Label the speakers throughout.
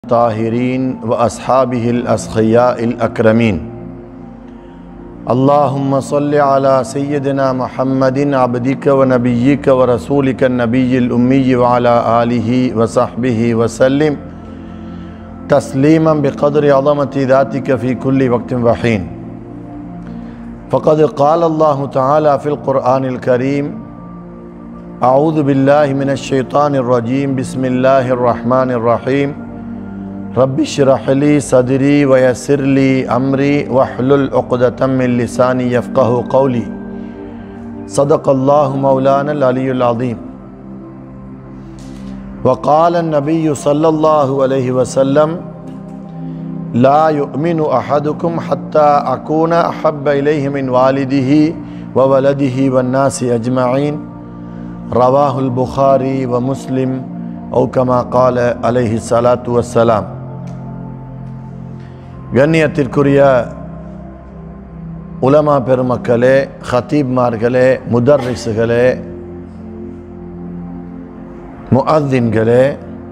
Speaker 1: الطاهرين وأصحابه الأسخياء الأكرمين اللهم صل على سيدنا محمد عبدك ونبيك ورسولك النبي الأمي وعلى آله وصحبه وسلم تسليما بقدر عظمة ذاتك في كل وقت وحين فقد قال الله تعالى في القرآن الكريم أعوذ بالله من الشيطان الرجيم بسم الله الرحمن الرحيم رب اشرح لي صدري ويسر لي أمري واحلل عقدة من لساني يفقه قولي صدق الله مولانا العلي العظيم وقال النبي صلى الله عليه وسلم لا يؤمن أحدكم حتى أكون أحب إليه من والده وولده والناس أجمعين رواه البخاري ومسلم أو كما قال عليه الصلاة والسلام கண்ணியத்திற்குரிய உலமா பெருமக்களே ஹத்தீப்மார்களே முதர்ரிசுகளே முஅத்தின்களே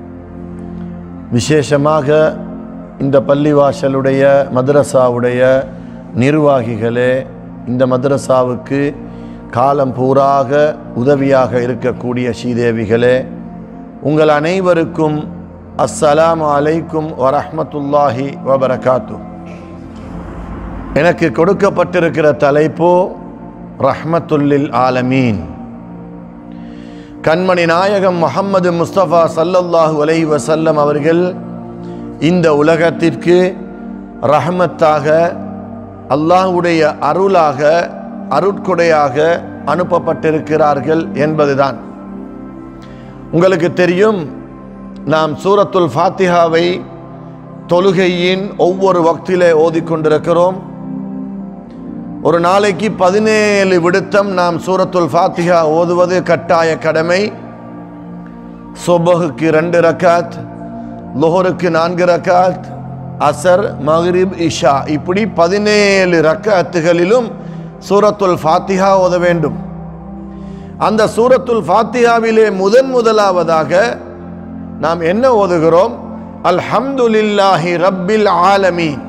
Speaker 1: விசேஷமாக இந்த பள்ளிவாசலுடைய மதரசாவுடைய நிர்வாகிகளே இந்த மதரசாவுக்கு காலம் பூராக உதவியாக இருக்கக்கூடிய ஸ்ரீதேவிகளே உங்கள் அனைவருக்கும் அஸ்ஸலாமு அலைக்கும் வரஹ்மத்துல்லாஹி வபரகாத்து எனக்கு கொடுக்கப்பட்டிருக்கிற தலைப்பு ரஹ்மத்துல்லில் ஆலமீன் கண்மணி நாயகம் முஹம்மது முஸ்தபா சல்லல்லாஹு அலைஹி வசல்லம் அவர்கள் இந்த உலகத்திற்கு ரஹமத்தாக அல்லாஹுடைய அருளாக அருட்கொடையாக அனுப்பப்பட்டிருக்கிறார்கள் என்பதுதான் உங்களுக்கு தெரியும் நாம் சூரத்துல் ஃபாத்திஹாவை தொழுகையின் ஒவ்வொரு வக்திலே ஓதிக்கொண்டிருக்கிறோம் ஒரு நாளைக்கு பதினேழு விடுத்தம் நாம் சூரத்துல் ஃபாத்திஹா ஓதுவது கட்டாய கடமை சொபகுக்கு ரெண்டு ரக்காத் லொஹருக்கு நான்கு ரக்காத் அசர் மஹ்ரிப் இஷா இப்படி பதினேழு ரக்காத்துகளிலும் சூரத்துல் ஃபாத்திஹா ஓத வேண்டும் அந்த சூரத்துல் ஃபாத்தியாவிலே முதன் முதலாவதாக நாம் என்ன ஓதுகிறோம் அல்ஹம்துலில்லாஹி ரப்பில் ஆலமீன்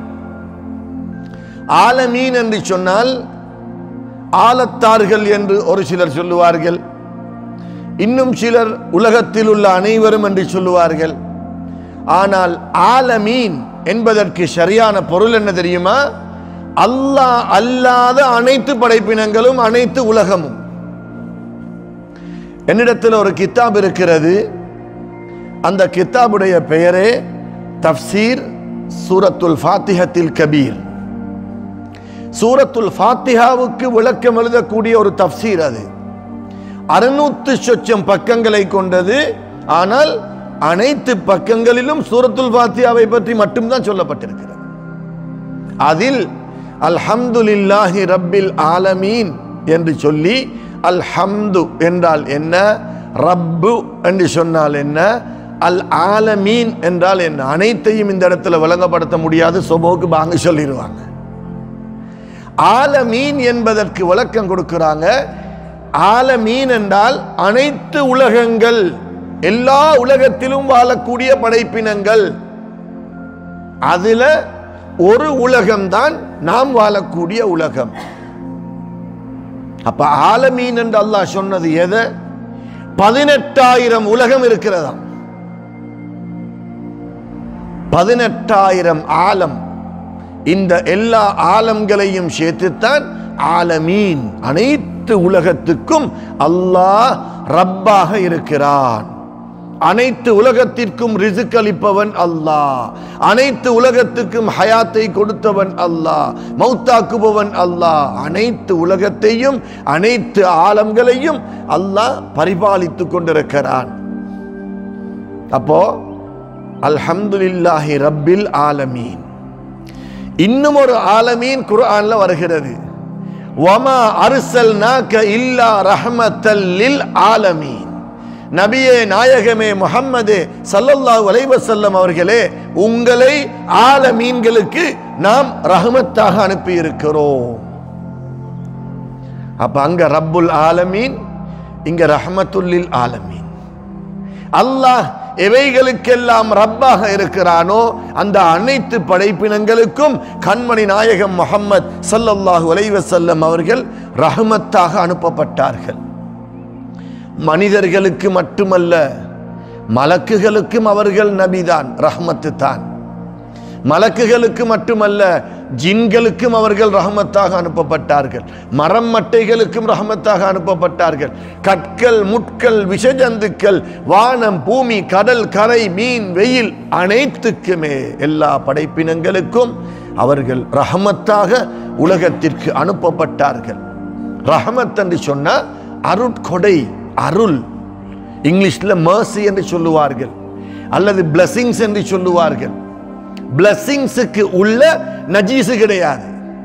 Speaker 1: ஆலமீன் என்று சொன்னால் ஆலத்தார்கள் என்று ஒரு சிலர் சொல்லுவார்கள் இன்னும் சிலர் உலகத்தில் உள்ள அனைவரும் என்று சொல்லுவார்கள் ஆனால் ஆலமீன் என்பதற்கு சரியான பொருள் என்ன தெரியுமா அல்லாஹ் அல்லாத அனைத்து படைப்பினங்களும் அனைத்து உலகமும் என்னிடத்தில் ஒரு கித்தாப் இருக்கிறது அந்த கித்தாபுடைய பெயரே தப்சீர் சூரத்துல் ஃபாத்திஹத்தில் கபீர் சூரத்துல் ஃபாத்திஹாவுக்கு விளக்கம் எழுதக்கூடிய ஒரு தப்சீர் அது அறுநூத்து சொச்சம் பக்கங்களை கொண்டது ஆனால் அனைத்து பக்கங்களிலும் சூரத்துல் ஃபாத்தியாவை பற்றி மட்டும்தான் சொல்லப்பட்டிருக்கிறது அதில் அல்ஹம்துலில்லாஹி ரப்பில் ஆலமீன் என்று சொல்லி அல்ஹம்து என்றால் என்ன ரப்பு என்று சொன்னால் என்ன அல் ஆலமீன் என்றால் என்ன அனைத்தையும் இந்த இடத்துல விளங்கப்படுத்த முடியாது சொபோக்கு பாங்க சொல்லிடுவாங்க ஆலமீன் என்பதற்கு விளக்கம் கொடுக்கிறாங்க ஆலமீன் என்றால் அனைத்து உலகங்கள் எல்லா உலகத்திலும் வாழக்கூடிய படைப்பினங்கள் அதுல ஒரு உலகம்தான் நாம் வாழக்கூடிய உலகம் அப்ப ஆலமீன் என்று அல்லாஹ் சொன்னது எதை பதினெட்டாயிரம் உலகம் இருக்கிறதா பதினெட்டாயிரம் ஆலம் இந்த எல்லா ஆலம்களையும் சேர்த்துத்தான் ஆலமீன் அனைத்து உலகத்துக்கும் அல்லாஹ் ரப்பாக இருக்கிறான் அனைத்து உலகத்திற்கும் ரிசுக் அளிப்பவன் அல்லாஹ் அனைத்து உலகத்துக்கும் ஹயாத்தை கொடுத்தவன் அல்லாஹ் மௌத்தாக்குபவன் அல்லாஹ் அனைத்து உலகத்தையும் அனைத்து ஆலம்களையும் அல்லாஹ் பரிபாலித்து கொண்டிருக்கிறான் அப்போ அல்ஹம்துலில்லாஹி ரப்பில் ஆலமீன் இன்னும் ஒரு ஆலமீன் குர்ஆன்ல வருகிறது வமா அர்சல்நாக இல்லா ரஹ்மத்தல் லில் ஆலமீன் நபியே நாயகமே முஹம்மது சல்லல்லாஹு அலைஹி வஸல்லம் அவர்களே உங்களை ஆலமீன்களுக்கு நாம் ரஹமத்தாக அனுப்பி இருக்கிறோம் அப்ப அங்க ரப்புல் ஆலமீன் இங்க ரஹமத்துல்லில் ஆலமீன் அல்லாஹ் எவைகளுக்கெல்லாம் ரப்பாக இருக்கிறானோ அந்த அனைத்து படைப்பினங்களுக்கும் கண்மணி நாயகம் முகம்மது ஸல்லல்லாஹு அலைஹி வஸல்லம் அவர்கள் ரஹமத்தாக அனுப்பப்பட்டார்கள் மனிதர்களுக்கு மட்டுமல்ல மலக்குகளுக்கும் அவர்கள் நபிதான் ரஹ்மத்து தான் மலக்குகளுக்கு மட்டுமல்ல ஜின்களுக்கும் அவர்கள் ரஹமத்தாக அனுப்பப்பட்டார்கள் மரம் மட்டைகளுக்கும் ரஹமத்தாக அனுப்பப்பட்டார்கள் கற்கள் முட்கள் விஷஜந்துக்கள் வானம் பூமி கடல் கரை மீன் வெயில் அனைத்துக்குமே எல்லா படைப்பினங்களுக்கும் அவர்கள் ரஹமத்தாக உலகத்திற்கு அனுப்பப்பட்டார்கள் ரஹமத் என்று சொன்னா அருட்கொடை அருள் இங்கிலீஷ்ல mercy என்று சொல்லுவார்கள் அல்லது blessings என்று சொல்லுவார்கள் பிளஸிங்ஸுக்கு உள்ள நஜீசு கிடையாது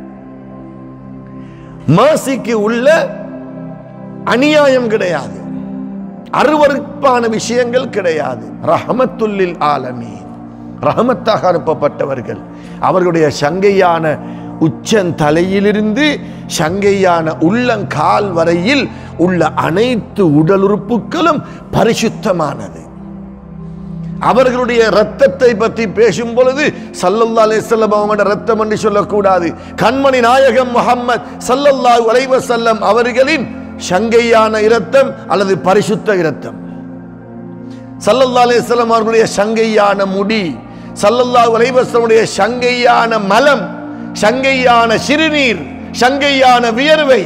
Speaker 1: mercyக்கு உள்ள அநியாயம் கிடையாது அருவருப்பான விஷயங்கள் கிடையாது ரஹமத்துல்லில் ஆலமீன் ரஹமத்தாக அனுப்பப்பட்டவர்கள் அவர்களுடைய சங்கையான உச்சன் தலையிலிருந்து சங்கையான உள்ளங்கால் வரையில் உள்ள அனைத்து உடல் உறுப்புகளும் பரிசுத்தமானது அவர்களுடைய ரத்தத்தை பற்றி பேசும் பொழுது சல்லல்லா அலைஹிஸ்ஸலாம் அவங்களோட ரத்தம் என்று சொல்லக்கூடாது கண்மணி நாயகம் முஹம்மத் சல்லல்லாஹு அலைஹி வஸல்லம் அவர்களின் சங்கையான இரத்தம் அல்லது பரிசுத்த இரத்தம் சல்லல்லா அலைஹிஸ்ஸலாம் அவர்களுடைய சங்கையான முடி சல்லல்லாஹு அலைஹி வஸல்லமுடைய சங்கையான மலம் சங்கையான சிறுநீர் சங்கையான வியர்வை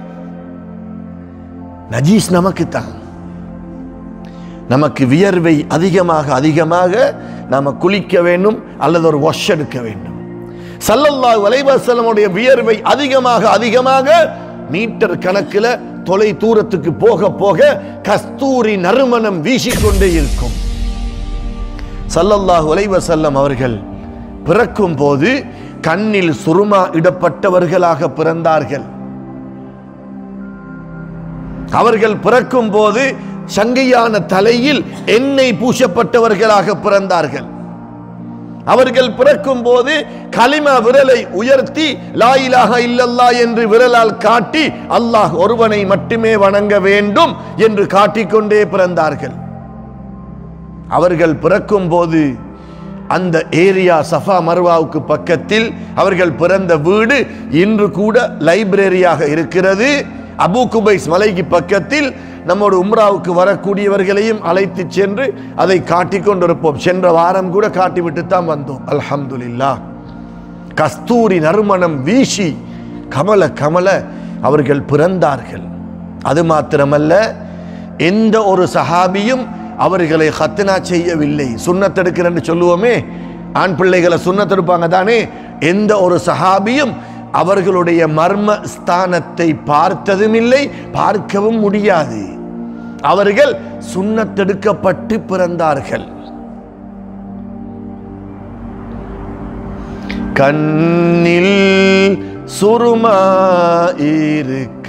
Speaker 1: நஜீஸ் நமக்குத்தான் நமக்கு வியர்வை அதிகமாக அதிகமாக நாம குளிக்க வேண்டும் அல்லது ஒரு வாஷ் எடுக்க வேண்டும் சல்லல்லாஹு அலைஹி வஸல்லமுடைய வியர்வை அதிகமாக அதிகமாக மீட்டர் கணக்கில் தொலை தூரத்துக்கு போக போக கஸ்தூரி நறுமணம் வீசிக்கொண்டே இருக்கும் சல்லல்லாஹு அலைஹி வஸல்லம் அவர்கள் பிறக்கும் போது கண்ணில் சுருமா இடப்பட்டவர்களாக பிறந்தார்கள் அவர்கள் பிறக்கும் போது சங்கையான தலையில் எண்ணெய் பூசப்பட்டவர்களாக பிறந்தார்கள் அவர்கள் பிறக்கும் போது கலிமா விரலை உயர்த்தி லா இலாஹ இல்லல்லா என்று விரலால் காட்டி அல்லாஹ் ஒருவனை மட்டுமே வணங்க வேண்டும் என்று காட்டிக்கொண்டே பிறந்தார்கள் அவர்கள் பிறக்கும் போது அந்த ஏரியா சஃபா மர்வாவுக்கு பக்கத்தில் அவர்கள் பிறந்த வீடு இன்று கூட லைப்ரரியாக இருக்கிறது அபு குபைஸ் மலைக்கு பக்கத்தில் நம்மோட உம்ராவுக்கு வரக்கூடியவர்களையும் அழைத்து சென்று அதை காட்டிக் கொண்டிருப்போம் சென்ற வாரம் கூட காட்டிவிட்டு தான் வந்தோம் அல்ஹம்துலில்லாஹ் கஸ்தூரி நறுமணம் வீசி கமல கமல அவர்கள் பிறந்தார்கள் அது மாத்திரமல்ல எந்த ஒரு சஹாபியும் அவர்களை ஹத்னா செய்யவில்லை சுண்ணத்தெடுக்கிறேன்னு சொல்லுவோமே ஆண் பிள்ளைகளை சுண்ணத்தெடுப்பாங்க தானே எந்த ஒரு சஹாபியும் அவர்களுடைய மர்ம ஸ்தானத்தை பார்த்ததும் இல்லை பார்க்கவும் முடியாது அவர்கள் சுண்ணத்தெடுக்கப்பட்டு பிறந்தார்கள் கண்ணில் சுருமா இருக்க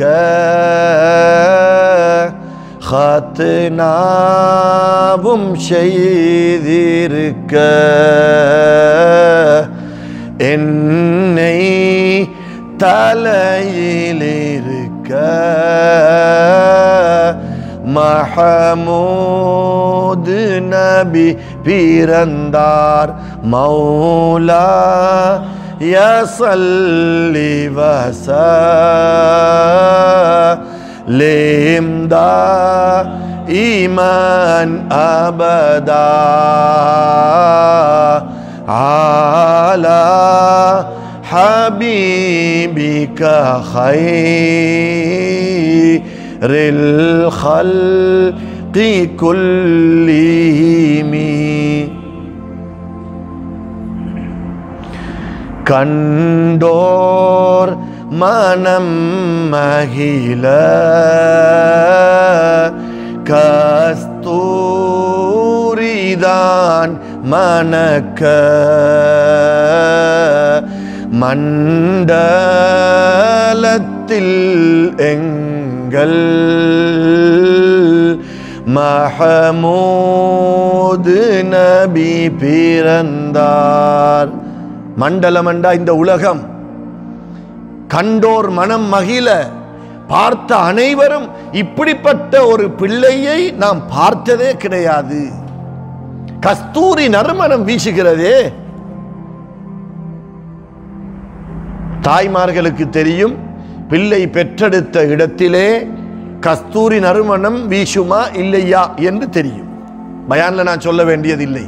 Speaker 1: ஹத்னாவும் செய்திருக்க என்னை தலையிலிருக்க மஹமூது நபி பிறந்தார் மௌலா யசல்லி வச லேம்தா ஈமான் அபதா على حبيبك خير الخلق كلهم கண்டோர் மனம் மகிழ கஸ்தூரிதான் மணக்க மண்டலத்தில் எங்கள் மஹமூது நபி பிறந்தார் மண்டலமண்டா இந்த உலகம் கண்டோர் மனம் மகிழ பார்த்த அனைவரும் இப்படிப்பட்ட ஒரு பிள்ளையை நாம் பார்த்ததே கிடையாது கஸ்தூரி நறுமணம் வீசுகிறதே தாய்மார்களுக்கு தெரியும் பிள்ளை பெற்றெடுத்த இடத்திலே கஸ்தூரி நறுமணம் வீசுமா இல்லையா என்று தெரியும் பயான்ல நான் சொல்ல வேண்டியதில்லை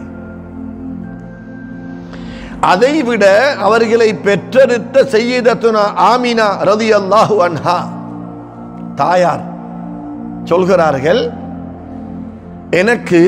Speaker 1: அதைவிட அவர்களை பெற்றெடுத்த செய்யதத்துனா ஆமினா ரதி அல்லாஹு அன்ஹா தாயார் சொல்கிறார்கள் எனக்கு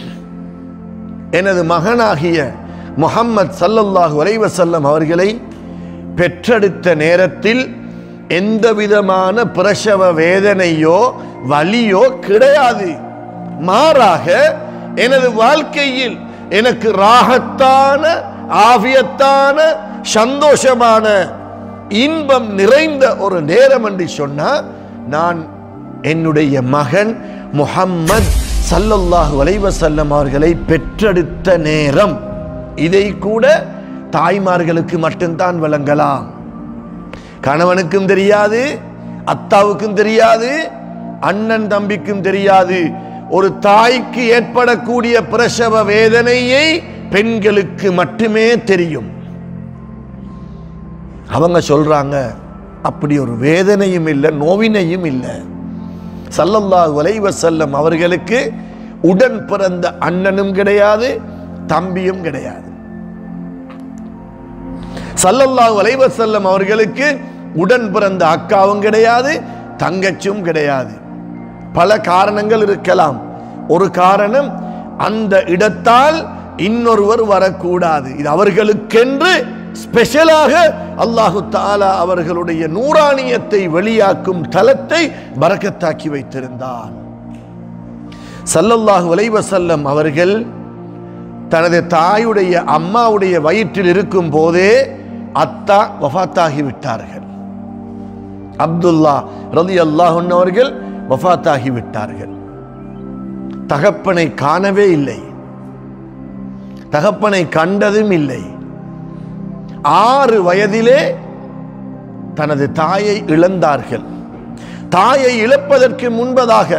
Speaker 1: எனது மகனாகிய முஹம்மது சல்லல்லாஹு அலைஹி வஸல்லம் அவர்களை பெற்றெடுத்த நேரத்தில் எந்த விதமான பிரசவ வேதனையோ வலியோ கிடையாது மாறாக எனது வாழ்க்கையில் எனக்கு ராகத்தான ஆவியத்தான சந்தோஷமான இன்பம் நிறைந்த ஒரு நேரம் என்று சொன்னா நான் என்னுடைய மகன் முஹம்மத் சல்லல்லாஹு அலைஹி வஸல்லம் அவர்களை பெற்றெடுத்த நேரம் இதை கூட தாய்மார்களுக்கு மட்டும்தான் விளங்கலாம் கணவனுக்கும் தெரியாது அத்தாவுக்கும் தெரியாது அண்ணன் தம்பிக்கும் தெரியாது ஒரு தாய்க்கு ஏற்படக்கூடிய பிரசவ வேதனையை பெண்களுக்கு மட்டுமே தெரியும் அவங்க சொல்றாங்க அப்படி ஒரு வேதனையும் இல்லை நோவினையும் இல்லை சல்லல்லாஹு அலைஹி வஸல்லம் அவர்களுக்கு உடன் பிறந்த அண்ணனும் கிடையாது தம்பியும் கிடையாது சல்லல்லாஹு அலைஹி வஸல்லம் அவர்களுக்கு உடன் பிறந்த அக்காவும் கிடையாது தங்கச்சும் கிடையாது பல காரணங்கள் இருக்கலாம் ஒரு காரணம் அந்த இடத்தால் இன்னொருவர் வரக்கூடாது இது அவர்களுக்கென்று ஸ்பெஷலாக அல்லாஹு தாலா அவர்களுடைய நூறானியத்தை வெளியாக்கும் தலத்தை பரக்கத்தாக்கி வைத்திருந்தார் சல்லல்லாஹு அலைஹி வஸல்லம் அவர்கள் தனது தாயுடைய அம்மாவுடைய வயிற்றில் இருக்கும் போதே அத்தா வஃத்தாகி விட்டார்கள் அப்துல்லா ரலி அல்லாஹன் அவர்கள் வஃத்தாகி விட்டார்கள் தகப்பனை காணவே இல்லை தகப்பனை கண்டதும் இல்லை ஆறு வயதிலே தனது தாயை இழந்தார்கள் தாயை இழப்பதற்கு முன்பதாக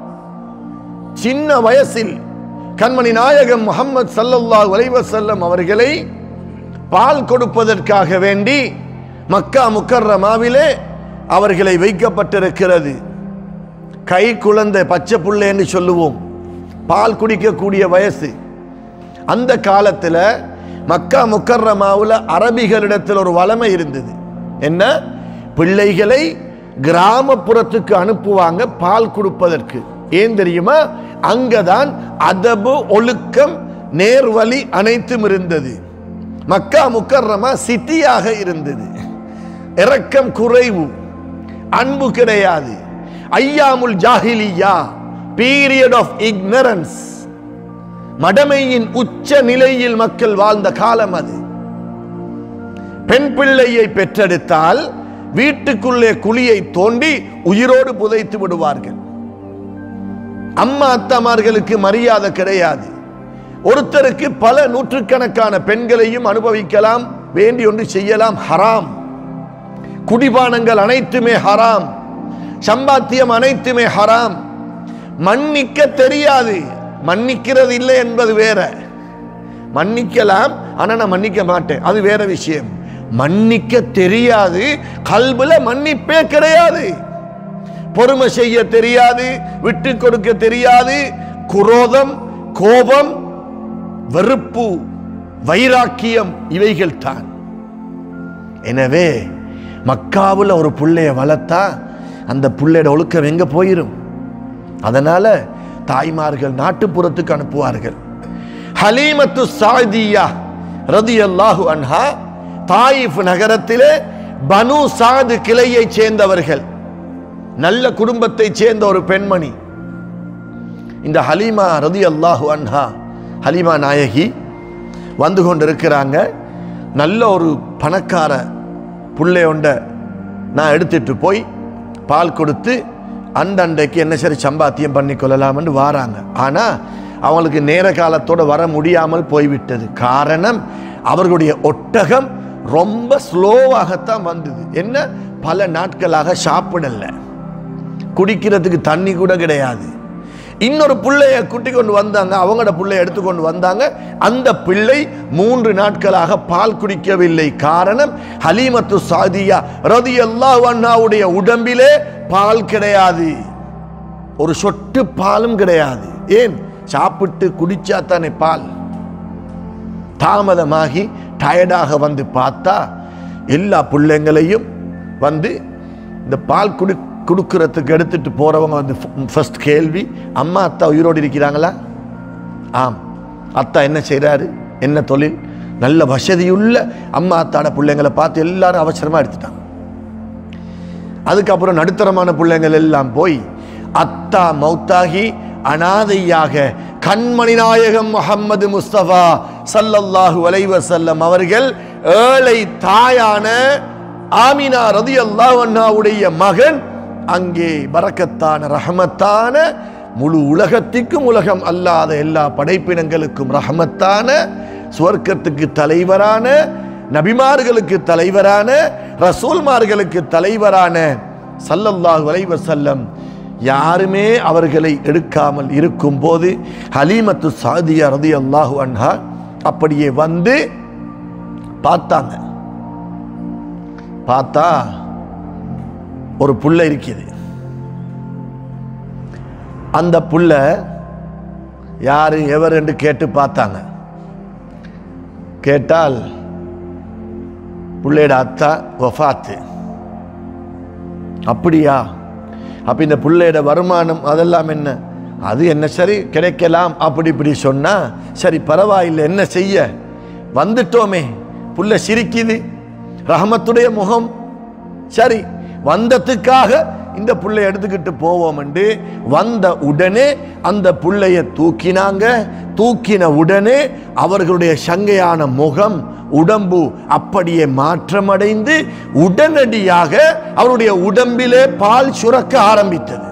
Speaker 1: சின்ன வயசில் கண்மணி நாயகம் முகமது சல்லல்லாஹு அலைஹி வஸல்லம் அவர்களை பால் கொடுப்பதற்காக வேண்டி மக்கா முக்கர்ரமாவிலே அவர்களை வைக்கப்பட்டிருக்கிறது கை குழந்தை பச்சை புள்ளை என்று சொல்லுவோம் பால் குடிக்கக்கூடிய வயசு அந்த காலத்தில் மக்கா முக்கர்ரமாவில் அரபிகளிடத்தில் ஒரு வளமை இருந்தது என்ன பிள்ளைகளை கிராமப்புறத்துக்கு அனுப்புவாங்க பால் கொடுப்பதற்கு ஏன் தெரியுமா அங்கதான் அதபு ஒழுக்கம் நேர்வழி அனைத்தும் இருந்தது மக்கா முக்கர்ரமா சிட்டியாக இருந்தது இரக்கம் குறைவு அன்பு கிடையாது ஐயாமுல் ஜாஹிலியா பீரியட் ஆஃப் இக்னரன்ஸ் மடமையின் உச்ச நிலையில் மக்கள் வாழ்ந்த காலம் அது பெண் பிள்ளையை பெற்றெடுத்தால் வீட்டுக்குள்ளே குழியை தோண்டி உயிரோடு புதைத்து விடுவார்கள் அம்மா அத்தாமார்களுக்கு மரியாதை கிடையாது ஒருத்தருக்கு பல நூற்றுக்கணக்கான பெண்களையும் அனுபவிக்கலாம் வேண்டி ஒன்று செய்யலாம் ஹராம் குடிபானங்கள் அனைத்துமே ஹராம் சம்பாத்தியம் அனைத்துமே ஹராம் மன்னிக்க தெரியாது மன்னிக்கிறது இல்லை என்பது வேற மன்னிக்கலாம் ஆனா நான் மன்னிக்க மாட்டேன் அது வேற விஷயம் மன்னிக்க தெரியாது கல்புல மன்னிப்பே கிடையாது பொறுமை செய்ய தெரியாது விட்டு கொடுக்க தெரியாது குரோதம் கோபம் வெறுப்பு வைராக்கியம் இவைகள் தான் எனவே மக்காவில் ஒரு புள்ளைய வளர்த்தா அந்த புள்ளையோட ஒழுக்கம் எங்க போயிரும் அதனால தாய்மார்கள் நாட்டுப்புறத்துக்கு அனுப்புவார்கள் ஹலீமத்து சாதியா ரதி அல்லாஹு அன்ஹா தாயிஃப் நகரத்திலே பனு சாது கிளையைச் சேர்ந்தவர்கள் நல்ல குடும்பத்தைச் சேர்ந்த ஒரு பெண்மணி இந்த ஹலீமா ரதி அல்லாஹு அன்ஹா ஹலீமா நாயகி வந்து கொண்டிருக்கிறாங்க நல்ல ஒரு பணக்கார புள்ளையொண்ட நான் எடுத்துட்டு போய் பால் கொடுத்து அண்டண்டைக்கு என்ன சரி சம்பாத்தியம் பண்ணி கொள்ளலாம்னு வாராங்க ஆனால் அவங்களுக்கு நேர காலத்தோட வர முடியாமல் போய்விட்டது காரணம் அவர்களுடைய ஒட்டகம் ரொம்ப ஸ்லோவாகத்தான் வந்தது என்ன பல நாட்களாக சாப்பிடல குடிக்கிறதுக்கு தண்ணி கூட கிடையாது இன்னொரு பிள்ளைய கூட்டி கொண்டு வந்தாங்க அவங்களோட பிள்ளைய எடுத்துக்கொண்டு வந்தாங்க அந்த பிள்ளை மூன்று நாட்களாக பால் குடிக்கவில்லை காரணம் ஹலீமத்து சாதியா ரதி அல்லாவுடைய உடம்பிலே பால் கிடையாது ஒரு சொட்டு பாலும் கிடையாது ஏன் சாப்பிட்டு குடிச்சா தானே பால் தாமதமாகி டயர்டாக வந்து பார்த்தா எல்லா பிள்ளைங்களையும் வந்து இந்த பால் குடி கொடுக்கறதுக்கு எடுத்துட்டு போறவங்க வந்து ஃபர்ஸ்ட் கேள்வி அம்மா அத்தா உயிரோடு இருக்கிறாங்களா ஆம் அத்தா என்ன செய்றாரு என்ன தொழில் நல்ல வசதியுள்ள அம்மா அத்தாட பிள்ளைங்களை பார்த்து எல்லாரும் அவசரமா எடுத்துட்டாங்க அதுக்கப்புறம் நடுத்தரமான பிள்ளைங்கள் எல்லாம் போய் அத்தா மௌத்தாகி அனாதையாக கண்மணி நாயகம் முகம்மது முஸ்தபா சல்லல்லாஹு அலைஹி வஸல்லம் அவர்கள் ஏழை தாயான ஆமினா ரதியல்லாஹு அன்ஹாவுடைய மகன் அங்கே பரக்கத்தான ரஹமத்தான முழு உலகத்திற்கும் உலகம் அல்லாத எல்லா படைப்பினங்களுக்கும் ரஹமத்தான சுவர்க்கத்துக்கு தலைவரான நபிமார்களுக்கு தலைவரான ரசூல்மார்களுக்கு தலைவரான சல்லல்லாஹு அலைஹி வஸல்லம் யாருமே அவர்களை எடுக்காமல் இருக்கும்போது ஹலீமத்து சாதியா ரதி அல்லாஹு அன்ஹா அப்படியே வந்து பார்த்தாங்க பார்த்தா ஒரு புள்ள இருக்குது அந்த புள்ள யாரு எவர் என்று கேட்டு பார்த்தாங்க கேட்டால் புள்ளையோட அத்தா வஃபாத்து அப்படியா அப்ப இந்த பிள்ளையோட வருமானம் அதெல்லாம் என்ன அது என்ன சரி கிடைக்கலாம் அப்படி இப்படி சொன்னா சரி பரவாயில்லை என்ன செய்ய வந்துட்டோமே புள்ள சிரிக்குது ரஹமத்துடைய முகம் சரி வந்ததுக்காக இந்த புள்ளைய எடுத்துக்கிட்டு போவோம் என்று வந்த உடனே அந்த புள்ளைய தூக்கினாங்க தூக்கின உடனே அவர்களுடைய சங்கையான முகம் உடம்பு அப்படியே மாற்றமடைந்து உடனடியாக அவருடைய உடம்பிலே பால் சுரக்க ஆரம்பித்தது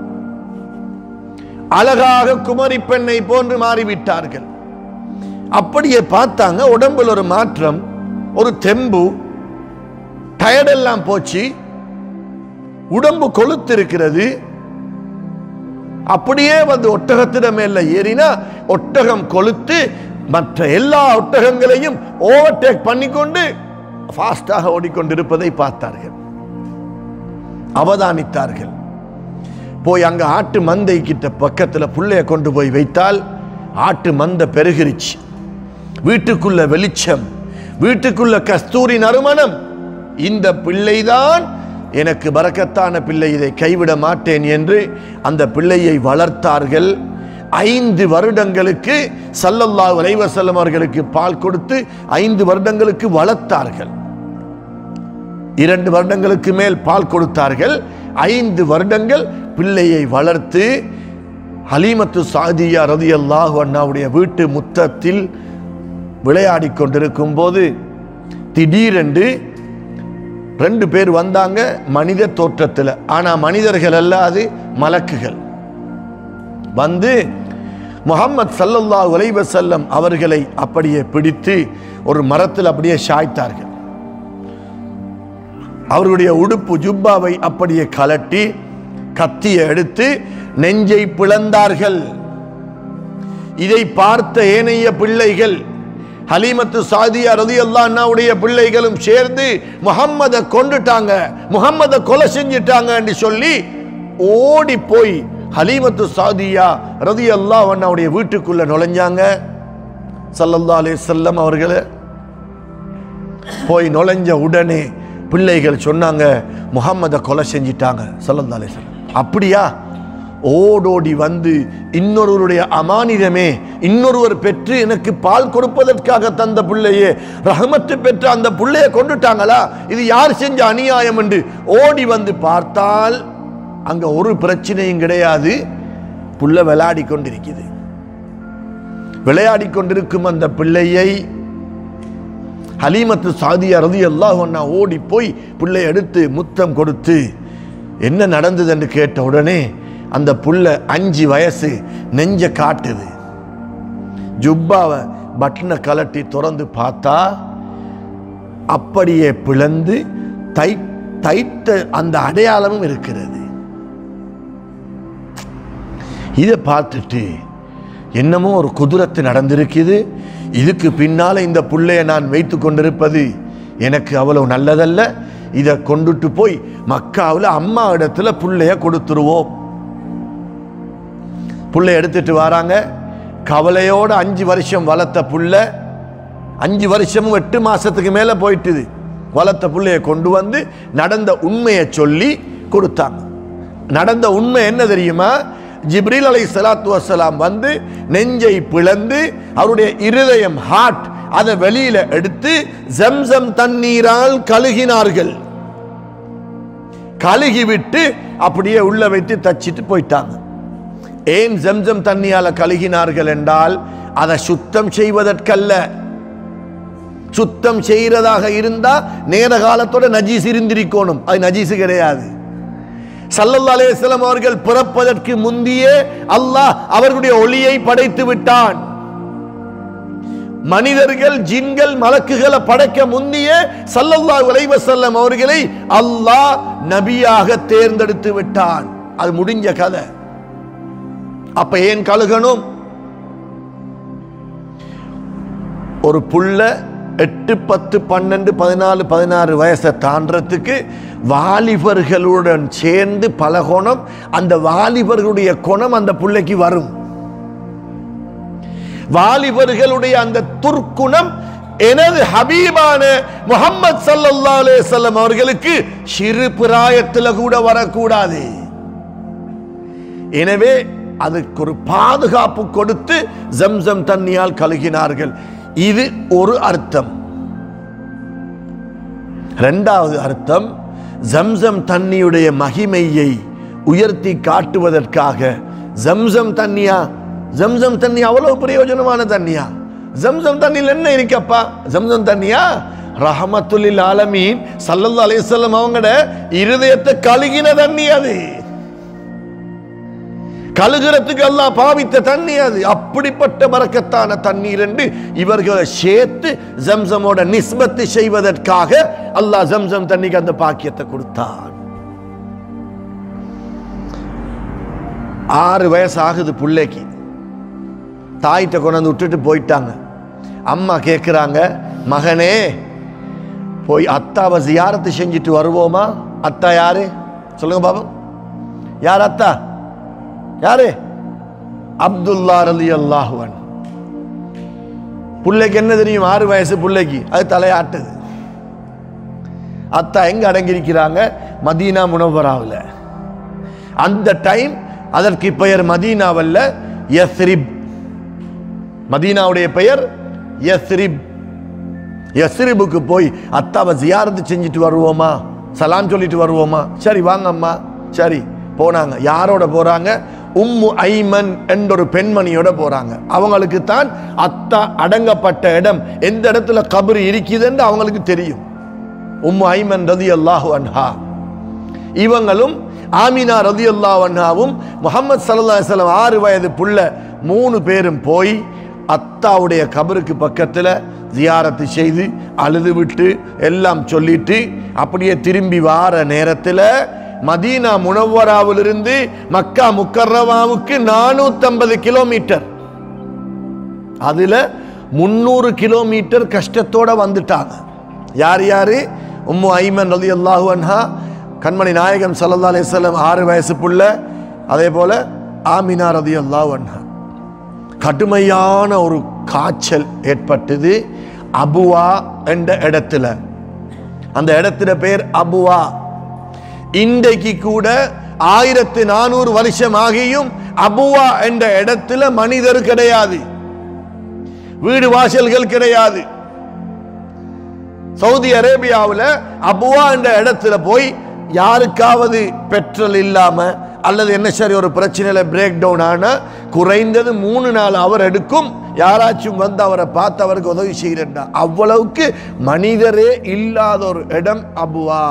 Speaker 1: அழகாக குமரி பெண்ணை போன்று மாறிவிட்டார்கள் அப்படியே பார்த்தாங்க உடம்பில் ஒரு மாற்றம் ஒரு தெம்பு டயர்டெல்லாம் போச்சு உடம்பு கொளுத்திருக்கிறது அப்படியே வந்து ஒட்டகத்திடம் மேல ஏறினா ஒட்டகம் கொளுத்து மற்ற எல்லா ஒட்டகங்களையும் ஓவர்டேக் பண்ணிக்கொண்டு ஃபாஸ்டாக ஓடிக்கொண்டிருப்பதை பார்த்தார்கள் அவதானித்தார்கள் போய் அங்க ஆட்டு மந்தை கிட்ட பக்கத்துல புள்ளைய கொண்டு போய் வைத்தால் ஆட்டு மந்த பெருகிருச்சு வீட்டுக்குள்ள வெளிச்சம் வீட்டுக்குள்ள கஸ்தூரி நறுமணம் இந்த பிள்ளைதான் எனக்கு பரக்கத்தான பிள்ளை இதை கைவிட மாட்டேன் என்று அந்த பிள்ளையை வளர்த்தார்கள் ஐந்து வருடங்களுக்கு சல்லல்லாஹு அலைஹி வஸல்லம் அவர்களுக்கு பால் கொடுத்து ஐந்து வருடங்களுக்கு வளர்த்தார்கள் இரண்டு வருடங்களுக்கு மேல் பால் கொடுத்தார்கள் ஐந்து வருடங்கள் பிள்ளையை வளர்த்து ஹலீமத்து சாதியா ரதியல்லாஹு அண்ணாவுடைய வீட்டு முத்தத்தில் விளையாடி கொண்டிருக்கும் போது திடீரென்று ரெண்டு பேர் வந்தாங்க மனித தோற்றத்தில் ஆனா மனிதர்கள் அல்லாது மலக்குகள் வந்து முகம்மது சல்லல்லாஹு அலைஹி வஸல்லம் அவர்களை அப்படியே பிடித்து ஒரு மரத்தில் அப்படியே சாய்த்தார்கள் அவருடைய உடுப்பு ஜுப்பாவை அப்படியே கலட்டி கத்தியை எடுத்து நெஞ்சை பிளந்தார்கள் இதை பார்த்த ஏனைய பிள்ளைகள் ஹலீமத்து சாதியா ரதி அண்ணாவுடைய பிள்ளைகளும் சேர்ந்து முகம்மதை கொண்டுட்டாங்க முகம்மதை கொலை செஞ்சிட்டாங்க என்று சொல்லி ஓடி போய் ஹலீமத்து சாதியா ரதி அல்லாஹ் அண்ணாவுடைய வீட்டுக்குள்ள நுழைஞ்சாங்க சல்லல்லா அலைஹி வஸல்லம் அவர்களை போய் நுழைஞ்ச உடனே பிள்ளைகள் சொன்னாங்க முகம்மதை கொலை செஞ்சிட்டாங்க சல்லல்லா அலைஹி வஸல்லம் அப்படியா ஓடோடி வந்து இன்னொருவருடைய அமானிதமே இன்னொருவர் பெற்று எனக்கு பால் கொடுப்பதற்காக தந்த பிள்ளையே ரஹமத்து பெற்ற அந்த பிள்ளையை கொண்டுட்டாங்களா இது யார் செஞ்ச அநியாயம் என்று ஓடி வந்து பார்த்தால் அங்க ஒரு பிரச்சனையும் கிடையாது புள்ள விளையாடி கொண்டிருக்குது விளையாடி கொண்டிருக்கும் அந்த பிள்ளையை ஹலீமத்து சாதியா ரதி அல்லாஹ் ஓடி போய் பிள்ளை எடுத்து முத்தம் கொடுத்து என்ன நடந்தது என்று கேட்ட உடனே அந்த புள்ள அஞ்சு வயசு நெஞ்ச காட்டுது ஜுப்பாவை பட்டனை கலட்டி திறந்து பார்த்தா அப்படியே பிளந்து தை தைத்த அந்த அடையாளமும் இருக்கிறது இதை பார்த்துட்டு என்னமோ ஒரு குதிரத்து நடந்திருக்குது இதுக்கு பின்னால இந்த புள்ளைய நான் வைத்து கொண்டிருப்பது எனக்கு அவ்வளவு நல்லதல்ல இதை கொண்டுட்டு போய் மக்காவில் அம்மா இடத்துல புள்ளைய கொடுத்துருவோம் புள்ளை எடுத்துட்டு வராங்க கவலையோட அஞ்சு வருஷம் வளர்த்த புள்ள அஞ்சு வருஷமும் எட்டு மாசத்துக்கு மேல போயிட்டுது வளர்த்த புள்ளைய கொண்டு வந்து நடந்த உண்மையை சொல்லி கொடுத்தாங்க நடந்த உண்மை என்ன தெரியுமா ஜிப்ரீல் அலை சலாத்து வசலாம் வந்து நெஞ்சை பிளந்து அவருடைய இருதயம் ஹார்ட் அதை வெளியில எடுத்து ஜம்சம் தண்ணீரால் கழுகினார்கள் கழுகி விட்டு அப்படியே உள்ள வைத்து தச்சிட்டு போயிட்டாங்க ஏன் ஜம்சம் தண்ணியால கழுகினார்கள் என்றால் அதை சுத்தம் செய்வதற்கல்ல சுத்தம் செய்யறதாக இருந்தா நேர காலத்தோட நஜீஸ் இருந்திருக்கணும் அது நஜீஸ் கிடையாது சல்லல்லா அலைஹிஸ்ஸலாம் அவர்கள் பிறப்பதற்கு முந்தியே அல்லாஹ் அவர்களுடைய ஒளியை படைத்து விட்டான் மனிதர்கள் ஜின்கள் மலக்குகளை படைக்க முந்தியே சல்லல்லாஹு அலைஹி வஸல்லம் அவர்களை அல்லாஹ் நபியாக தேர்ந்தெடுத்து விட்டான் அது முடிஞ்ச கதை அப்ப ஏன் கழுகணும் ஒரு புள்ள எட்டு பத்து பன்னெண்டு பதினாலு பதினாறு வயசை தாண்டறதுக்கு வாலிபர்களுடன் சேர்ந்து பழகணும் அந்த வாலிபர்களுடைய குணம் அந்த பிள்ளைக்கு வரும் வாலிபர்களுடைய அந்த துர்க்குணம் எனது ஹபீபான முகமது சல்லல்லா அலைஹிஸ்ஸலாம் அவர்களுக்கு சிறு பிராயத்துல கூட வரக்கூடாது எனவே அதுக்கு ஒரு பாதுகாப்பு கொடுத்து ஜம்சம் தண்ணியால் கழுகினார்கள் இது ஒரு அர்த்தம் இரண்டாவது அர்த்தம் ஜம்சம் தண்ணியுடைய மகிமையை உயர்த்தி காட்டுவதற்காக ஜம்சம் தண்ணியா ஜம்சம் தண்ணி அவ்வளவு பிரயோஜனமான தண்ணியா ஜம்சம் தண்ணியில் என்ன இருக்கப்பா ஜம்சம் தண்ணியா ரஹமத்துல்லில் ஆலமீன் சல்லல்லா அலைஹிஸ்ஸலாம் அவங்களோட இருதயத்தை கழுகின தண்ணி அது கழுகிறதுக்கு அல்லாஹ் பாவித்த தண்ணி அது அப்படிப்பட்ட பறக்கத்தான தண்ணீர் என்று இவர்களை சேர்த்து ஜம்சமோட நிஸ்பத்து செய்வதற்காக அல்லாஹ் ஜம்சம் தண்ணிக்கு அந்த பாக்கியத்தை கொடுத்தான் ஆறு வயசு ஆகுது பிள்ளைக்கு தாயிட்ட கொண்டாந்து விட்டுட்டு போயிட்டாங்க அம்மா கேட்குறாங்க மகனே போய் அத்தாவை ஜியாரத்து செஞ்சுட்டு வருவோமா அத்தா யாரு சொல்லுங்க பாபு யார் அத்தா யாரு அப்துல்லா ரலி அல்லாஹுவன் பிள்ளைக்கு என்ன தெரியும் ஆறு வயசு பிள்ளைக்கு அது தலையாட்டுது அத்தா எங்க அடங்கியிருக்கிறாங்க மதீனா முனவராவில் அந்த டைம் அதற்கு பெயர் மதீனாவல்ல யஸ்ரிப் மதீனாவுடைய பெயர் யஸ்ரிப் யஸ்ரிபுக்கு போய் அத்தாவை ஜியாரத்து செஞ்சுட்டு வருவோமா சலாம் சொல்லிட்டு வருவோமா சரி வாங்க அம்மா சரி போனாங்க யாரோட போறாங்க உம்மு ஐமன் என்ற ஒரு பெண்மணியோட போறாங்க அவங்களுக்கு தான் அத்தா அடங்கப்பட்ட இடம் எந்த இடத்துல கபர் இருக்குதுன்னு அவங்களுக்கு தெரியும் உம்மு ஐமன் ரதி அல்லாஹு அன்ஹா இவங்களும் ஆமினா ரதி அல்லாஹ் அன்ஹாவும் முகமது சல்லா அலிஸ்லாம் ஆறு வயது புள்ள மூணு பேரும் போய் அத்தாவுடைய கபருக்கு பக்கத்துல ஜியாரத்து செய்து அழுது விட்டு எல்லாம் சொல்லிட்டு அப்படியே திரும்பி வார நேரத்தில் மதீனா முனவராவிலிருந்து மக்கா முக்கர்ரவாவுக்கு நானூத்தம்பது கிலோமீட்டர் அதுல முன்னூறு கிலோமீட்டர் கஷ்டத்தோட வந்துட்டாங்க யார் யாரு உம்மு ஐமன் ரலி அல்லாஹு அன்ஹா கண்மணி நாயகம் சல்லா அலிஸ்லாம் ஆறு வயசு புள்ள அதே போல ஆமினா ரதி அல்லாஹு அன்ஹா கடுமையான ஒரு காய்ச்சல் ஏற்பட்டது அபுவா என்ற இடத்துல அந்த இடத்துல பேர் அபுவா இன்றைக்கு கூட ஆயிரத்து நானூறு வருஷம் ஆகியும் அபுவா என்ற இடத்துல மனிதர் கிடையாது வீடு வாசல்கள் கிடையாது சவுதி அரேபியாவில் அபுவா என்ற இடத்துல போய் யாருக்காவது பெட்ரோல் இல்லாம அல்லது என்ன சரி ஒரு பிரச்சனையில பிரேக் டவுன் ஆனா குறைந்தது மூணு நாள் அவர் எடுக்கும் யாராச்சும் வந்து அவரை பார்த்து அவருக்கு உதவி செய்கிறா அவ்வளவுக்கு மனிதரே இல்லாத ஒரு இடம் அபுவா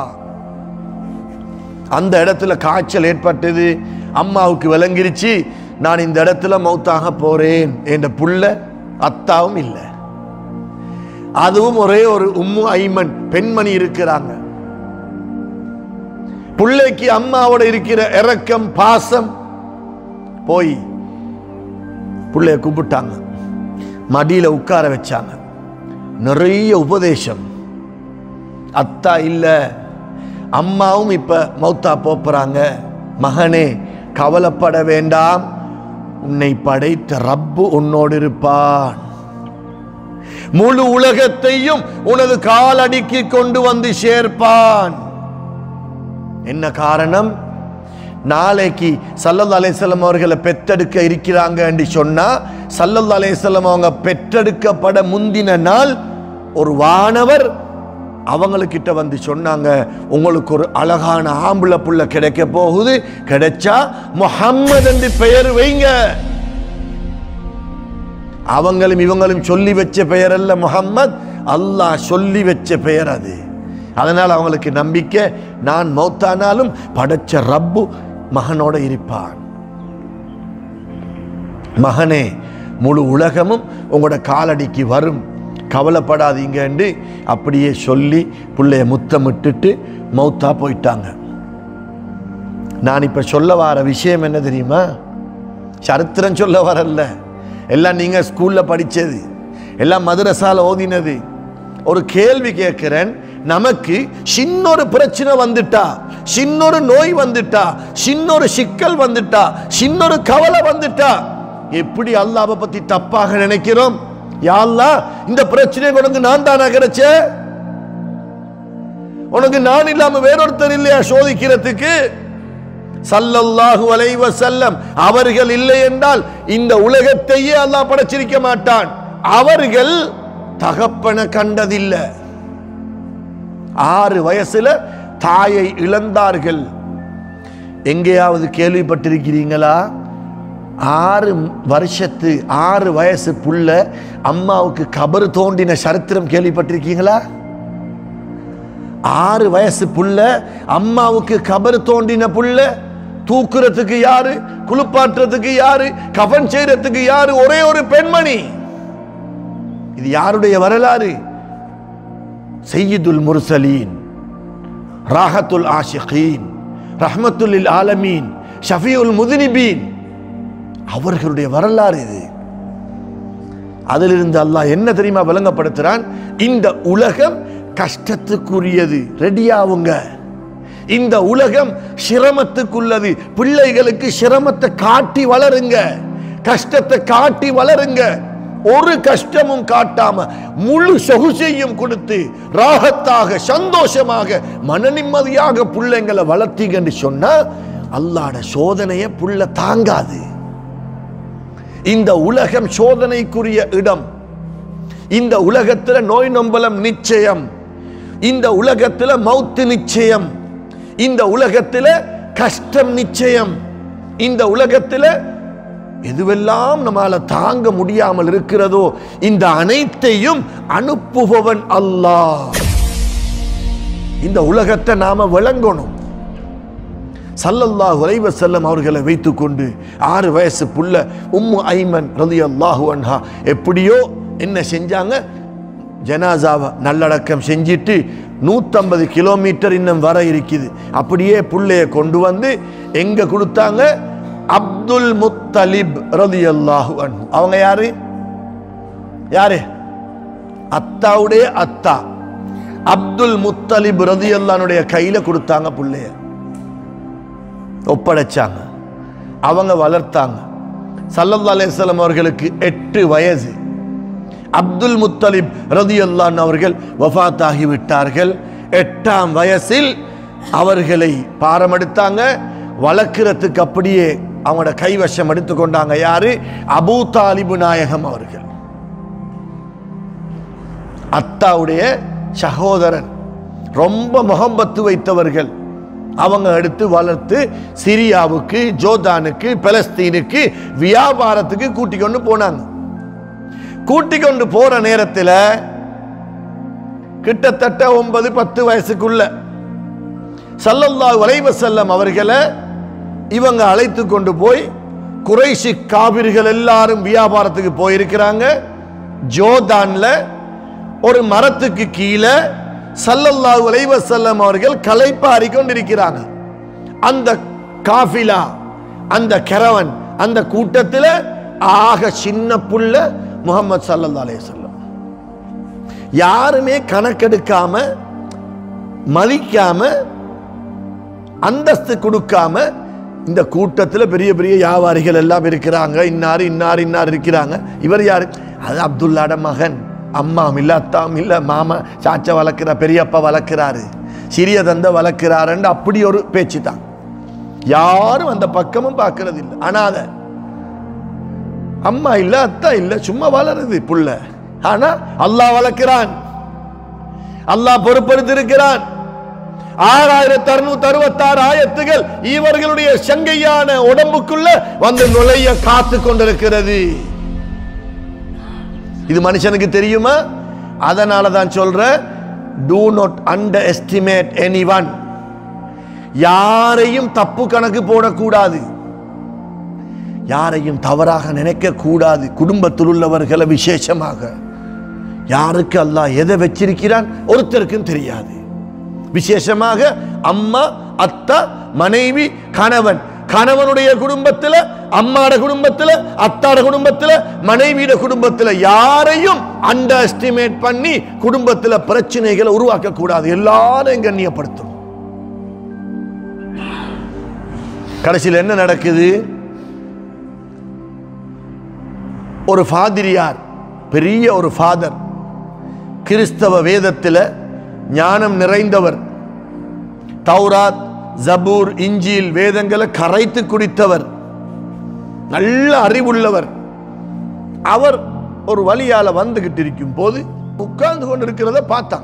Speaker 1: அந்த இடத்துல காய்ச்சல் ஏற்பட்டது அம்மாவுக்கு விளங்கிருச்சு நான் இந்த இடத்துல மௌத்தாக போறேன் என்ற புள்ள அத்தாவும் இல்லை அதுவும் ஒரே ஒரு உம்மு ஐமன் பெண்மணி இருக்கிறாங்க பிள்ளைக்கு அம்மாவோட இருக்கிற இரக்கம் பாசம் போய் பிள்ளைய கூப்பிட்டாங்க மடியில் உட்கார வச்சாங்க நிறைய உபதேசம் அத்தா இல்லை அம்மாவும் இப்போ மௌத்தா போப்புறாங்க மகனே கவலைப்பட வேண்டாம் உன்னை படைத்த ரப்பு உன்னோடு இருப்பான் முழு உலகத்தையும் உனது காலடிக்கு கொண்டு வந்து சேர்ப்பான் என்ன காரணம் நாளைக்கு சல்லல்லா அலையம் அவர்களை பெற்றெடுக்க இருக்கிறாங்க என்று சொன்னா சல்லல்லா அலையம் அவங்க பெற்றெடுக்கப்பட முந்தின நாள் ஒரு வானவர் அவங்களுக்கிட்ட வந்து சொன்னாங்க உங்களுக்கு ஒரு அழகான ஆம்பளை புள்ள கிடைக்க போகுது கிடைச்சா முஹம்மது என்று பெயர் வைங்க அவங்களும் இவங்களும் சொல்லி வச்ச பெயர் அல்ல முஹம்மத் அல்லாஹ் சொல்லி வச்ச பெயர் அது அதனால் அவங்களுக்கு நம்பிக்கை நான் மௌத்தானாலும் படைச்ச ரப்பு மகனோட இருப்பான் மகனே முழு உலகமும் உங்களோட காலடிக்கு வரும் கவலைப்படாதீங்கன்னு அப்படியே சொல்லி பிள்ளைய முத்தமிட்டுட்டு மௌத்தா போயிட்டாங்க நான் இப்போ சொல்ல வர விஷயம் என்ன தெரியுமா சரித்திரம் சொல்ல வரல எல்லாம் நீங்கள் ஸ்கூலில் படித்தது எல்லாம் மதுரசால ஓதினது ஒரு கேள்வி கேட்கிறேன் நமக்கு சின்னொரு பிரச்சனை வந்துட்டா சின்னொரு நோய் வந்துட்டா சின்னொரு சிக்கல் வந்துட்டா சின்னொரு கவலை வந்துட்டா எப்படி அல்லாவை பத்தி தப்பாக நினைக்கிறோம் யாழ்லா இந்த பிரச்சனையை உனக்கு நான் தானா கிடைச்ச உனக்கு நான் இல்லாம வேறொருத்தர் இல்லையா சோதிக்கிறதுக்கு சல்லல்லாஹு அலைஹி வஸல்லம் அவர்கள் இல்லை என்றால் இந்த உலகத்தையே அல்லாஹ் படைச்சிருக்க மாட்டான் அவர்கள் தகப்பன கண்டதில்லை ஆறு வயசுல தாயை இழந்தார்கள் எங்கேயாவது கேள்விப்பட்டிருக்கிறீங்களா ஆறு வருஷத்து ஆறு வயசு புள்ள அம்மாவுக்கு கபரு தோண்டின சரித்திரம் கேள்விப்பட்டிருக்கீங்களா ஆறு வயசு புள்ள அம்மாவுக்கு கபரு தோண்டின புள்ள தூக்குறதுக்கு யாரு குளிப்பாட்டுறதுக்கு யாரு கஃன் செய்யறதுக்கு யாரு ஒரே ஒரு பெண்மணி இது யாருடைய வரலாறு சையீதுல் முர்சலீன் ராஹத்துல் ஆஷிகீன் ரஹ்மத்துல் ஆலமீன் ஷஃபியுல் முதினிபீன் அவர்களுடைய வரலாறு இது அதிலிருந்து அல்லாஹ் என்ன தெரியுமா விளங்கப்படுத்துறான் இந்த உலகம் கஷ்டத்துக்குரியது ரெடியாவுங்க இந்த உலகம் சிரமத்துக்குள்ளது பிள்ளைகளுக்கு சிரமத்தை காட்டி வளருங்க கஷ்டத்தை காட்டி வளருங்க ஒரு கஷ்டமும் காட்டாம முழு சொகுசையும் கொடுத்து ராகத்தாக சந்தோஷமாக மன நிம்மதியாக பிள்ளைங்களை வளர்த்தீங்கன்னு சொன்னா அல்லாட சோதனையை புள்ள தாங்காது இந்த உலகம் சோதனைக்குரிய இடம் இந்த உலகத்துல நோய் நம்பலம் நிச்சயம் இந்த உலகத்துல மௌத்து நிச்சயம் இந்த உலகத்துல கஷ்டம் நிச்சயம் இந்த உலகத்துல எதுவெல்லாம் நம்மால தாங்க முடியாமல் இருக்கிறதோ இந்த அனைத்தையும் அனுப்புபவன் அல்லாஹ் இந்த உலகத்தை நாம விளங்கணும் சல்லல்லாஹு அலைஹி வஸல்லம் அவர்களை வைத்துக்கொண்டு ஆறு வயசு புள்ள உம்மு ஐமன் ரலியல்லாஹு அன்ஹா எப்படியோ என்ன செஞ்சாங்க ஜனாசாவை நல்லடக்கம் செஞ்சிட்டு நூற்றம்பது கிலோமீட்டர் இன்னும் வர இருக்குது அப்படியே புள்ளைய கொண்டு வந்து எங்க கொடுத்தாங்க அப்துல் முத்தலிப் ரலியல்லாஹு அன்ஹு அவங்க யாரு யாரு அத்தாவுடைய அத்தா அப்துல் முத்தலிப் ரலியல்லானுடைய கையில கொடுத்தாங்க புள்ளைய ஒப்படைச்சாங்க அவங்க வளர்த்தாங்க சல்லல்லா அலையம் அவர்களுக்கு எட்டு வயசு அப்துல் முத்தலிப் ரதியல்லான் அவர்கள் வஃபாத்தாகி விட்டார்கள் எட்டாம் வயசில் அவர்களை பாரமெடுத்தாங்க வளர்க்கிறதுக்கு அப்படியே அவங்களோட கைவசம் எடுத்துக்கொண்டாங்க யாரு அபூ தாலிபு நாயகம் அவர்கள் அத்தாவுடைய சகோதரன் ரொம்ப முகம்பத்து வைத்தவர்கள் அவங்க எடுத்து வளர்த்து சிரியாவுக்கு ஜோர்தானுக்கு பலஸ்தீனுக்கு வியாபாரத்துக்கு கூட்டிக் கொண்டு போனாங்க கூட்டிக் கொண்டு போற நேரத்தில் கிட்டத்தட்ட ஒன்பது பத்து வயசுக்குள்ள சல்லல்லாஹு அலைஹி வஸல்லம் அவர்களை இவங்க அழைத்து கொண்டு போய் குறைஷி காபிர்கள் எல்லாரும் வியாபாரத்துக்கு போயிருக்கிறாங்க ஜோர்தான்ல ஒரு மரத்துக்கு கீழே சல்லல்லாஹு அலைஹி வஸல்லம் அவர்கள் களைப்பாரி கொண்டிருக்கிறாங்க அந்த காஃபிலா அந்த கரவன் அந்த கூட்டத்தில் ஆக சின்ன புள்ள முகமது சல்லல்லா அலையம் யாருமே கணக்கெடுக்காம மதிக்காம அந்தஸ்து கொடுக்காம இந்த கூட்டத்தில் பெரிய பெரிய வியாபாரிகள் எல்லாம் இருக்கிறாங்க இன்னார் இன்னார் இன்னார் இருக்கிறாங்க இவர் யாரு அது அப்துல்லாட மகன் அம்மா இல்ல அத்தாம் இல்ல மாமா சாச்சா வளர்க்கிற பெரியப்பா வளர்க்கிறாரு சிறிய தந்தை வளர்க்கிறாருன்னு அப்படி ஒரு பேச்சு தான் யாரும் அந்த பக்கமும் பார்க்கறது இல்லை அனாத அம்மா இல்ல அத்தா இல்ல சும்மா வளருது புள்ள ஆனா அல்லாஹ் வளர்க்கிறான் அல்லாஹ் பொறுப்படுத்திருக்கிறான் ஆறாயிரத்தி அறுநூத்தி அறுபத்தாறு ஆயத்துகள் இவர்களுடைய சங்கையான உடம்புக்குள்ள வந்து நுழைய காத்து கொண்டிருக்கிறது இது மனுஷனுக்கு தெரியுமா அதனால தான் சொல்றேன் do not underestimate any one யாரையும் தப்பு கணக்கு போடக்கூடாது யாரையும் தவறாக நினைக்க கூடாது குடும்பத்தில் உள்ளவர்களை விசேஷமாக யாருக்கு அல்லாஹ் எதை வச்சிருக்கிறான் ஒருத்தருக்கும் தெரியாது விசேஷமாக அம்மா அத்தா மனைவி கணவன் கணவனுடைய குடும்பத்துல அம்மாட குடும்பத்துல அத்தாட குடும்பத்துல மனைவியோட குடும்பத்துல யாரையும் அண்டர் எஸ்டிமேட் பண்ணி குடும்பத்துல பிரச்சனைகளை உருவாக்க கூடாது எல்லாரும் கண்ணியப்படுத்தணும் கடைசியில் என்ன நடக்குது ஒரு ஃபாதிரியார் பெரிய ஒரு ஃபாதர் கிறிஸ்தவ வேதத்தில் ஞானம் நிறைந்தவர் தௌராத் ஜபூர் இஞ்சில் வேதங்களை கரைத்து குடித்தவர் நல்ல அறிவுள்ளவர் அவர் ஒரு வழியால வந்துகிட்டு இருக்கும் போது உட்கார்ந்து கொண்டிருக்கிறத பார்த்தாங்க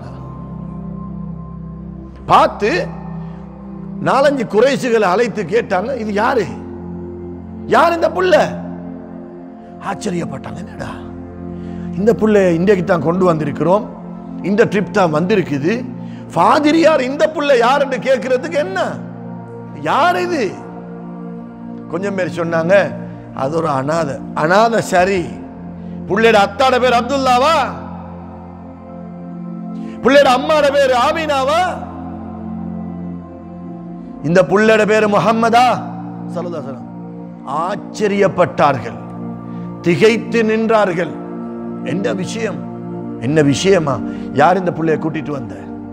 Speaker 1: பார்த்து நாலஞ்சு குறைசுகளை அழைத்து கேட்டாங்க இது யாரு யார் இந்த புள்ள ஆச்சரியப்பட்டாங்க என்னடா இந்த புள்ள இன்றைக்கு தான் கொண்டு வந்திருக்கிறோம் இந்த ட்ரிப் தான் வந்திருக்குது ஃபாதிரியார் இந்த புள்ள யாருன்னு கேட்கறதுக்கு என்ன யார் இது கொஞ்சம் பேர் சொன்னாங்க அது ஒரு அனாதை அனாதை சரி புள்ளையோட அத்தாட பேர் அப்துல்லாவா புள்ளையோட அம்மாட பேர் ஆமீனாவா இந்த புள்ளோட பேர் முகம்மதா சலதாசனம் ஆச்சரியப்பட்டார்கள் திகைத்து நின்றார்கள் என்ன விஷயம் என்ன விஷயமா யார் இந்த புள்ளைய கூட்டிட்டு வந்த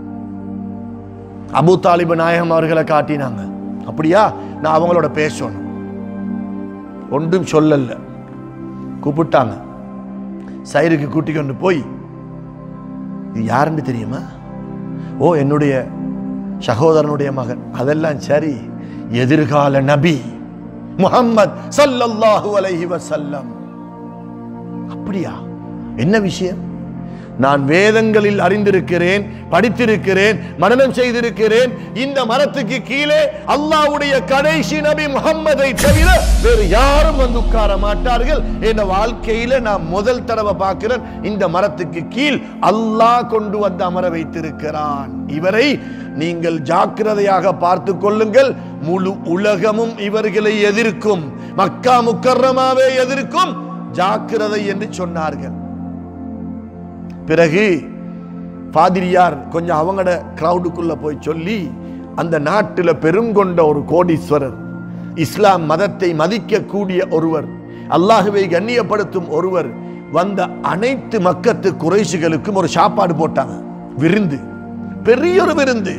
Speaker 1: அபு தாலிபு நாயகம் அவர்களை காட்டினாங்க அப்படியா நான் அவங்களோட பேசணும் ஒன்றும் சொல்லல கூப்பிட்டாங்க சைருக்கு கூட்டி கொண்டு போய் இது யாருன்னு தெரியுமா ஓ என்னுடைய சகோதரனுடைய மகன் அதெல்லாம் சரி எதிர்கால நபி முஹம்மத் ஸல்லல்லாஹு அலைஹி வஸல்லம் அப்படியா என்ன விஷயம் நான் வேதங்களில் அறிந்திருக்கிறேன் படித்திருக்கிறேன் மனனம் செய்திருக்கிறேன் இந்த மரத்துக்கு கீழே அல்லாஹ்வுடைய கடைசி நபி முகம்மதை தவிர வேறு யாரும் வந்து உட்கார மாட்டார்கள் என் வாழ்க்கையில நான் முதல் தடவை பார்க்கிறேன் இந்த மரத்துக்கு கீழ் அல்லாஹ் கொண்டு வந்து அமர வைத்திருக்கிறான் இவரை நீங்கள் ஜாக்கிரதையாக பார்த்து கொள்ளுங்கள் முழு உலகமும் இவர்களை எதிர்க்கும் மக்கா முக்கர்ரமாவே எதிர்க்கும் ஜாக்கிரதை என்று சொன்னார்கள் பிறகு பாதிரியார் கொஞ்சம் அவங்களோட கிரவுடுக்குள்ள போய் சொல்லி அந்த நாட்டில் பெருங்கொண்ட ஒரு கோடீஸ்வரர் இஸ்லாம் மதத்தை மதிக்கக்கூடிய ஒருவர் அல்லாஹுவை கண்ணியப்படுத்தும் ஒருவர் வந்த அனைத்து மக்கத்து குறைசுகளுக்கும் ஒரு சாப்பாடு போட்டாங்க விருந்து பெரிய ஒரு விருந்து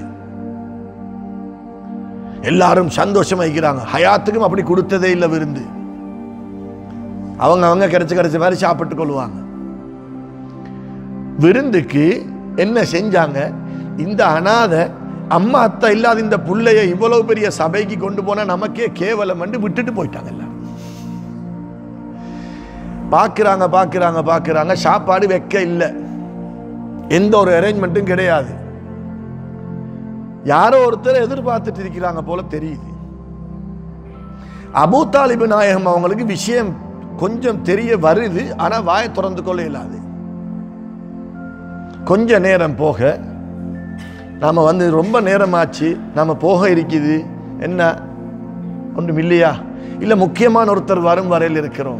Speaker 1: எல்லாரும் சந்தோஷமாக்கிறாங்க ஹயாத்துக்கும் அப்படி கொடுத்ததே இல்லை விருந்து அவங்க அவங்க கிடைச்ச கிடைச்ச மாதிரி சாப்பிட்டு கொள்வாங்க விருந்துக்கு என்ன செஞ்சாங்க இந்த அனாதை அம்மா அத்தா இல்லாத இந்த புள்ளைய இவ்வளவு பெரிய சபைக்கு கொண்டு போனா நமக்கே கேவலம் வந்து விட்டுட்டு போயிட்டாங்க எல்லாரும் பார்க்குறாங்க பார்க்குறாங்க பார்க்குறாங்க சாப்பாடு வைக்க இல்லை எந்த ஒரு அரேஞ்ச்மெண்ட்டும் கிடையாது யாரோ ஒருத்தர் எதிர்பார்த்துட்டு இருக்கிறாங்க போல தெரியுது அபூ தாலிபு நாயகம் அவங்களுக்கு விஷயம் கொஞ்சம் தெரிய வருது ஆனா வாயை திறந்து கொள்ள இயலாது கொஞ்ச நேரம் போக நாம வந்து ரொம்ப நேரமாச்சு நாம போக இருக்குது என்ன ஒன்றும் இல்லையா இல்ல முக்கியமான ஒருத்தர் வரும் வரையில் இருக்கிறோம்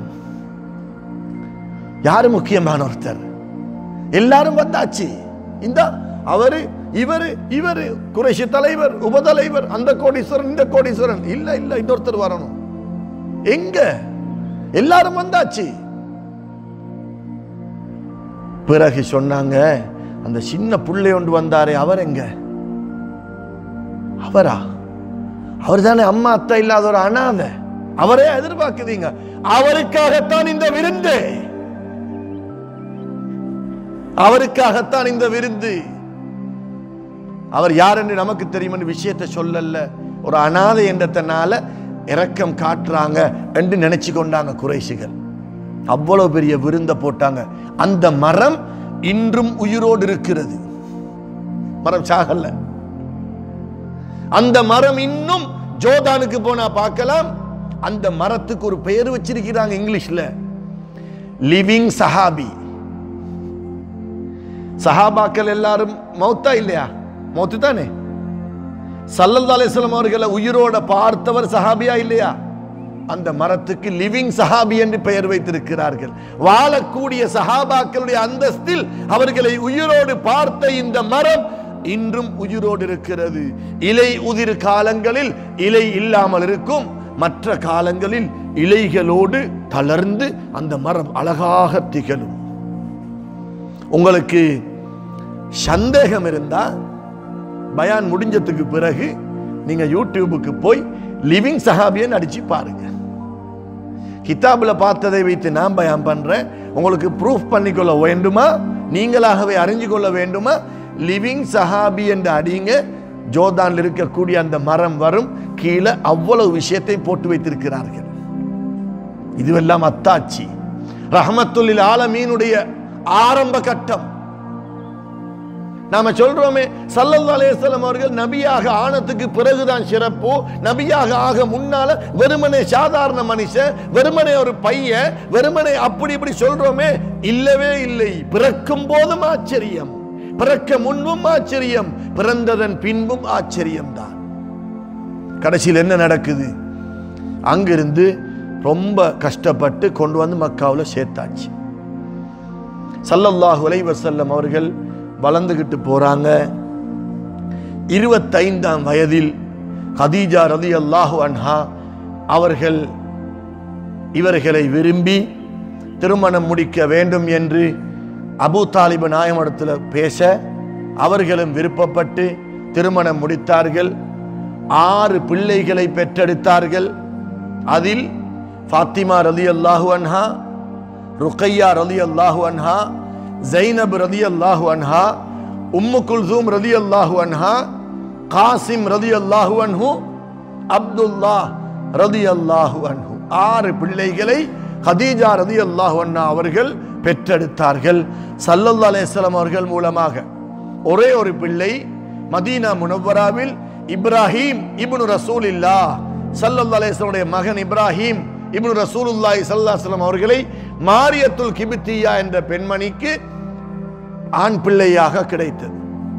Speaker 1: யாரு முக்கியமான ஒருத்தர் எல்லாரும் வந்தாச்சு இந்த அவரு இவரு இவரு குறைஷி தலைவர் உபதலைவர் அந்த கோடீஸ்வரன் இந்த கோடீஸ்வரன் இல்ல இல்ல இன்னொருத்தர் வரணும் எங்க எல்லாரும் வந்தாச்சு பிறகு சொன்னாங்க அந்த சின்ன புள்ளை ஒன்று வந்தாரே அவர் எங்க அவரா அவர் தானே அம்மா அத்தா இல்லாத ஒரு அனாதை அவரே எதிர்பார்க்குதீங்க அவருக்காகத்தான் இந்த விருந்து அவருக்காகத்தான் இந்த விருந்து அவர் யார் என்று நமக்கு தெரியும் விஷயத்தை சொல்லல ஒரு அனாதை என்றதனால இரக்கம் காட்டுறாங்க என்று நினைச்சு கொண்டாங்க குறைசிகள் அவ்வளவு பெரிய விருந்த போட்டாங்க அந்த மரம் இன்றும் உயிரோடு இருக்கிறது மரம் சாகல்ல அந்த மரம் இன்னும் ஜோதானுக்கு போனா பார்க்கலாம் அந்த மரத்துக்கு ஒரு பெயர் வச்சிருக்கிறாங்க இங்கிலீஷ்ல லிவிங் சஹாபி சஹாபாக்கள் எல்லாரும் மௌத்தா இல்லையா மௌத்து தானே சல்லல்லா அலிஸ்லாம் அவர்களை உயிரோட பார்த்தவர் சஹாபியா இல்லையா அந்த மரத்துக்கு லிவிங் சஹாபி என்று பெயர் வைத்திருக்கிறார்கள் வாழக்கூடிய சஹாபாக்களுடைய அந்தஸ்தில் அவர்களை உயிரோடு பார்த்த இந்த மரம் இன்றும் உயிரோடு இருக்கிறது இலை உதிர் காலங்களில் இலை இல்லாமல் இருக்கும் மற்ற காலங்களில் இலைகளோடு தளர்ந்து அந்த மரம் அழகாக திகழும் உங்களுக்கு சந்தேகம் இருந்தா பயான் முடிஞ்சதுக்கு பிறகு நீங்க யூடியூபுக்கு போய் லிவிங் சஹாபியன் அடிச்சு பாருங்க கிதாபுல பார்த்ததை வைத்து நான் பயான் பண்றேன் உங்களுக்கு ப்ரூஃப் பண்ணிக்கொள்ள வேண்டுமா நீங்களாகவே அறிஞ்சு கொள்ள வேண்டுமா லிவிங் சஹாபி என்று அடிங்க ஜோர்டான்ல இருக்கக்கூடிய அந்த மரம் வரும் கீழே அவ்வளவு விஷயத்தை போட்டு வைத்திருக்கிறார்கள் இதுவெல்லாம் அத்தாட்சி ரஹமத்துல்லில் ஆலமீனுடைய ஆரம்ப கட்டம் நாம சொல்றோமே சல்லல்லா அலைஹிஸ்ஸலாம் அவர்கள் நபியாக ஆனதுக்கு பிறகுதான் சிறப்பு நபியாக ஆக முன்னால வெறுமனே சாதாரண மனுஷன் வெறுமனே ஒரு பையன் வெறுமனே அப்படி இப்படி சொல்றோமே இல்லவே இல்லை பிறக்கும் போதும் ஆச்சரியம் பிறக்க முன்பும் ஆச்சரியம் பிறந்ததன் பின்பும் ஆச்சரியம் தான் கடைசியில் என்ன நடக்குது அங்கிருந்து ரொம்ப கஷ்டப்பட்டு கொண்டு வந்து மக்காவில் சேர்த்தாச்சு சல்லல்லாஹு அலைஹி வஸல்லம் அவர்கள் வளர்ந்துகிட்டு போறாங்க இருபத்தைந்தாம் வயதில் ஹதீஜா ரதி அல்லாஹு அன்ஹா அவர்கள் இவர்களை விரும்பி திருமணம் முடிக்க வேண்டும் என்று அபூ தாலிப நாயமடத்தில் பேச அவர்களும் விருப்பப்பட்டு திருமணம் முடித்தார்கள் ஆறு பிள்ளைகளை பெற்றெடுத்தார்கள் அதில் ஃபாத்திமா ரதி அல்லாஹு அன்ஹா ருக்கையா ரதி அல்லாஹு அன்ஹா ஜைனப் ரதி அல்லாஹு அன்ஹா உம்மு குல்சூம் ரதி அல்லாஹு அன்ஹா காசிம் ரதி அல்லாஹு அன்ஹு அப்துல்லா ரதி அல்லாஹு அன்ஹு ஆறு பிள்ளைகளை ஹதீஜா ரதி அல்லாஹு அன்ஹா அவர்கள் பெற்றெடுத்தார்கள் சல்லல்லா அலைஹிஸ்ஸலாம் அவர்கள் மூலமாக ஒரே ஒரு பிள்ளை மதீனா முனவராவில் இப்ராஹிம் இப்னு ரசூலில்லா சல்லல்லா அலைஹிஸ்ஸலாமுடைய மகன் இப்ராஹிம் இப்னு ரசூலுல்லாஹி ஸல்லல்லாஹு அலைஹி வஸல்லம் அவர்களை மாரியத்துல் கிபித்தியா என்ற பெண்மணிக்கு ஆண் பிள்ளையாக கிடைத்தது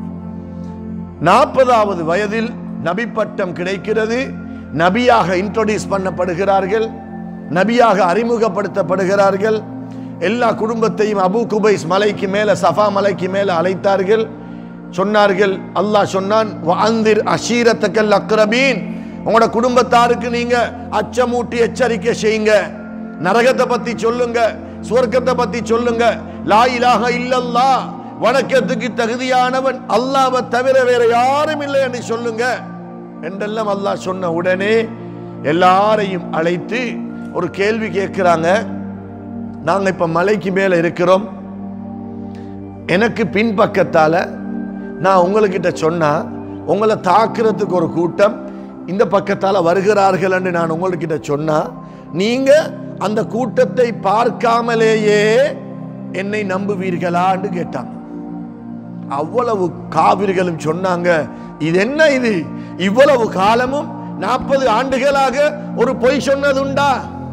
Speaker 1: நாற்பதாவது வயதில் நபி பட்டம் கிடைக்கிறது நபியாக இன்ட்ரோடியூஸ் பண்ணப்படுகிறார்கள் நபியாக அறிமுகப்படுத்தப்படுகிறார்கள் எல்லா குடும்பத்தையும் அபு குபைஸ் மலைக்கு மேல சஃபா மலைக்கு மேல அழைத்தார்கள் சொன்னார்கள் அல்லாஹ் சொன்னான் அந்திர் அஷீரத்தக்கல் அக்ரபீன் உங்களோட குடும்பத்தாருக்கு நீங்க அச்சமூட்டி எச்சரிக்கை செய்யுங்க நரகத்தை பத்தி சொல்லுங்க சுவர்க்கத்தை பத்தி சொல்லுங்க லா இலாஹ இல்லல்லா வணக்கத்துக்கு தகுதியானவன் அல்லாஹ்வை தவிர வேற யாரும் இல்லை என்று சொல்லுங்க என்றெல்லாம் அல்லாஹ் சொன்ன உடனே எல்லாரையும் அழைத்து ஒரு கேள்வி கேட்கிறாங்க நாங்க இப்ப மலைக்கு மேல இருக்கிறோம் எனக்கு பின்பக்கத்தால நான் உங்ககிட்ட சொன்னா உங்களை தாக்குறதுக்கு ஒரு கூட்டம் இந்த பக்கத்தால வருகிறார்கள் என்று நான் உங்ககிட்ட சொன்னா நீங்க அந்த கூட்டத்தை பார்க்காமலேயே என்னை நம்புவீர்களான்னு கேட்டாங்க அவ்வளவு காவிர்களும் சொன்னாங்க இது என்ன இது இவ்வளவு காலமும் நாற்பது ஆண்டுகளாக ஒரு பொய் சொன்னதுண்டா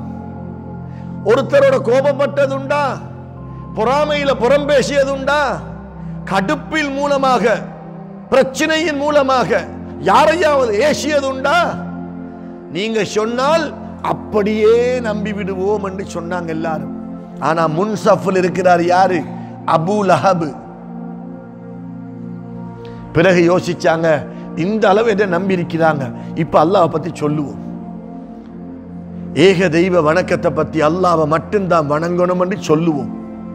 Speaker 1: ஒருத்தரோட கோபப்பட்டதுண்டா பொறாமையில புறம் பேசியதுண்டா கடுப்பில் மூலமாக பிரச்சனையின் மூலமாக யாரையாவது ஏசியதுண்டா நீங்க சொன்னால் அப்படியே நம்பி விடுவோம் என்று சொன்னாங்க எல்லாரும் ஆனா முன் சஃபில் இருக்கிறார் யாரு அபு லஹபு பிறகு யோசிச்சாங்க இந்த அளவு என்ன நம்பி இருக்கிறாங்க இப்ப அல்லாஹ் பத்தி சொல்லுவோம் ஏக தெய்வ வணக்கத்தை பத்தி அல்லாவை மட்டும்தான் வணங்கணும் என்று சொல்லுவோம்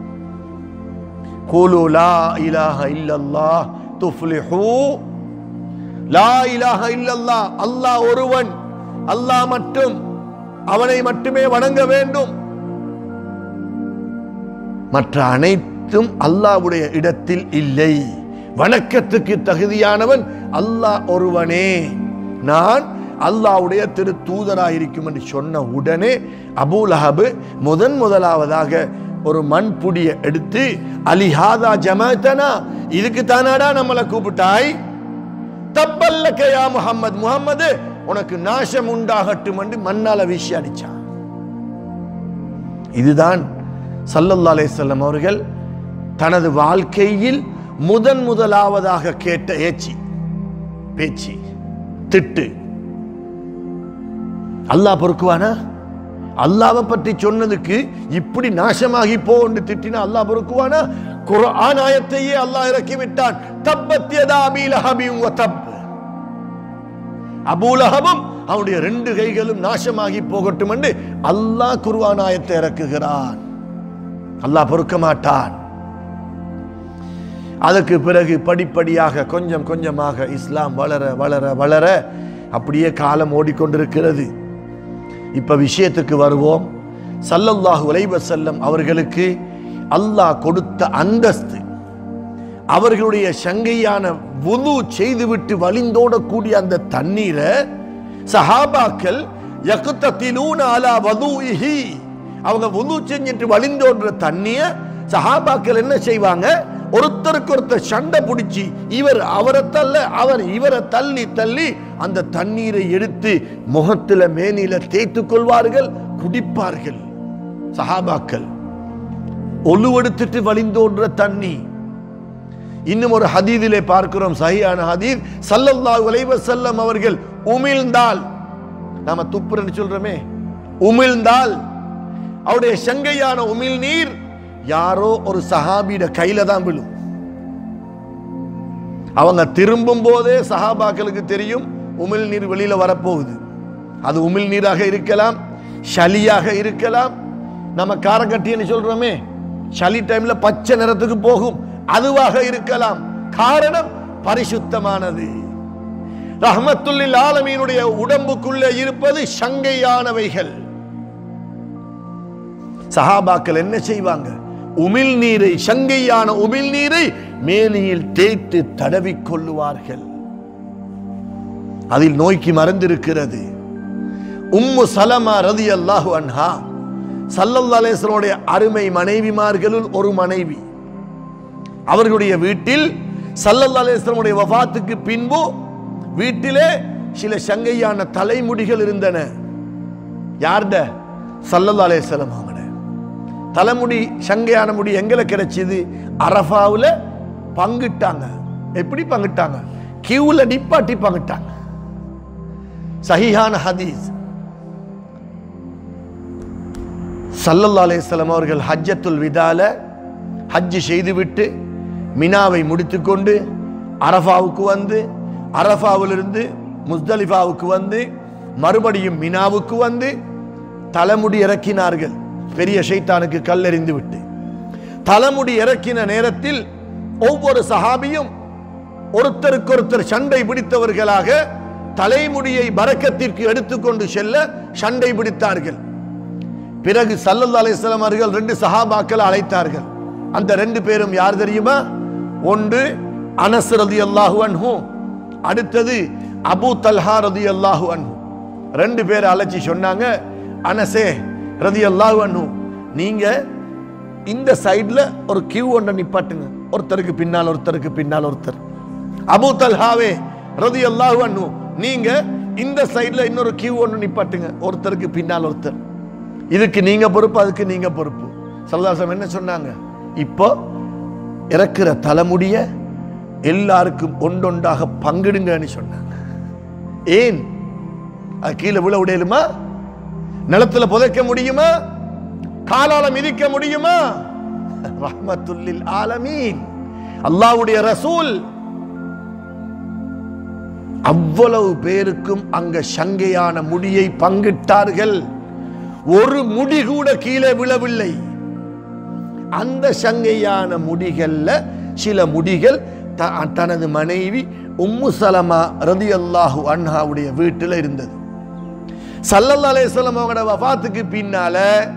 Speaker 1: கூலு லா இலாஹ இல்லல்லாஹ் துஃப்லிஹூ லா இலாஹ இல்லல்லாஹ் அல்லாஹ் ஒருவன் அல்லாஹ் மட்டும் அவனை மட்டுமே வணங்க வேண்டும் மற்ற அனைத்தும் அல்லாஹ்வுடைய இடத்தில் இல்லை வணக்கத்துக்கு தகுதியானவன் அல்லாஹ் ஒருவனே நான் அல்லாஹ்வுடைய திரு தூதராக இருக்கும் என்று சொன்ன உடனே அபூலஹபு முதன் முதலாவதாக ஒரு மண் புடிய எடுத்து அலிஹாதா ஜமாத்தனா இதுக்கு தானாடா நம்மளை கூப்பிட்டாய் தப்பல்லக்கையா முகம்மது முகம்மது உனக்கு நாசம் உண்டாகட்டும் என்று மண்ணால வீசி அடிச்சான் இதுதான் சல்லல்லா அலைஹிஸ்ஸலாம் அவர்கள் தனது வாழ்க்கையில் முதன் முதலாவதாக கேட்ட ஏச்சி பேச்சு திட்டு அல்லாஹ் பொறுக்குவானா அல்லாவை பற்றி சொன்னதுக்கு இப்படி நாசமாகி போன்னு திட்டினா அல்லாஹ் பொறுக்குவானா குர்ஆன் ஆயத்தையே அல்லாஹ் இறக்கி விட்டான் தப்பத்தியதா அபீலஹபியும் தப் அபூலஹபும் அவனுடைய ரெண்டு கைகளும் நாசமாகி போகட்டும் என்று அல்லாஹ் குர்ஆன் ஆயத்தை இறக்குகிறான் அல்லாஹ் பொறுக்க மாட்டான் அதுக்கு பிறகு படிப்படியாக கொஞ்சம் கொஞ்சமாக இஸ்லாம் வளர வளர வளர அப்படியே காலம் ஓடிக்கொண்டிருக்கிறது இப்ப விஷயத்துக்கு வருவோம் சல்லல்லாஹு அலைஹி வஸல்லம் அவர்களுக்கு அல்லாஹ் கொடுத்த அந்தஸ்து அவர்களுடைய சங்கையான வுது செய்துவிட்டு வழிந்தோடக்கூடிய அந்த தண்ணீரை சஹாபாக்கள் யகுத்தத்திலூன அலா வதுஇஹி அவங்க வுது செஞ்சுட்டு வழிந்தோடுற தண்ணிய சஹாபாக்கள் என்ன செய்வாங்க ஒருத்தருக்கு ஒருத்தர் சண்டை பிடிச்சி இவர் அவரை தள்ள அவர் இவரை தள்ளி தள்ளி அந்த தண்ணீரை எடுத்து முகத்துல மேனில தேய்த்துக் கொள்வார்கள் குடிப்பார்கள் சஹாபாக்கள் ஒழுவெடுத்துட்டு வழிந்தோன்ற தண்ணி இன்னும் ஒரு ஹதீதிலே பார்க்கிறோம் சஹியான ஹதீத் சல்லல்லாஹு அலைஹி வஸல்லம் அவர்கள் உமிழ்ந்தால் நாம துப்புரன்னு சொல்றோமே உமிழ்ந்தால் அவருடைய சங்கையான உமிழ் நீர் யாரோ ஒரு சஹாபியோட கையில தான் விழும் அவங்க திரும்பும் போதே சஹாபாக்களுக்கு தெரியும் உமிழ் நீர் வெளியில வரப்போகுது அது உமிழ் நீராக இருக்கலாம் சளியாக இருக்கலாம் நம்ம காரக்கட்டின்னு சொல்றோமே சளி டைம்ல பச்சை நிறத்துக்கு போகும் அதுவாக இருக்கலாம் காரணம் பரிசுத்தமானது ரஹமத்துல்லில் ஆலமீனுடைய உடம்புக்குள்ளே இருப்பது சங்கையானவைகள் சஹாபாக்கள் என்ன செய்வாங்க உமிழ் நீரை சங்கையான உமிழ் நீரை மேனியில் தேய்த்து தடவிக் கொள்ளுவார்கள் அதில் நோய்க்கு மறந்திருக்கிறது உம்மு சலமா ரதி அல்லாஹு அன்ஹா சல்லல்லா அலேஸ்வனுடைய அருமை மனைவிமார்களுள் ஒரு மனைவி அவர்களுடைய வீட்டில் சல்லல்லா அலேஸ்வனுடைய வஃபாத்துக்கு பின்பு வீட்டிலே சில சங்கையான தலைமுடிகள் இருந்தன யார்ட சல்லல்லா அலேஸ்வலம் அவங்கள தலைமுடி சங்கையான முடி எங்களை கிடைச்சது அரஃபாவுல பங்கிட்டாங்க எப்படி பங்கிட்டாங்க கியூல நிப்பாட்டி பங்கிட்டாங்க சஹிஹான ஹதீஸ் சல்லல்லா அலைஹிஸ்ஸலாம் அவர்கள் ஹஜ்ஜத்துல் விதால ஹஜ் செய்துவிட்டு மினாவை முடித்துக்கொண்டு அரஃபாவுக்கு வந்து அரஃபாவிலிருந்து முஸ்தலிஃபாவுக்கு வந்து மறுபடியும் மினாவுக்கு வந்து தலைமுடி இறக்கினார்கள் பெரிய ஷைத்தானுக்கு கல்லெறிந்து விட்டு தலைமுடி இறக்கின நேரத்தில் ஒவ்வொரு சஹாபியும் ஒருத்தருக்கொருத்தர் சண்டை பிடித்தவர்களாக தலைமுடியை பரக்கத்திற்கு எடுத்துக்கொண்டு செல்ல சண்டை பிடித்தார்கள் பிறகு சல்லல்லா அலிஸ்லாம் அவர்கள் ரெண்டு சஹாபாக்களை அழைத்தார்கள் அந்த ரெண்டு பேரும் யார் தெரியுமா ஒன்று அனஸ் ரதி அல்லாஹு அன்ஹு அடுத்தது அபு தல்ஹா ரதி அல்லாஹு அன்ஹு ரெண்டு பேரை அழைச்சி சொன்னாங்க அனசே ரதி அல்லாஹு அன்ஹு நீங்க இந்த சைடுல ஒரு கியூ ஒன்றை நிப்பாட்டுங்க ஒருத்தருக்கு பின்னால் ஒருத்தருக்கு பின்னால் ஒருத்தர் அபு தல்ஹாவே ரதி அல்லாஹு அன்ஹு நீங்க இந்த சைடுல இன்னொரு கியூ ஒன்று நிப்பாட்டுங்க ஒருத்தருக்கு பின்னால் ஒருத்தர் இதுக்கு நீங்க பொறுப்பு அதுக்கு நீங்க பொறுப்பு சல்லாசம் என்ன சொன்னாங்க இப்போ இறக்குற தலைமுடிய எல்லாருக்கும் ஒன்றொன்றாக பங்கிடுங்கன்னு சொன்னாங்க ஏன் அது கீழே விழ விடையலுமா நிலத்துல புதைக்க முடியுமா காலால மிதிக்க முடியுமா ரஹ்மத்துல்லில் ஆலமீன் அல்லாஹ்வுடைய ரசூல் அவ்வளவு பேருக்கும் அங்க சங்கையான முடியை பங்கிட்டார்கள் ஒரு முடி கூட கீழே விழவில்லை அந்த சங்கையான முடிகள்ல சில முடிகள் த- தனது மனைவி உம்மு சலமா ரதியல்லாஹு அன்ஹாவுடைய வீட்டில் இருந்தது சல்லல்லா அலைஹிஸ்ஸலாம் அவங்களோட வஃபாத்துக்கு பின்னால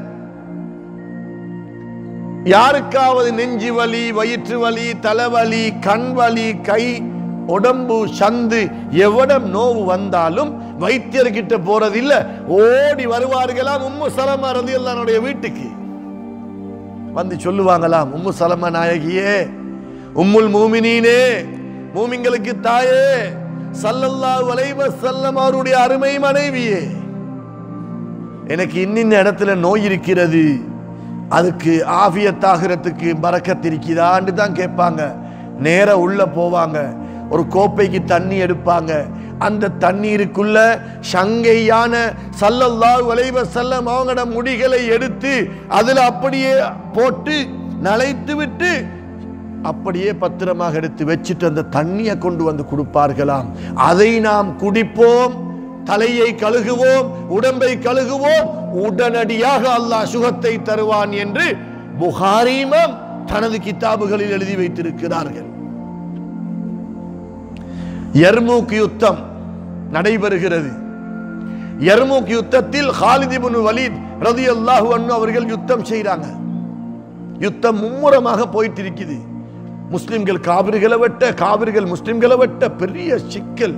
Speaker 1: யாருக்காவது நெஞ்சு வலி வயிற்று வலி தலைவலி கண் வலி கை உடம்பு சந்து எவ்வளவு நோவு வந்தாலும் வைத்தியர்கிட்ட போறதில்ல ஓடி வருவார்களாம் உம்மு சலமா ரதியல்லானுடைய வீட்டுக்கு வந்து சொல்லுவாங்களாம் உம்மு சலமா நாயகியே உம்முல் மூமினீனே மூமிங்களுக்கு தாயே சல்லல்லாஹு அலைஹி வஸல்லம் அவருடைய அருமை மனைவியே எனக்கு இன்னின்ன இடத்துல நோய் இருக்கிறது அதுக்கு ஆபியத்தாகிறதுக்கு பறக்கத் இருக்குதான்னு தான் கேட்பாங்க நேர உள்ள போவாங்க ஒரு கோப்பைக்கு தண்ணி எடுப்பாங்க அந்த தண்ணீருக்குள்ள சங்கையான சல்லல்லாஹு அலைஹி வஸல்லம் அவங்களோட முடிகளை எடுத்து அதுல அப்படியே போட்டு நனைத்து விட்டு அப்படியே பத்திரமாக எடுத்து வச்சுட்டு அந்த தண்ணியை கொண்டு வந்து கொடுப்பார்களாம் அதை நாம் குடிப்போம் தலையை கழுகுவோம் உடம்பை கழுகுவோம் உடனடியாக அல்லாஹ் சுகத்தை தருவான் என்று புகாரீமம் தனது கிதாபுகளில் எழுதி வைத்திருக்கிறார்கள் யர்மூக் யுத்தம் நடைபெறுகிறது யர்மூக் யுத்தத்தில் ஹாலித் இப்னு வலீத் ரலியல்லாஹு அன்ஹு அவர்கள் யுத்தம் செய்றாங்க யுத்தம் மும்முரமாக போயிட்டு இருக்குது முஸ்லிம்கள் காவிரிகளை வெட்ட காவிரிகள் முஸ்லிம்களை வெட்ட பெரிய சிக்கல்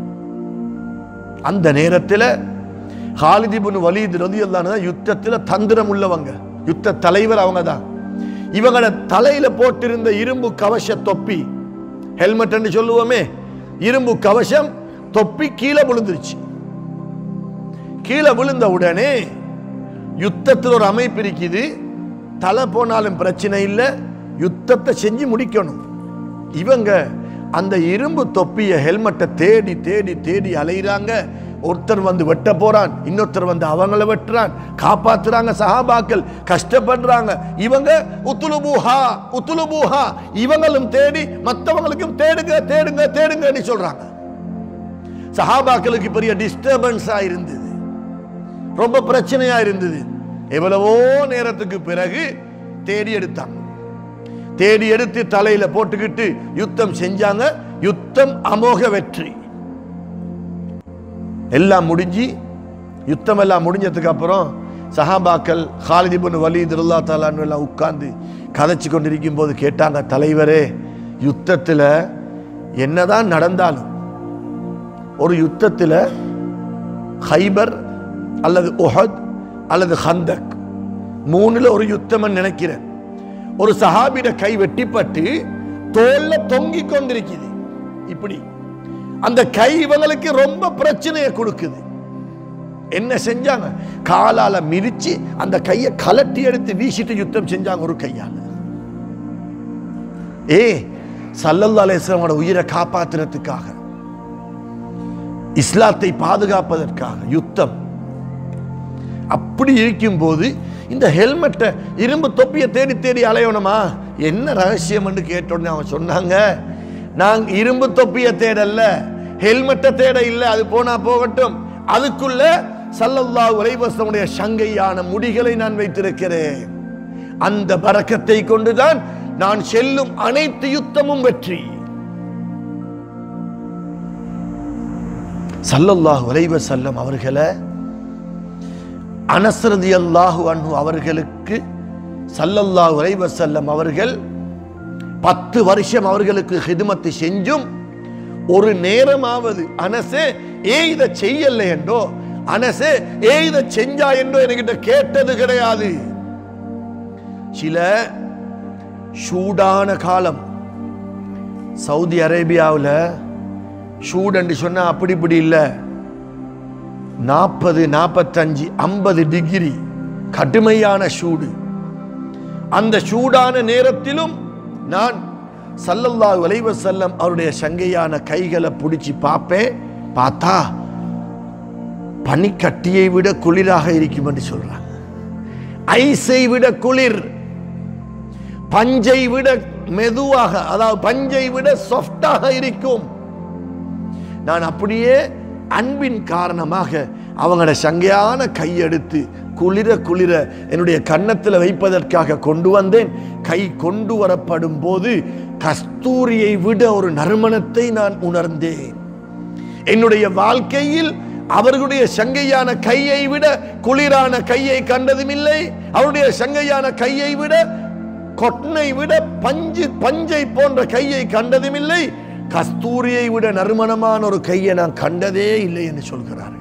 Speaker 1: அந்த நேரத்தில் ஹாலித் இப்னு வலீத் ரலியல்லாஹு அன்ஹு யுத்தத்தில் தந்திரம் உள்ளவங்க யுத்த தலைவர் அவங்க தான் இவங்கள தலையில போட்டிருந்த இரும்பு கவச தொப்பி ஹெல்மெட் சொல்லுவோமே இரும்பு கவசம் தொப்பி கீழே விழுந்துருச்சு கீழே விழுந்த உடனே யுத்தத்தில் ஒரு அமைப்பு இருக்குது தலை போனாலும் பிரச்சனை இல்லை யுத்தத்தை செஞ்சு முடிக்கணும் இவங்க அந்த இரும்பு தொப்பிய ஹெல்மெட்டை தேடி தேடி தேடி அலைகிறாங்க ஒருத்தர் வந்து வெட்ட போறான் இன்னொருத்தர் வந்து அவங்கள வெட்டுறான் காப்பாத்துறாங்க சஹாபாக்கள் கஷ்டப்படுறாங்க இவங்க உத்துலுபூஹா உத்துலுபூஹா இவங்களும் தேடி மற்றவங்களுக்கும் தேடுங்க தேடுங்க தேடுங்கன்னு சொல்றாங்க சஹாபாக்களுக்கு பெரிய டிஸ்டர்பன்ஸா இருந்தது ரொம்ப பிரச்சனையா இருந்தது எவ்வளவோ நேரத்துக்கு பிறகு தேடி எடுத்தாங்க தேடி எடுத்து தலையில போட்டுக்கிட்டு யுத்தம் செஞ்சாங்க யுத்தம் அமோக வெற்றி எல்லாம் முடிஞ்சு யுத்தம் எல்லாம் முடிஞ்சதுக்கு அப்புறம் சஹாபாக்கள் ஹாலித் இப்னு வலீத் அல்லா தாலான்னு எல்லாம் உட்கார்ந்து கதைச்சு கொண்டிருக்கும் போது கேட்டாங்க தலைவரே யுத்தத்தில் என்னதான் நடந்தாலும் ஒரு யுத்தத்தில் ஹைபர் அல்லது உஹத் அல்லது ஹந்தக் மூணுல ஒரு யுத்தம் நினைக்கிறேன் ஒரு சஹாபிட கை வெட்டிப்பட்டு தோல்ல தொங்கி கொண்டிருக்குது இப்படி அந்த கை இவங்களுக்கு ரொம்ப பிரச்சனையை கொடுக்குது என்ன செஞ்சாங்க காலால மிதிச்சு அந்த கையை கலட்டி எடுத்து வீசிட்டு யுத்தம் செஞ்சாங்க ஒரு கையால ஏ சல்லல்லா அலிஸ்லாமோட உயிரை காப்பாத்துறதுக்காக இஸ்லாத்தை பாதுகாப்பதற்காக யுத்தம் அப்படி இருக்கும்போது இந்த ஹெல்மெட்டை இரும்பு தொப்பியை தேடி தேடி அலையணுமா என்ன ரகசியம் என்று கேட்டோடனே அவன் சொன்னாங்க நான் இரும்பு தொப்பியை தேடல்ல ஹெல்மெட்டை தேட இல்லை அது போனா போகட்டும் அதுக்குள்ள சல்லல்லாஹு அலைவசமுடைய சங்கையான முடிகளை நான் வைத்திருக்கிறேன் அந்த பறக்கத்தை கொண்டுதான் நான் செல்லும் அனைத்து யுத்தமும் வெற்றி சல்லல்லாஹு அலைவ செல்லம் அவர்களை அனசரதி அல்லாஹு அன்ஹு அவர்களுக்கு சல்லல்லாஹு அலைவ செல்லம் அவர்கள் பத்து வருஷம் அவர்களுக்கு ஹிதுமத்து செஞ்சும் ஒரு நேரமாவது அனசே ஏ இதை செய்யல என்றோ அனசே ஏ இதை செஞ்சா என்றோ என்கிட்ட கேட்டது கிடையாது சில சூடான காலம் சவுதி அரேபியாவில் சூடுன்னு சொன்னா அப்படி இப்படி இல்லை நாற்பது நாற்பத்தஞ்சு ஐம்பது டிகிரி கடுமையான சூடு அந்த சூடான நேரத்திலும் நான் சல்லல்லாஹு அலைஹி வஸல்லம் அவருடைய சங்கையான கைகளை பிடிச்சி பார்ப்பேன் பார்த்தா பனிக்கட்டியை விட குளிராக இருக்கும் என்று சொல்றாங்க ஐஸை விட குளிர் பஞ்சை விட மெதுவாக அதாவது பஞ்சை விட சாஃப்டாக இருக்கும் நான் அப்படியே அன்பின் காரணமாக அவங்களோட சங்கையான கையெடுத்து குளிர குளிர என்னுடைய கன்னத்தில் வைப்பதற்காக கொண்டு வந்தேன் கை கொண்டு வரப்படும் போது கஸ்தூரியை விட ஒரு நறுமணத்தை நான் உணர்ந்தேன் என்னுடைய வாழ்க்கையில் அவர்களுடைய சங்கையான கையை விட குளிரான கையை கண்டதும் இல்லை அவருடைய சங்கையான கையை விட கொட்டனை விட பஞ்சு பஞ்சை போன்ற கையை கண்டதும் இல்லை கஸ்தூரியை விட நறுமணமான ஒரு கையை நான் கண்டதே இல்லை என்று சொல்கிறார்கள்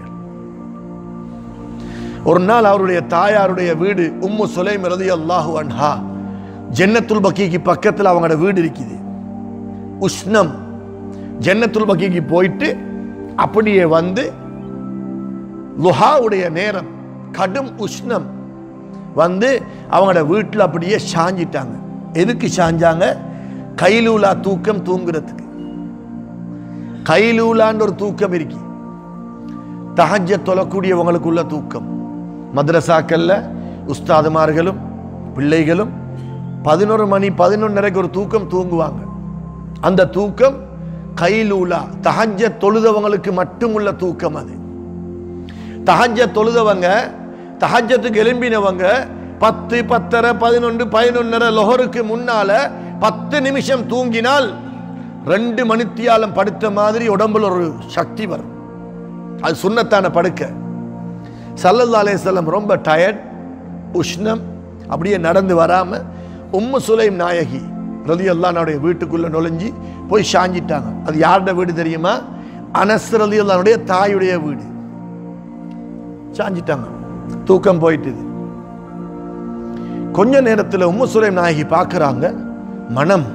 Speaker 1: ஒரு நாள் அவருடைய தாயாருடைய வீடு உம்மு சுலைம் ரதி அல்லாஹு அன்ஹா ஜன்னத்துல் பக்கிக்கு பக்கத்தில் அவங்களோட வீடு இருக்குது உஷ்ணம் ஜன்னத்துல் பக்கிக்கு போயிட்டு அப்படியே வந்து லுஹாவுடைய நேரம் கடும் உஷ்ணம் வந்து அவங்களோட வீட்டில் அப்படியே சாஞ்சிட்டாங்க எதுக்கு சாஞ்சாங்க கைலூலா தூக்கம் தூங்குறதுக்கு கைலூலான்னு ஒரு தூக்கம் இருக்கு தஹஜ்ஜ தொழக்கூடியவங்களுக்குள்ள தூக்கம் மദ്രസാக்கல்ல உஸ்தாதுமார்களும் பிள்ளைகளும் பதினொரு மணி பதினொன்னரைக்கு ஒரு தூக்கம் தூங்குவாங்க அந்த தூக்கம் கைலூலா தஹஜ்ஜ தொழுதவங்களுக்கு மட்டும் உள்ள தூக்கம் அது தஹஜ்ஜ தொழுதவங்க தஹஜ்ஜத்துக்கு எழும்பினவங்க பத்து பத்தரை பதினொன்று பதினொன்னரை லொஹருக்கு முன்னால பத்து நிமிஷம் தூங்கினால் ரெண்டு மணித்தியாலம் படுத்த மாதிரி உடம்புல ஒரு சக்தி வரும் அது சுண்ணத்தான படுக்கை சல்லல்லா அலைஹிஸ்ஸலாம் ரொம்ப டயர்ட் உஷ்ணம் அப்படியே நடந்து வராம உம்மு சுலைம் நாயகி ரலி அல்லானுடைய வீட்டுக்குள்ள நுழைஞ்சி போய் சாஞ்சிட்டாங்க அது யாரோட வீடு தெரியுமா அனஸ் ரலி அல்லானுடைய தாயுடைய வீடு சாஞ்சிட்டாங்க தூக்கம் போயிட்டுது கொஞ்ச நேரத்தில் உம்மு சுலைம் நாயகி பார்க்கறாங்க மனம்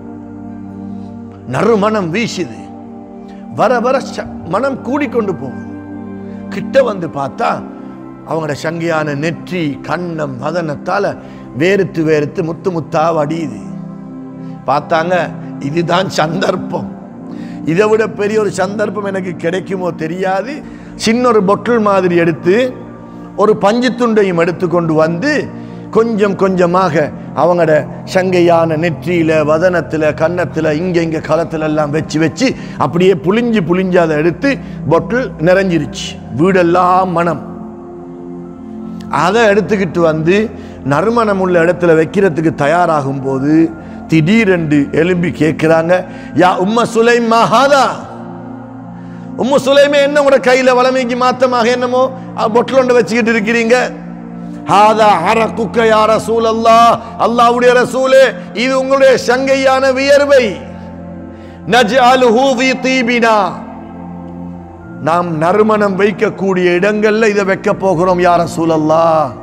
Speaker 1: நறுமணம் வீசுது வர வர ச- மனம் கூடிக்கொண்டு போகுது கிட்ட வந்து பார்த்தா அவங்களோட சங்கையான நெற்றி கண்ணம் வதனத்தால வேறுத்து வேறுத்து முத்து முத்தா வடியுது பார்த்தாங்க இதுதான் சந்தர்ப்பம் இதை விட பெரிய ஒரு சந்தர்ப்பம் எனக்கு கிடைக்குமோ தெரியாது சின்ன ஒரு பொட்டில் மாதிரி எடுத்து ஒரு பஞ்சு துண்டையும் எடுத்து கொண்டு வந்து கொஞ்சம் கொஞ்சமாக அவங்களோட சங்கையான நெற்றியில வதனத்துல கன்னத்துல இங்க இங்க களத்துல எல்லாம் வச்சு வச்சு அப்படியே புளிஞ்சு புளிஞ்சு அதை எடுத்து பொட்டில் நிறைஞ்சிருச்சு வீடெல்லாம் மனம் அதை எடுத்துக்கிட்டு வந்து நறுமணம் உள்ள இடத்துல வைக்கிறதுக்கு தயாராகும் போது திடீரென்று எலும்பி கேட்கிறாங்க யா உம்ம சுலைம் மகாதா உம்மு சுலைமே என்ன உங்களோட கையில வளமைக்கு மாத்தமாக என்னமோ பொட்டில் ஒன்று வச்சுக்கிட்டு இருக்கிறீங்க ஹாதா ஹரக்குக்க யா ரசூல் அல்லாஹ் அல்லாஹ்வுடைய ரசூலே இது உங்களுடைய சங்கையான வியர்வை நஜ்அலுஹு ஃபீ தீபினா நாம் நறுமணம் வைக்கக்கூடிய இடங்கள்ல இதை வைக்க போகிறோம் யார சூழல்லா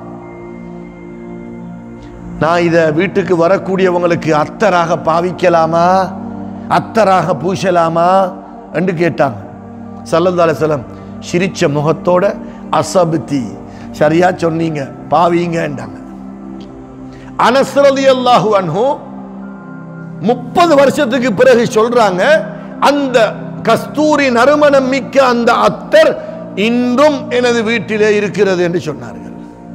Speaker 1: நான் இதை வீட்டுக்கு வரக்கூடியவங்களுக்கு அத்தராக பாவிக்கலாமா அத்தராக பூசலாமா என்று கேட்டாங்க சல்லல்லா அலைஹிஸ்ஸலாம் சிரிச்ச முகத்தோட அசபத்தி சரியா சொன்னீங்க பாவீங்கன்றாங்க அனஸ்ரதி அல்லாஹு அன்ஹு முப்பது வருஷத்துக்கு பிறகு சொல்றாங்க அந்த கஸ்தூரி நறுமணம் மிக்க அந்த அத்தர் இன்றும் எனது வீட்டிலே இருக்கிறது என்று சொன்னார்கள்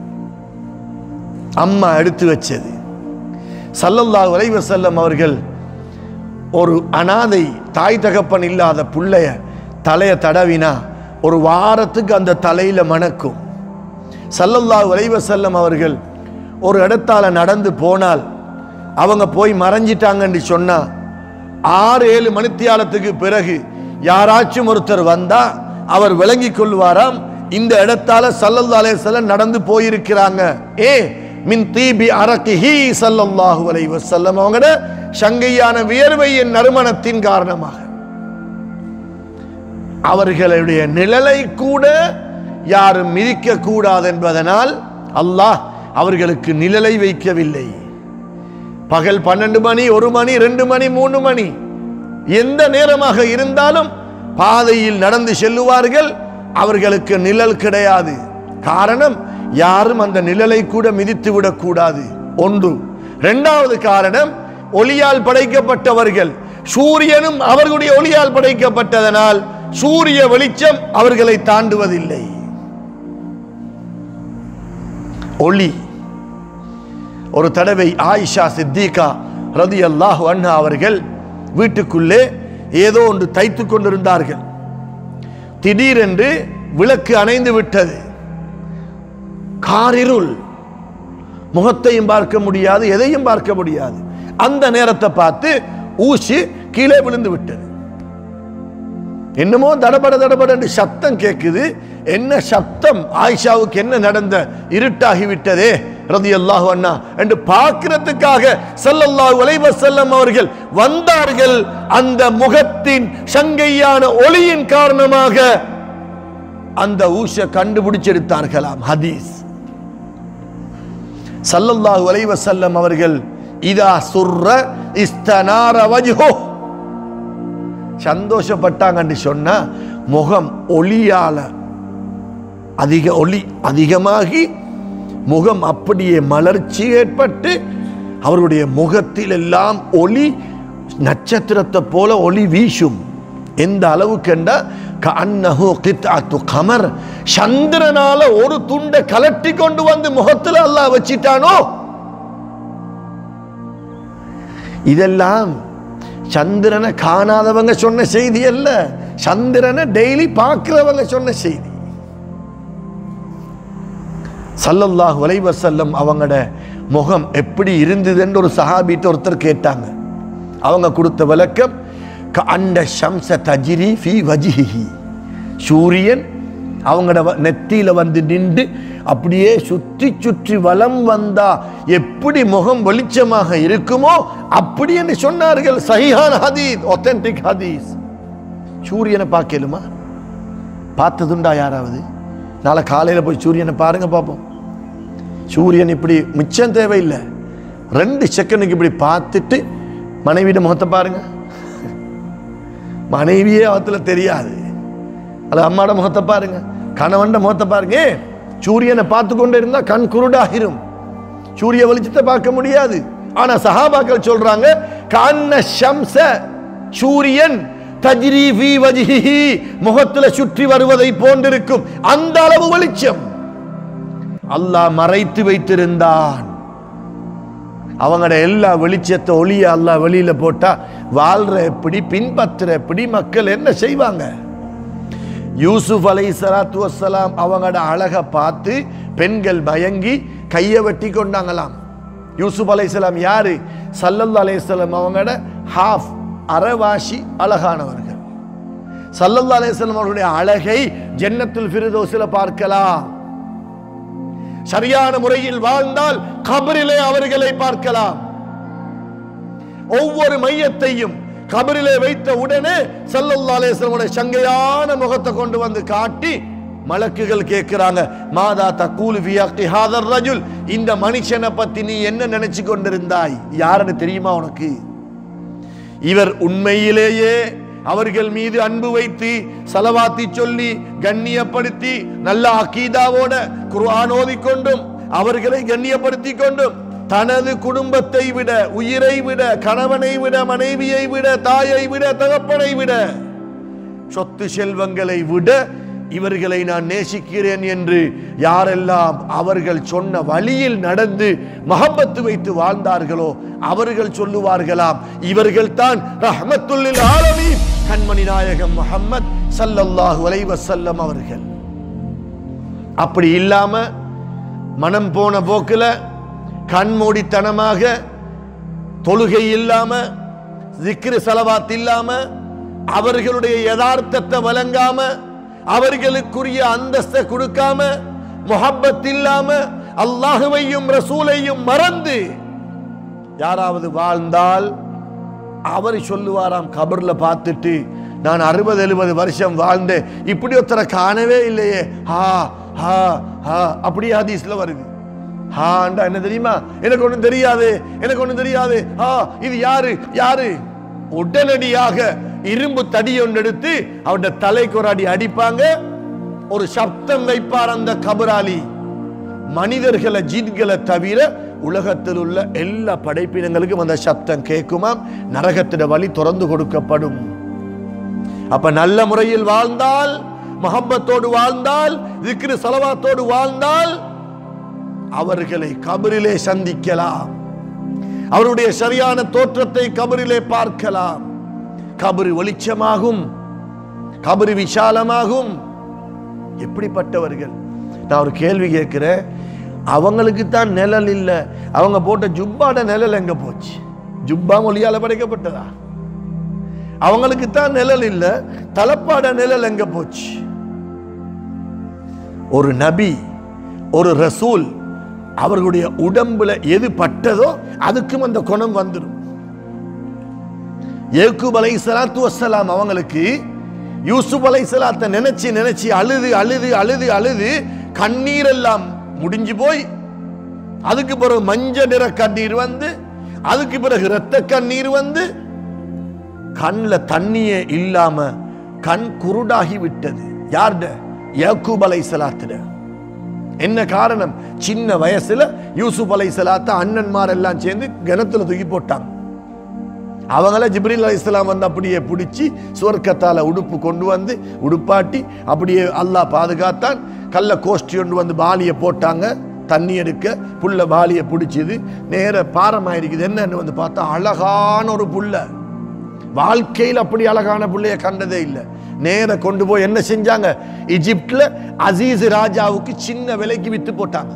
Speaker 1: அம்மா எடுத்து வச்சது சல்லல்லாஹு அலைஹி வஸல்லம் அவர்கள் ஒரு அனாதை தாய் தகப்பன் இல்லாத புள்ளைய தலைய தடவினா ஒரு வாரத்துக்கு அந்த தலையில மணக்கும் சல்லல்லாஹு அலைஹி வஸல்லம் அவர்கள் ஒரு இடத்தால நடந்து போனால் அவங்க போய் மறைஞ்சிட்டாங்கன்னு சொன்னா ஆறு ஏழு மணித்தியாலத்துக்கு பிறகு யாராச்சும் ஒருத்தர் வந்தா அவர் விளங்கிக் கொள்வாராம் இந்த இடத்தால சல்லல்லாஹு அலைஹி வஸல்லம் நடந்து போயிருக்கிறாங்க ஏ மின் தீபி அரக்கிஹி ஸல்லல்லாஹு அலைஹி வஸல்லம் அவங்களோட சங்கையான வியர்வையின் நறுமணத்தின் காரணமாக அவர்களுடைய நிழலை கூட யாரும் மிதிக்க கூடாது என்பதனால் அல்லாஹ் அவர்களுக்கு நிழலை வைக்கவில்லை பகல் பன்னெண்டு மணி ஒரு மணி ரெண்டு மணி மூணு மணி எந்த நேரமாக இருந்தாலும் பாதையில் நடந்து செல்லுவார்கள் அவர்களுக்கு நிழல் கிடையாது காரணம் யாரும் அந்த நிழலை கூட மிதித்து விடக்கூடாது ஒன்று இரண்டாவது காரணம் ஒளியால் படைக்கப்பட்டவர்கள் சூரியனும் அவர்களுடைய ஒளியால் படைக்கப்பட்டதனால் சூரிய வெளிச்சம் அவர்களை தாண்டுவதில்லை ஒளி ஒரு தடவை ஆயிஷா சித்திகா ரதி அல்லாஹு அண்ணா அவர்கள் வீட்டுக்குள்ளே ஏதோ ஒன்று தைத்து கொண்டிருந்தார்கள் திடீரென்று விளக்கு அணைந்து விட்டது காரிருள் முகத்தையும் பார்க்க முடியாது எதையும் பார்க்க முடியாது அந்த நேரத்தை பார்த்து ஊசி கீழே விழுந்து விட்டது என்னமோ தடபட தடபட என்று சத்தம் கேட்குது என்ன சத்தம் ஆயிஷாவுக்கு என்ன நடந்த இருட்டாகி விட்டதே ரதியல்லாஹு அண்ணா என்று பார்க்கிறதுக்காக ஸல்லல்லாஹு அலைஹி வஸல்லம் அவர்கள் வந்தார்கள் அந்த முகத்தின் சங்கையான ஒளியின் காரணமாக அந்த ஊச கண்டுபிடிச்செடுத்தார்களாம் ஹதீஸ் ஸல்லல்லாஹு அலைஹி வஸல்லம் அவர்கள் இதா சுர்ர இஸ்தனார வஜ்ஹு சந்தோஷப்பட்டாங்கன்னு சொன்னா முகம் ஒளியால அதிக ஒளி அதிகமாகி முகம் அப்படியே மலர்ச்சி ஏற்பட்டு அவருடைய முகத்தில் எல்லாம் ஒளி நட்சத்திரத்தை போல ஒளி வீசும் எந்த அளவுக்கு என்றா கண்ணஹு கித்தாத்து கமர் சந்திரனால ஒரு துண்டை கலட்டி கொண்டு வந்து முகத்துல அல்லாஹ் வச்சிட்டானோ இதெல்லாம் சந்திரனை காணாதவங்க சொன்ன செய்தி அல்ல சந்திரனை டெய்லி பார்க்கிறவங்க சொன்ன செய்தி சல்லல்லாஹு அலைஹி வஸல்லம் அவங்களோட முகம் எப்படி இருந்ததுன்னு ஒரு சஹாபிட்ட ஒருத்தர் கேட்டாங்க அவங்க கொடுத்த விளக்கம் அண்ட ஷம்ச தஜிரி ஃபி வஜிஹி சூரியன் அவங்களோட வ- நெத்தியில வந்து நின்று அப்படியே சுற்றி சுற்றி வலம் வந்தா எப்படி முகம் வெளிச்சமாக இருக்குமோ அப்படி என்று சொன்னார்கள் சஹீஹான ஹதீஸ் ஒத்தன்டிக் ஹதீஸ் சூரியனை பார்க்கலுமா பார்த்ததுண்டா யாராவது நாளை காலையில் போய் சூரியனை பாருங்க பார்ப்போம் சூரியன் இப்படி மிச்சம் தேவையில்லை ரெண்டு செகண்டுக்கு இப்படி பார்த்துட்டு மனைவியோட முகத்தை பாருங்க மனைவியே அவத்துல தெரியாது அது அம்மாட முகத்தை பாருங்க கணவன்ட முகத்தை பாருங்க ஏன்? சூரியனை பார்த்து கொண்டு இருந்தா கண் குருடாகிரும் சூரிய வெளிச்சத்தை பார்க்க முடியாது ஆனா சஹாபாக்கள் சொல்றாங்க கண்ண ஷம்ச சூரியன் தஜ்ரி ஃபீ வஜ்ஹிஹி முகத்துல சுற்றி வருவதை போன்றிருக்கும் அந்த அளவு வெளிச்சம் அல்லாஹ் மறைத்து வைத்திருந்தான் அவங்களோட எல்லா வெளிச்சத்தை ஒளிய அல்லாஹ் வெளியில போட்டா வாழ்ற எப்படி பின்பற்றுற எப்படி மக்கள் என்ன செய்வாங்க யூசுப் அலை சலாத்து வசலாம் அவங்களோட அழகை பார்த்து பெண்கள் பயங்கி கையை வெட்டி கொண்டாங்களாம் யூசுப் அலைஹிஸ்ஸலாம் யாரு சல்லல்லா அலைஹிஸ்ஸலாம் அவங்களோட ஹாஃப் அறவாசி அழகானவர்கள் சல்லல்லா அலைஹிஸ்ஸலாம் அவர்களுடைய அழகை ஜன்னத்துல் ஃபிர்தௌஸில் பார்க்கலாம் சரியான முறையில் வாழ்ந்தால் கபரிலே அவர்களை பார்க்கலாம் ஒவ்வொரு மையத்தையும் கபரிலே வைத்த உடனே ஸல்லல்லாஹு அலைஹி வஸல்லம் சங்கையான முகத்தை கொண்டு வந்து காட்டி மலக்குகள் கேட்கிறாங்க மாதா தக்கூலு ஃபி ஹக்கி ஹாதர் ரஜுல் இந்த மனுஷனை பத்தி நீ என்ன நினைச்சு கொண்டிருந்தாய் யாருன்னு தெரியுமா உனக்கு இவர் உண்மையிலேயே அவர்கள் மீது அன்பு வைத்து சலவாத்தி சொல்லி கண்ணியப்படுத்தி நல்ல அக்கீதாவோட குர்ஆன் ஓதிக்கொண்டும் அவர்களை கண்ணியப்படுத்தி கொண்டும் தனது குடும்பத்தை விட உயிரை விட கணவனை விட மனைவியை விட தாயை விட தகப்பனை விட சொத்து செல்வங்களை விட இவர்களை நான் நேசிக்கிறேன் என்று யாரெல்லாம் அவர்கள் சொன்ன வழியில் நடந்து மஹப்பத்து வைத்து வாழ்ந்தார்களோ அவர்கள் சொல்லுவார்களாம் இவர்கள் தான் ரஹ்மத்துல்லில் ஆலமீன் கண்மணி நாயகம் முஹம்மத் ஸல்லல்லாஹு அலைஹி வஸல்லம் அவர்கள் அப்படி இல்லாம மனம் போன போக்குல கண்மூடித்தனமாக தொழுகை இல்லாம திக்ரு சலவாத் இல்லாம அவர்களுடைய யதார்த்தத்தை வழங்காம அவர்களுக்குரிய அந்தஸ்தை கொடுக்காம முஹப்பத் இல்லாம அல்லாஹுவையும் ரசூலையும் மறந்து யாராவது வாழ்ந்தால் அவர் சொல்லுவாராம் கபர்ல பார்த்துட்டு நான் அறுபது எழுபது வருஷம் வாழ்ந்தேன் இப்படி ஒருத்தரை காணவே இல்லையே ஹா ஹா ஹா அப்படி ஹதீஸ்ல வருது ஹாண்டா என்ன தெரியுமா எனக்கு ஒண்ணும் தெரியாது எனக்கு ஒண்ணும் தெரியாது ஆ இது யாரு யாரு உடனடியாக இரும்பு தடி ஒன்று எடுத்து அவருடைய தலைக்கு ஒரு அடி அடிப்பாங்க ஒரு சப்தம் வைப்பார் அந்த கபராளி மனிதர்களை ஜீன்களை தவிர உலகத்தில் உள்ள எல்லா படைப்பினங்களுக்கும் அந்த சத்தம் கேட்குமாம் நரகத்திட வழி திறந்து கொடுக்கப்படும் அப்ப நல்ல முறையில் வாழ்ந்தால் மஹப்பத்தோடு வாழ்ந்தால் திக்ரு சலவாத்தோடு வாழ்ந்தால் அவர்களை கபரிலே சந்திக்கலாம் அவருடைய சரியான தோற்றத்தை கபரிலே பார்க்கலாம் கபரு வெளிச்சமாகும் கபரு விசாலமாகும் எப்படிப்பட்டவர்கள் நான் ஒரு கேள்வி கேட்கிறேன் அவங்களுக்கு தான் நிழல் இல்லை அவங்க போட்ட ஜுப்பாட நிழல் எங்க போச்சு ஜுப்பா மொழியால படைக்கப்பட்டதா அவங்களுக்கு தான் நிழல் இல்லை தலப்பாட நிழல் எங்க போச்சு ஒரு நபி ஒரு ரசூல் அவர்களுடைய உடம்புல எது பட்டதோ அதுக்கும் அந்த குணம் வந்துடும் ஏக்கூப் அலை சலாத்து வசலாம் அவங்களுக்கு யூசுப் அலை சலாத்தை நினைச்சு நினைச்சு அழுது அழுது அழுது அழுது கண்ணீர் எல்லாம் முடிஞ்சு போய் அதுக்கு பிறகு மஞ்ச நிற கண்ணீர் வந்து அதுக்கு பிறகு இரத்த கண்ணீர் வந்து கண்ணில் தண்ணியே இல்லாம கண் குருடாகி விட்டது யார்ட யாக்கூப் அலை சலாத்திட என்ன காரணம் சின்ன வயசுல யூசுப் அலை சலாத்த அண்ணன்மார் எல்லாம் சேர்ந்து கிணத்துல தூக்கி போட்டாங்க அவங்கள ஜிப்ரீல் அலி இஸ்லாம் வந்து அப்படியே பிடிச்சி சுவர்க்கத்தால உடுப்பு கொண்டு வந்து உடுப்பாட்டி அப்படியே அல்லாஹ் பாதுகாத்தான் கல்ல கோஷ்டி கொண்டு வந்து பாலியை போட்டாங்க தண்ணி எடுக்க புல்ல பாலியை பிடிச்சது நேர பாரமாயிருக்குது என்னன்னு வந்து பார்த்தா அழகான ஒரு புல்ல வாழ்க்கையில் அப்படி அழகான புள்ளைய கண்டதே இல்லை நேர கொண்டு போய் என்ன செஞ்சாங்க இஜிப்ட்ல அசீஸ் ராஜாவுக்கு சின்ன விலைக்கு வித்து போட்டாங்க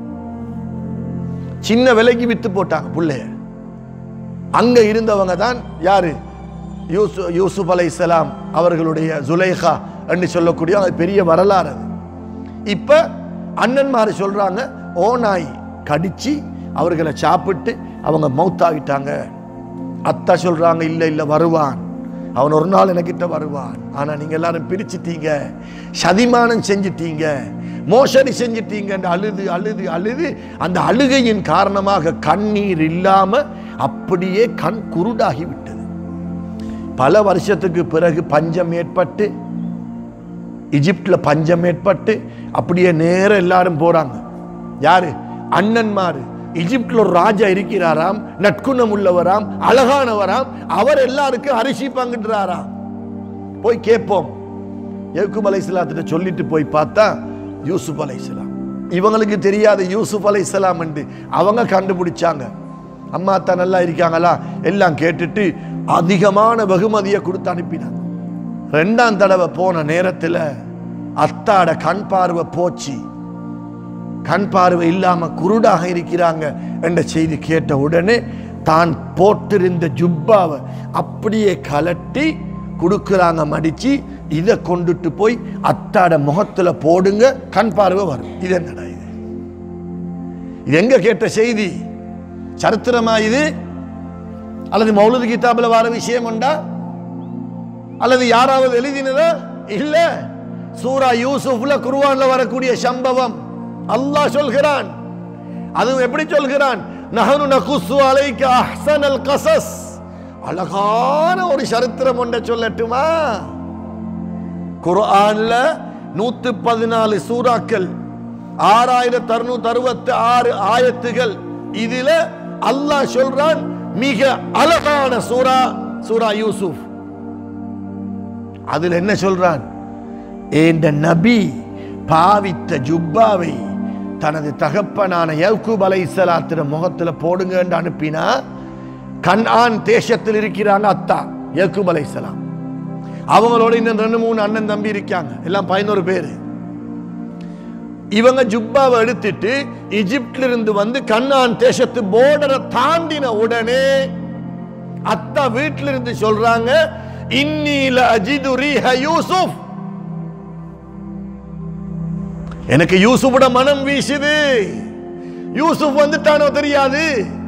Speaker 1: சின்ன விலைக்கு வித்து போட்டாங்க புள்ளைய அங்க இருந்தவங்க தான் யாரு யூசு யூசுப் அலை அவர்களுடைய ஜுலைஹா என்று சொல்லக்கூடிய அது பெரிய வரலாறு அது இப்ப அண்ணன்மார் சொல்றாங்க ஓநாய் கடிச்சு அவர்களை சாப்பிட்டு அவங்க மௌத்தாகிட்டாங்க அத்தா சொல்றாங்க இல்ல இல்ல வருவான் அவன் ஒரு நாள் எனக்கிட்ட வருவான் ஆனா நீங்க எல்லாரும் பிரிச்சிட்டீங்க சதிமானம் செஞ்சிட்டீங்க மோசடி செஞ்சிட்டீங்க அழுது அழுது அழுது அந்த அழுகையின் காரணமாக கண்ணீர் இல்லாம அப்படியே கண் குருடாகி விட்டது பல வருஷத்துக்கு பிறகு பஞ்சம் ஏற்பட்டு இஜிப்ட்ல பஞ்சம் ஏற்பட்டு அப்படியே நேர எல்லாரும் போறாங்க யாரு அண்ணன்மாரு இஜிப்ட்ல ஒரு ராஜா இருக்கிறாராம் நற்குணம் உள்ளவராம் அழகானவராம் அவர் எல்லாருக்கும் அரிசி பங்கிட்டுறாராம் போய் கேட்போம் யக்கூப் அலைஹிஸ்ஸலாத்திட்ட சொல்லிட்டு போய் பார்த்தா யூசுப் அலைஹிஸ்ஸலாம் இவங்களுக்கு தெரியாத யூசுப் அலைஹிஸ்ஸலாம் என்று அவங்க கண்டுபிடிச்சாங்க அம்மா தான் நல்லா இருக்காங்களா எல்லாம் கேட்டுட்டு அதிகமான வெகுமதியை கொடுத்து அனுப்பினாங்க ரெண்டாம் தடவை போன நேரத்தில் அத்தாட கண் பார்வை போச்சு கண் பார்வை இல்லாம குருடாக இருக்கிறாங்க என்ற செய்தி கேட்ட உடனே தான் போட்டிருந்த ஜுப்பாவை அப்படியே கலட்டி கொடுக்குறாங்க மடிச்சு இதை கொண்டுட்டு போய் அத்தாட முகத்துல போடுங்க கண் பார்வை வரும் இது என்னடா இது இது எங்க கேட்ட செய்தி சரித்திரமா இது அல்லது மௌலது கிதாபில் வர விஷயம் உண்டா அல்லது யாராவது எழுதினதா இல்ல சூரா யூசுப்ல குர்ஆன்ல வரக்கூடிய சம்பவம் அல்லாஹ் சொல்கிறான் அதுவும் எப்படி சொல்கிறான் நஹனு நகுஸ்ஸு அலைக அஹ்ஸனல் கஸஸ் அழகான ஒரு சரித்திரம் ஒன்றை சொல்லட்டுமா குர்ஆன்ல நூத்து பதினாலு சூறாக்கள் ஆறாயிரத்தி அறுநூத்தி அறுபத்தி ஆறு ஆயத்துகள் இதுல அல்லாஹ் சொல்றான் மிக அழகான சூரா சூரா யூசுப் அதுல என்ன சொல்றான் இந்த நபி பாவித்த ஜுப்பாவை தனது தகப்பனான யக்கூப் அலைஹிஸ்ஸலாத்திர முகத்துல போடுங்கன்னு அனுப்பினா கண்ஆன் தேசத்தில் இருக்கிறாங்க அத்தா யக்கூப் அலைஹிஸ்ஸலாம் அவங்களோட இன்னும் ரெண்டு மூணு அண்ணன் தம்பி இருக்காங்க எல்லாம் பதினோரு பேர் இவங்க ஜுப்பாவை எடுத்துட்டு இஜிப்ட்ல இருந்து வந்து கண்ணான் தேசத்து போர்டரை தாண்டின உடனே அத்தா வீட்டில இருந்து சொல்றாங்க இன்னில அஜிது ரீஹ யூசுப் எனக்கு யூசுஃபோட மனம் வீசுது யூசுப் வந்துட்டானோ தெரியாது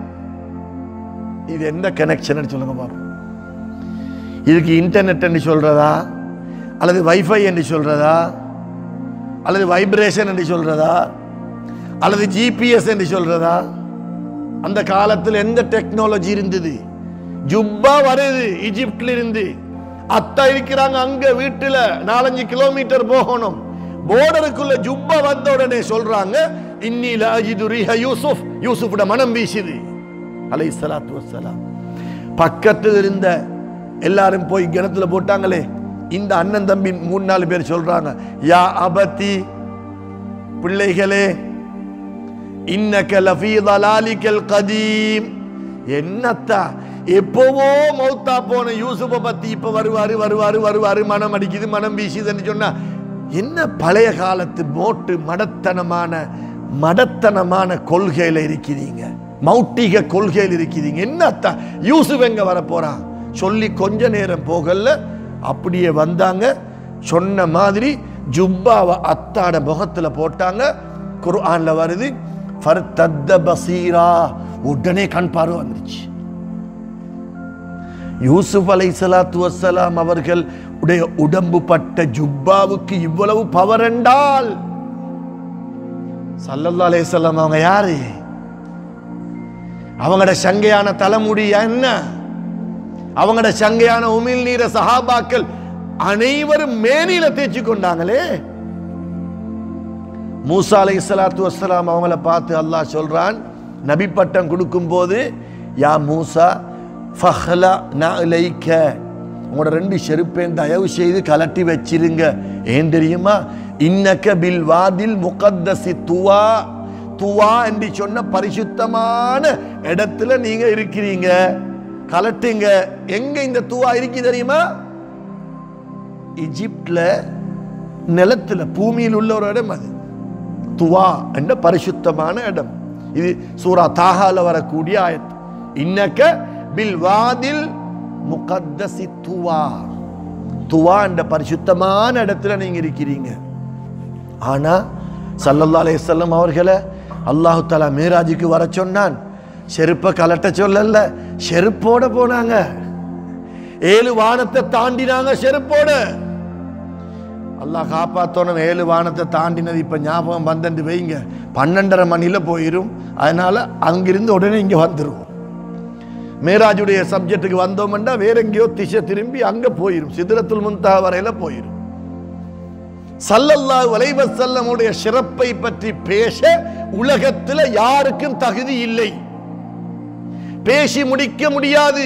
Speaker 1: இது என்ன கனெக்ஷன் சொல்லுங்க பாப்போம் இதுக்கு இன்டர்நெட் என்று சொல்றதா அல்லது வைஃபை என்று சொல்றதா அல்லது வைப்ரேஷன் என்று சொல்றதா அல்லது ஜிபிஎஸ் என்று சொல்றதா அந்த காலத்தில் எந்த டெக்னாலஜி இருந்தது ஜுப்பா வருது ஈஜிப்ட்ல இருந்து அத்தா இருக்கிறாங்க அங்க வீட்டுல நாலஞ்சு கிலோமீட்டர் போகணும் போர்டருக்குள்ள ஜுப்பா வந்த உடனே சொல்றாங்க இன்னில அஜிது ரிஹ யூசுப் யூசுஃபோட மனம் வீசுது அலை சலாத்து வசலாம் பக்கத்தில் இருந்த எல்லாரும் போய் கிணத்துல போட்டாங்களே இந்த அண்ணன் தம்பி மூணு நாலு பேர் சொல்றாங்க யா அபத்தி பிள்ளைகளே இன்னக்க லஃபீ தலாலிக்கல் கதீம் என்னத்தா எப்பவோ மௌத்தா போன யூசுஃபை பத்தி இப்ப வருவாரு வருவாரு வருவாரு மனம் அடிக்குது மனம் வீசுதுன்னு சொன்னா என்ன பழைய காலத்து மோட்டு மடத்தனமான மடத்தனமான கொள்கையில இருக்கிறீங்க மௌட்டிக கொள்கையில் இருக்கிறீங்க என்ன அத்தா யூசுப் எங்க வர போறான் சொல்லி கொஞ்ச நேரம் போகல அப்படியே வந்தாங்க சொன்ன மாதிரி ஜுப்பாவை அத்தாட முகத்துல போட்டாங்க குர்ஆன்ல வருது ஃபர்தத்த பசீரா உடனே கண் பார்வை வந்துருச்சு யூசுப் அலை சலாத்து வசலாம் அவர்கள் உடைய உடம்பு பட்ட ஜுப்பாவுக்கு இவ்வளவு பவர் என்றால் சல்லல்லா அலைஹிஸ்ஸலாம் அவங்க யாரு அவங்களோட சங்கையான தலைமுடி என்ன அவங்களோட சங்கையான உமிழ் நீர சஹாபாக்கள் அனைவரும் மேனில தேய்ச்சி கொண்டாங்களே மூசா அலை சலாத்து வசலாம் அவங்கள பார்த்து அல்லாஹ் சொல்றான் நபி பட்டம் கொடுக்கும்போது யா மூசா ஃபஹ்லா நலைக்க உங்களோட ரெண்டு செருப்பேன் தயவு செய்து கலட்டி வச்சிருங்க ஏன் தெரியுமா இன்னக்க பில் வாதில் முகத்தசி துவா துவா என்று சொன்ன பரிசுத்தமான இடத்துல நீங்க இருக்கிறீங்க கலட்டுங்க எங்க இந்த துவா இருக்கு தெரியுமா இஜிப்ட்ல நிலத்துல பூமியில் உள்ள ஒரு இடம் அது துவா என்ற பரிசுத்தமான இடம் இது சூரா தாகால வரக்கூடிய ஆயத் இன்னக்க பில் வாதில் முகத்தசி துவா துவா என்ற பரிசுத்தமான இடத்துல நீங்க இருக்கிறீங்க ஆனா சல்லல்லா அலைஹிஸ்ஸலாம் அவர்களை அல்லாஹு தாலா மேராஜுக்கு வர சொன்னான் செருப்பை கலட்ட சொல்லல செருப்போட போனாங்க ஏழு வானத்தை தாண்டினாங்க செருப்போட அல்லாஹ் காப்பாத்தோணும் ஏழு வானத்தை தாண்டினது இப்ப ஞாபகம் வந்துட்டு வைங்க பன்னெண்டரை மணியில போயிரும் அதனால அங்கிருந்து உடனே இங்க வந்துருவோம் மேராஜுடைய சப்ஜெக்ட்டுக்கு வந்தோம்னா வேற எங்கேயோ திசை திரும்பி அங்க போயிரும் சிதறத்துல் முந்தா வரையில போயிரும் சல்லல்லாஹு அலைஹி வஸல்லமுடைய சிறப்பை பற்றி பேச உலகத்துல யாருக்கும் தகுதி இல்லை பேசி முடிக்க முடியாது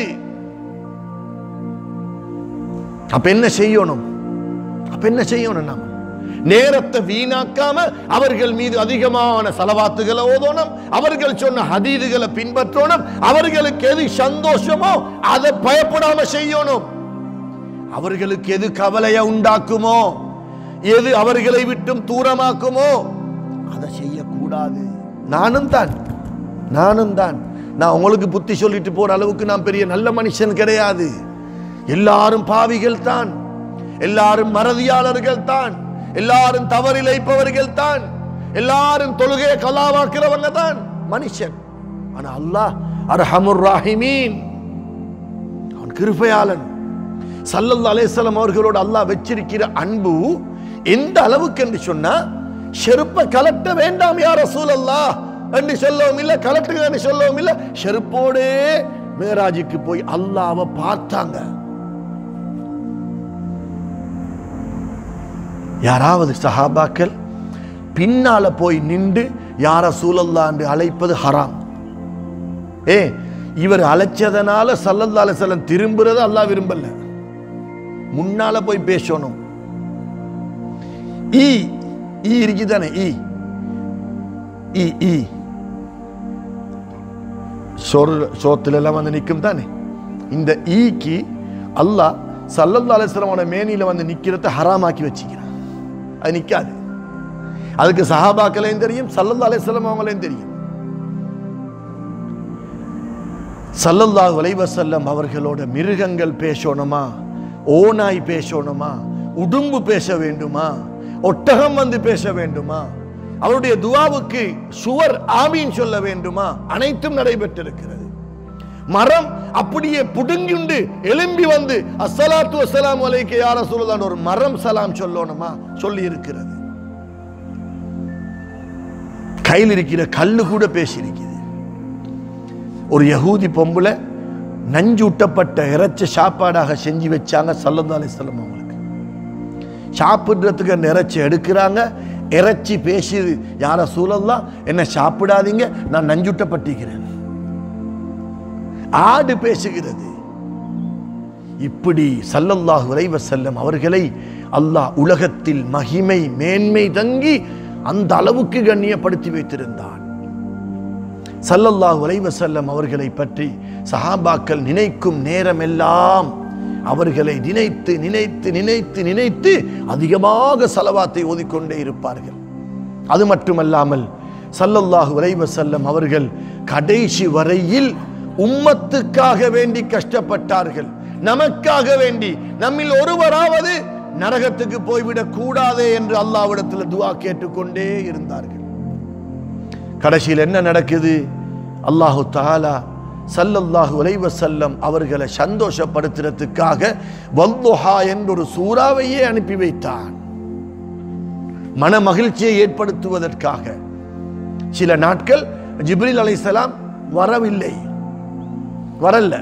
Speaker 1: அப்ப என்ன செய்யணும் அப்ப என்ன செய்யணும் நாம நேரத்தை வீணாக்காம அவர்கள் மீது அதிகமான சலவாத்துகளை ஓதணும் அவர்கள் சொன்ன ஹதீதுகளை பின்பற்றணும் அவர்களுக்கு எது சந்தோஷமோ அதை பயப்படாம செய்யணும் அவர்களுக்கு எது கவலையை உண்டாக்குமோ எது அவர்களை விட்டும் தூரமாக்குமோ அதை செய்யக்கூடாது நானும் தான் நானும் தான் நான் உங்களுக்கு புத்தி சொல்லிட்டு போற அளவுக்கு நான் பெரிய நல்ல மனுஷன் கிடையாது எல்லாரும் பாவிகள் தான் எல்லாரும் மறதியாளர்கள் தான் எல்லாரும் தவறிழைப்பவர்கள் தான் எல்லாரும் தொழுகையை கலாவாக்குறவங்க தான் மனுஷன் ஆனா அல்லாஹ் அர்ஹமுர் ராஹிமீன் அவன் கிருபையாளன் சல்லல்லா அலைஹிஸ்ஸலாம் அவர்களோடு அல்லாஹ் வச்சிருக்கிற அன்பு எந்த அளவுக்கு என்று சொன்னா செருப்பை கலட்ட வேண்டாம் யார் ரசூலல்லா என்று சொல்லவும் இல்லை கலட்டுங்க என்று சொல்லவும் இல்லை செருப்போடே மேராஜுக்கு போய் அல்லாஹ்வை பார்த்தாங்க யாராவது சஹாபாக்கள் பின்னால போய் நின்று யார சூழல்லா என்று அழைப்பது ஹராம் ஏ இவர் அழைச்சதனால சல்லல்லா அலைஹிஸ்ஸலாம் திரும்புறது அல்லாஹ் விரும்பல முன்னால போய் பேசணும் ஈ ஈ இருக்குதானே ஈ ஈ ஈ சோறு சோத்துல எல்லாம் வந்து நிற்கும் தானே இந்த ஈக்கு அல்லாஹ் சல்லல்லா அலிஸ்லமோட மேனியில வந்து நிக்கிறத ஹராமாக்கி வச்சுக்கிறான் அது நிக்காது அதுக்கு சஹாபாக்களையும் தெரியும் சல்லல்லா அலிஸ்லாம் அவங்களையும் தெரியும் சல்லல்லாஹு அலைஹி வஸல்லம் அவர்களோட மிருகங்கள் பேசணுமா ஓநாய் பேசணுமா உடும்பு பேச வேண்டுமா ஒட்டகம் வந்து பேச வேண்டுமா அவருடைய துவாவுக்கு சுவர் ஆமீன் சொல்ல வேண்டுமா அனைத்தும் நடைபெற்றிருக்கிறது மரம் அப்படியே புடுங்கிண்டு எழும்பி வந்து அஸ்ஸலாத்து வஸ்ஸலாமு அலைக்க யார சொல்லலாம் ஒரு மரம் சலாம் சொல்லணுமா சொல்லி இருக்கிறது கையில் இருக்கிற கல்லு கூட பேசியிருக்கிறது ஒரு யகூதி பொம்பளை நஞ்சூட்டப்பட்ட இறைச்ச சாப்பாடாக செஞ்சு வச்சாங்க சல்லல்லா அலிஸ்லாம் அவங்களுக்கு சாப்பிடுறதுக்கு அந்த இறைச்சி எடுக்கிறாங்க இறைச்சி பேசுது யார சூழல்லாம் என்ன சாப்பிடாதீங்க நான் நஞ்சூட்டப்பட்டிருக்கிறேன் ஆடு பேசுகிறது இப்படி சல்லல்லாஹு அலைஹி வஸல்லம் அவர்களை அல்லாஹ் உலகத்தில் மகிமை மேன்மை தங்கி அந்த அளவுக்கு கண்ணியப்படுத்தி வைத்திருந்தான் சல்லல்லாஹு அலைஹி வஸல்லம் அவர்களை பற்றி சஹாபாக்கள் நினைக்கும் நேரமெல்லாம் அவர்களை நினைத்து நினைத்து நினைத்து நினைத்து அதிகமாக சலவாத்தை ஓதிக்கொண்டே இருப்பார்கள் அது மட்டுமல்லாமல் ஸல்லல்லாஹு அலைஹி வஸல்லம் அவர்கள் கடைசி வரையில் உம்மத்துக்காக வேண்டி கஷ்டப்பட்டார்கள் நமக்காக வேண்டி நம்மில் ஒருவராவது நரகத்துக்கு போய்விடக் கூடாதே என்று அல்லாஹ்விடத்தில் துஆ கேட்டுக்கொண்டே இருந்தார்கள் கடைசியில் என்ன நடக்குது அல்லாஹு தாலா சல்லல்லாஹு அலைஹி வஸல்லம் அவர்களை சந்தோஷப்படுத்துறதுக்காக வல்லுஹா என்றொரு சூறாவையே அனுப்பி வைத்தான் மன மகிழ்ச்சியை ஏற்படுத்துவதற்காக சில நாட்கள் ஜிப்ரில் அலைஹிஸ்ஸலாம் வரவில்லை வரல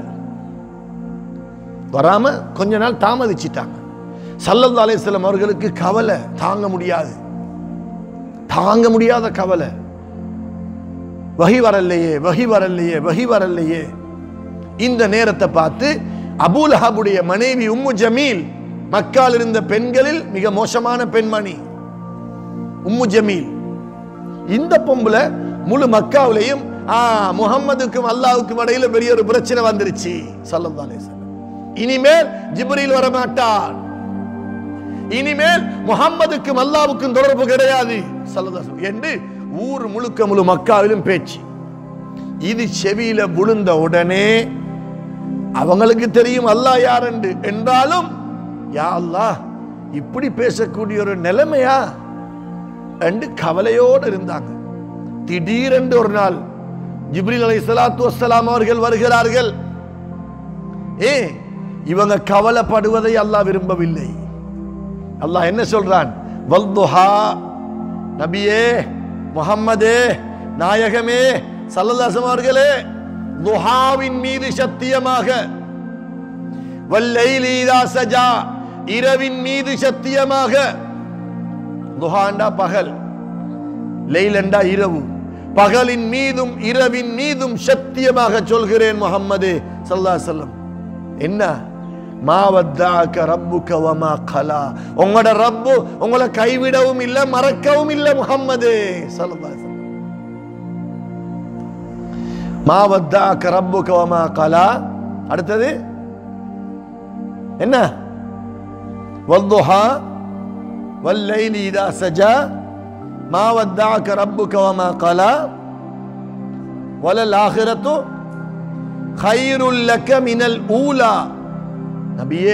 Speaker 1: வராம கொஞ்ச நாள் தாமதிச்சிட்டாங்க சல்லல்லா அலைஹிஸ்ஸலாம் அவர்களுக்கு கவலை தாங்க முடியாது தாங்க முடியாத கவலை வகி வரலையே வகி வரலையே வகி வரலையே இந்த நேரத்தை பார்த்து அபூலஹாபுடைய மனைவி உம்மு ஜமீல் மக்கால் இருந்த பெண்களில் மிக மோசமான பெண்மணி உம்மு ஜமீல் இந்த பொம்பளை முழு மக்காவிலையும் ஆ முகம்மதுக்கும் அல்லாவுக்கும் இடையில பெரிய ஒரு பிரச்சனை வந்துருச்சு சல்லல்லாஹு அலைஹி வஸல்லம் இனிமேல் ஜிப்ரீல் வர மாட்டார் இனிமேல் முகம்மதுக்கும் அல்லாவுக்கும் தொடர்பு கிடையாது சல்லல்லாஹு அலைஹி வஸல்லம் என்று ஊர் முழுக்க முழு மக்காவிலும் பேச்சு இது செவியில விழுந்த உடனே அவங்களுக்கு தெரியும் அல்லாஹ் யார் என்று என்றாலும் யா அல்லாஹ் இப்படி பேசக்கூடிய ஒரு நிலைமையா என்று கவலையோடு இருந்தாங்க திடீரென்று ஒரு நாள் ஜிப்ரீல் அலை சலாத்து வசலாம் அவர்கள் வருகிறார்கள் ஏ இவங்க கவலைப்படுவதை அல்லாஹ் விரும்பவில்லை அல்லாஹ் என்ன சொல்றான் வல்துஹா நபியே முஹம்மதே நாயகமே சல்லல்லாசம் அவர்களே துஹாவின் மீது சத்தியமாக வல்லைலி இதா சஜா இரவின் மீது சத்தியமாக துஹாண்டா பகல் லைலண்டா இரவு பகலின் மீதும் இரவின் மீதும் சத்தியமாக சொல்கிறேன் முஹம்மதே சல்லா சொல்லம் என்ன மாவத்தாக்க ரப்புக்க வமா கலா உங்களோட ரப்பு உங்களை கைவிடவும் இல்லை மறக்கவும் இல்லை முஹம்மதே சல்லா மாவத்தாக்க ரப்புக்க வமா கலா அடுத்தது என்ன வல்துஹா والليل إذا سجى ما ودعك ربك وما قلى وللآخرة خير لك من الأولى நபியே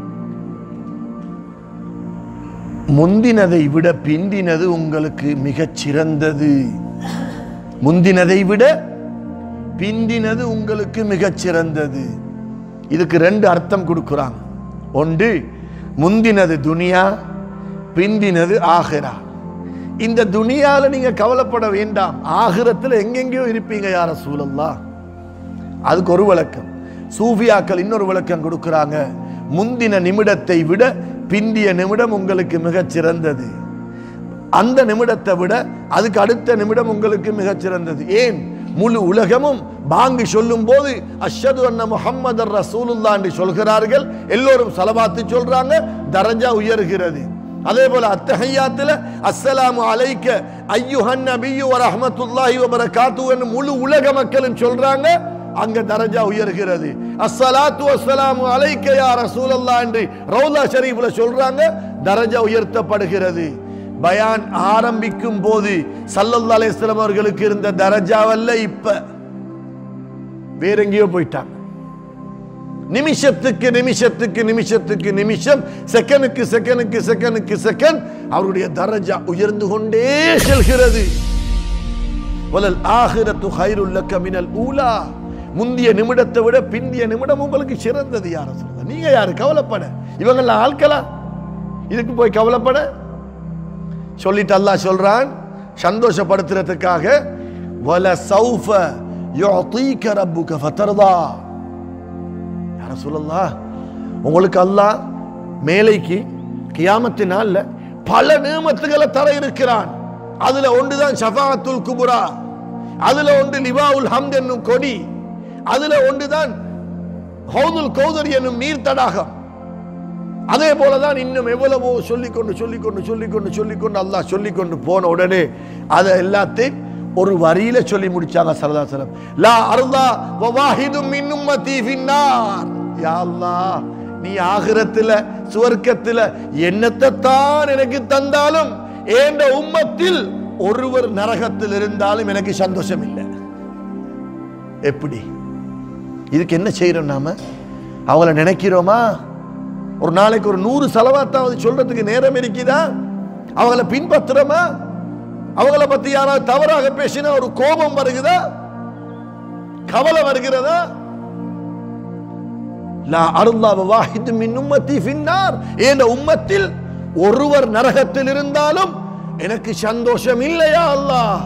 Speaker 1: முந்தினதை விட பிந்தினது உங்களுக்கு மிகச் சிறந்தது முந்தினதை விட பிந்தினது உங்களுக்கு மிகச் சிறந்தது இதுக்கு ரெண்டு அர்த்தம் கொடுக்குறாங்க ஒன்று முந்தினது துனியா பிந்தினது ஆகிரா இந்த துனியால நீங்க கவலைப்பட வேண்டாம் ஆகிரத்தில் எங்கெங்கேயோ இருப்பீங்க யார சூழல்லா அதுக்கு ஒரு விளக்கம் சூஃபியாக்கள் இன்னொரு விளக்கம் கொடுக்குறாங்க முந்தின நிமிடத்தை விட பிந்திய நிமிடம் உங்களுக்கு மிகச் சிறந்தது அந்த நிமிடத்தை விட அதுக்கு அடுத்த நிமிடம் உங்களுக்கு மிகச் சிறந்தது ஏன் முழு உலகமும் பாங்கு சொல்லும் போது அஷது அண்ண முஹம்மது ரசூலுல்லா என்று சொல்கிறார்கள் எல்லோரும் சலவாத்து சொல்றாங்க தரஜா உயர்கிறது அதே போல அத்தஹையாத்துல அஸ்ஸலாமு அலைக்க ஐயுஹன் நபியு வ ரஹ்மத்துல்லாஹி வ பரகாத்துஹு முழு உலக மக்களும் சொல்றாங்க அங்க தரஜா உயர்கிறது அஸ்ஸலாத்து வஸ்ஸலாமு அலைக்க யா ரசூலல்லாஹ் என்று ரவுலா ஷரீஃப்ல சொல்றாங்க தரஜா உயர்த்தப்படுகிறது பயான் ஆரம்பிக்கும் போது சல்லல்லா அலைஹிஸ்ஸலாம் அவர்களுக்கு இருந்த தரஜாவல்ல இப்ப வேற எங்கேயோ போயிட்டாங்க நிமிஷத்துக்கு நிமிஷத்துக்கு நிமிஷத்துக்கு நிமிஷம் செகண்டுக்கு செகண்டுக்கு செகண்டுக்கு செகண்ட் அவருடைய தரஜா உயர்ந்து கொண்டே செல்கிறது வலல் ஆகிரத்து ஹைருல் லக்க மினல் ஊலா முந்திய நிமிடத்தை விட பிந்திய நிமிடம் உங்களுக்கு சிறந்தது யார சொல்றது நீங்க யாரு கவலைப்பட இவங்கெல்லாம் ஆட்களா இதுக்கு போய் கவலைப்பட சொல்லிட்டு அல்லாஹ் சொல்றான் சந்தோஷப்படுத்துறதுக்காக வல சௌஃப யுஅதீக ரப்புக ஃபதர்தா யார சொல்லலாம் உங்களுக்கு அல்லாஹ் மேலைக்கு கியாமத்து நாள்ல பல நியமத்துகளை தர இருக்கிறான் அதுல ஒன்றுதான் ஷஃபாத்துல் குபுரா அதுல ஒன்று லிவாவுல் ஹம்த் என்னும் கொடி அதுல ஒன்றுதான் ஹவுதுல் கௌதர் என்னும் நீர் தடாகம் அதே போலதான் இன்னும் எவ்வளவோ சொல்லிக்கொண்டு சொல்லிக்கொண்டு சொல்லிக்கொண்டு சொல்லிக்கொண்டு அல்லாஹ் சொல்லிக்கொண்டு போன உடனே அதை எல்லாத்தையும் ஒரு வரியில சொல்லி முடிச்சாங்க சரதாசலம் லா அருளா வவாஹிதும் மின் உம்மதி ஃபின்னார் யா அல்லாஹ் நீ ஆகிரத்துல சுவர்க்கத்துல என்னத்தை தான் எனக்கு தந்தாலும் ஏண்ட உம்மத்தில் ஒருவர் நரகத்தில் இருந்தாலும் எனக்கு சந்தோஷம் இல்லை எப்படி இதுக்கு என்ன செய்யறோம் நாம அவங்கள நினைக்கிறோமா ஒரு நாளைக்கு ஒரு நூறு செலவாத்தாவது சொல்றதுக்கு நேரம் இருக்குதா அவங்கள பின்பற்றுறோமா அவங்கள பத்தி யாராவது தவறாக பேசினா ஒரு கோபம் வருகுதா கவலை வருகிறதா லா அருள்லாஹ் வாஹிது மின் உம்மத்தி ஃபின்னார் என்ற உம்மத்தில் ஒருவர் நரகத்தில் இருந்தாலும் எனக்கு சந்தோஷம் இல்லையா அல்லாஹ்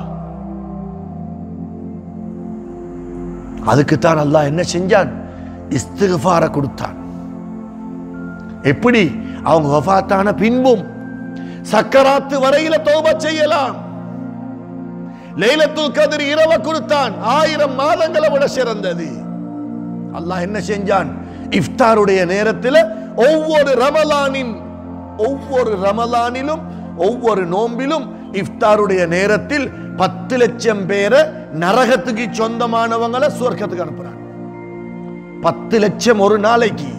Speaker 1: அதுக்குத்தான் அல்லாஹ் என்ன செஞ்சான் இஸ்திகுஃபார கொடுத்தான் எப்படி அவங்க வஃபாத்தான பின்பும் சக்கராத்து வரையில தௌபா செய்யலாம் லைலத்துல் கதிர் இரவ கொடுத்தான் ஆயிரம் மாதங்களை விட சிறந்தது அல்லாஹ் என்ன செஞ்சான் இஃப்தாருடைய நேரத்தில் ஒவ்வொரு ரமலானின் ஒவ்வொரு ரமலானிலும் ஒவ்வொரு நோம்பிலும் இஃப்தாருடைய நேரத்தில் பத்து லட்சம் பேரை நரகத்துக்கு சொந்தமானவங்களை சுவர்க்கத்துக்கு அனுப்புறான் பத்து லட்சம் ஒரு நாளைக்கு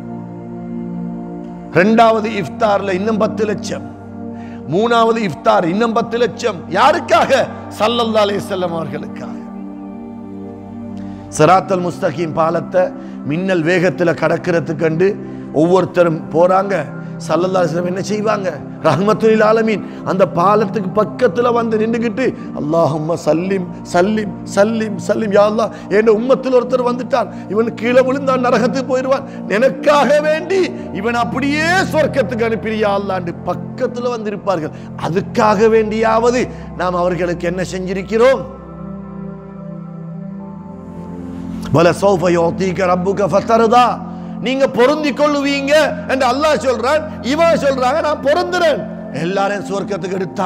Speaker 1: ரெண்டாவது இஃப்தார்ல இன்னும் பத்து லட்சம் மூணாவது இஃப்தார் இன்னும் பத்து லட்சம் யாருக்காக சல்லல்லா அலைஹிஸ்ஸலாம் அவர்களுக்காக சிராத்தல் முஸ்தகீம் பாலத்தை மின்னல் வேகத்தில் கடக்கிறதுக்கு கண்டு ஒவ்வொருத்தரும் போறாங்க சல்லல்லா அலிஸ்லாம் என்ன செய்வாங்க ரஹ்மத்துல் ஆலமீன் அந்த பாலத்துக்கு பக்கத்துல வந்து நின்றுக்கிட்டு அல்லாஹும்ம சல்லிம் சல்லிம் சல்லிம் சல்லிம் யா அல்லாஹ் என் உம்மத்தில் ஒருத்தர் வந்துட்டான் இவன் கீழே விழுந்தான் நரகத்துக்கு போயிடுவான் எனக்காக வேண்டி இவன் அப்படியே சொர்க்கத்துக்கு அனுப்பிறியா அல்லாண்டு பக்கத்துல வந்து இருப்பார்கள் அதுக்காக வேண்டியாவது நாம் அவர்களுக்கு என்ன செஞ்சிருக்கிறோம் வல சௌஃப யுஅதீக ரப்புக ஃபதர்தா நீங்க பொருந்திக் கொள்ளுவீங்க என்று அல்லாஹ் சொல்றான் இவன் சொல்றாங்க நான் பொருந்துறேன் எல்லாரையும் சுவர்க்கத்துக்கு எடுத்தா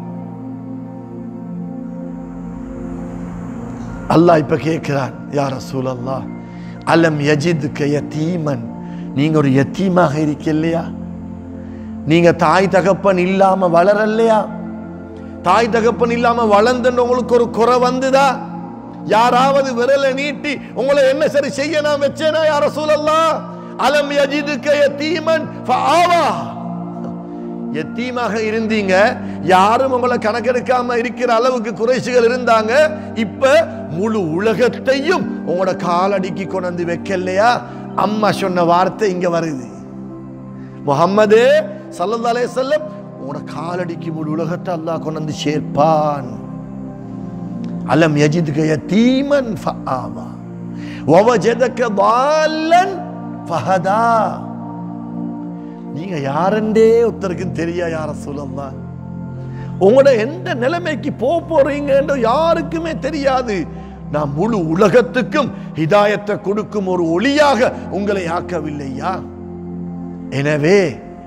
Speaker 1: அல்லாஹ் இப்ப கேட்கிறான் யார் ரசூல் அல்லாஹ் அலம் யஜிதுக்க யதீமன் நீங்க ஒரு யத்தீமாக இருக்க இல்லையா நீங்க தாய் தகப்பன் இல்லாம வளரலையா தாய் தகப்பன் இல்லாம வளர்ந்துன்னு உங்களுக்கு ஒரு குறை வந்துதா யாராவது விரலை நீட்டி உங்களை என்ன சரி செய்ய நான் வச்சேனா யார சூழல்லாம் அலம் யஜிதுக்க யத்தீமன் ஃபஆவா எத்தீமாக இருந்தீங்க யாரும் உங்களை கணக்கெடுக்காம இருக்கிற அளவுக்கு குறைசுகள் இருந்தாங்க இப்ப முழு உலகத்தையும் உங்களோட காலடிக்கு கொண்டு வந்து வைக்கலையா அம்மா சொன்ன வார்த்தை இங்க வருது முகம்மது சல்லல்லாஹு அலைஹி வஸல்லம் உங்களோட காலடிக்கு முழு உலகத்தை அல்லாஹ் கொண்டு வந்து சேர்ப்பான் அலம் யஜிதுக யதீமன் ஃபஆவா வவஜதக ضالًا ஃபஹதா நீங்க யாருண்டே ஒருத்தருக்கும் தெரியா யார சொல்லலாம் உங்களோட எந்த நிலைமைக்கு போக போறீங்கன்னு யாருக்குமே தெரியாது நான் முழு உலகத்துக்கும் ஹிதாயத்தை கொடுக்கும் ஒரு ஒளியாக உங்களை ஆக்கவில்லையா எனவே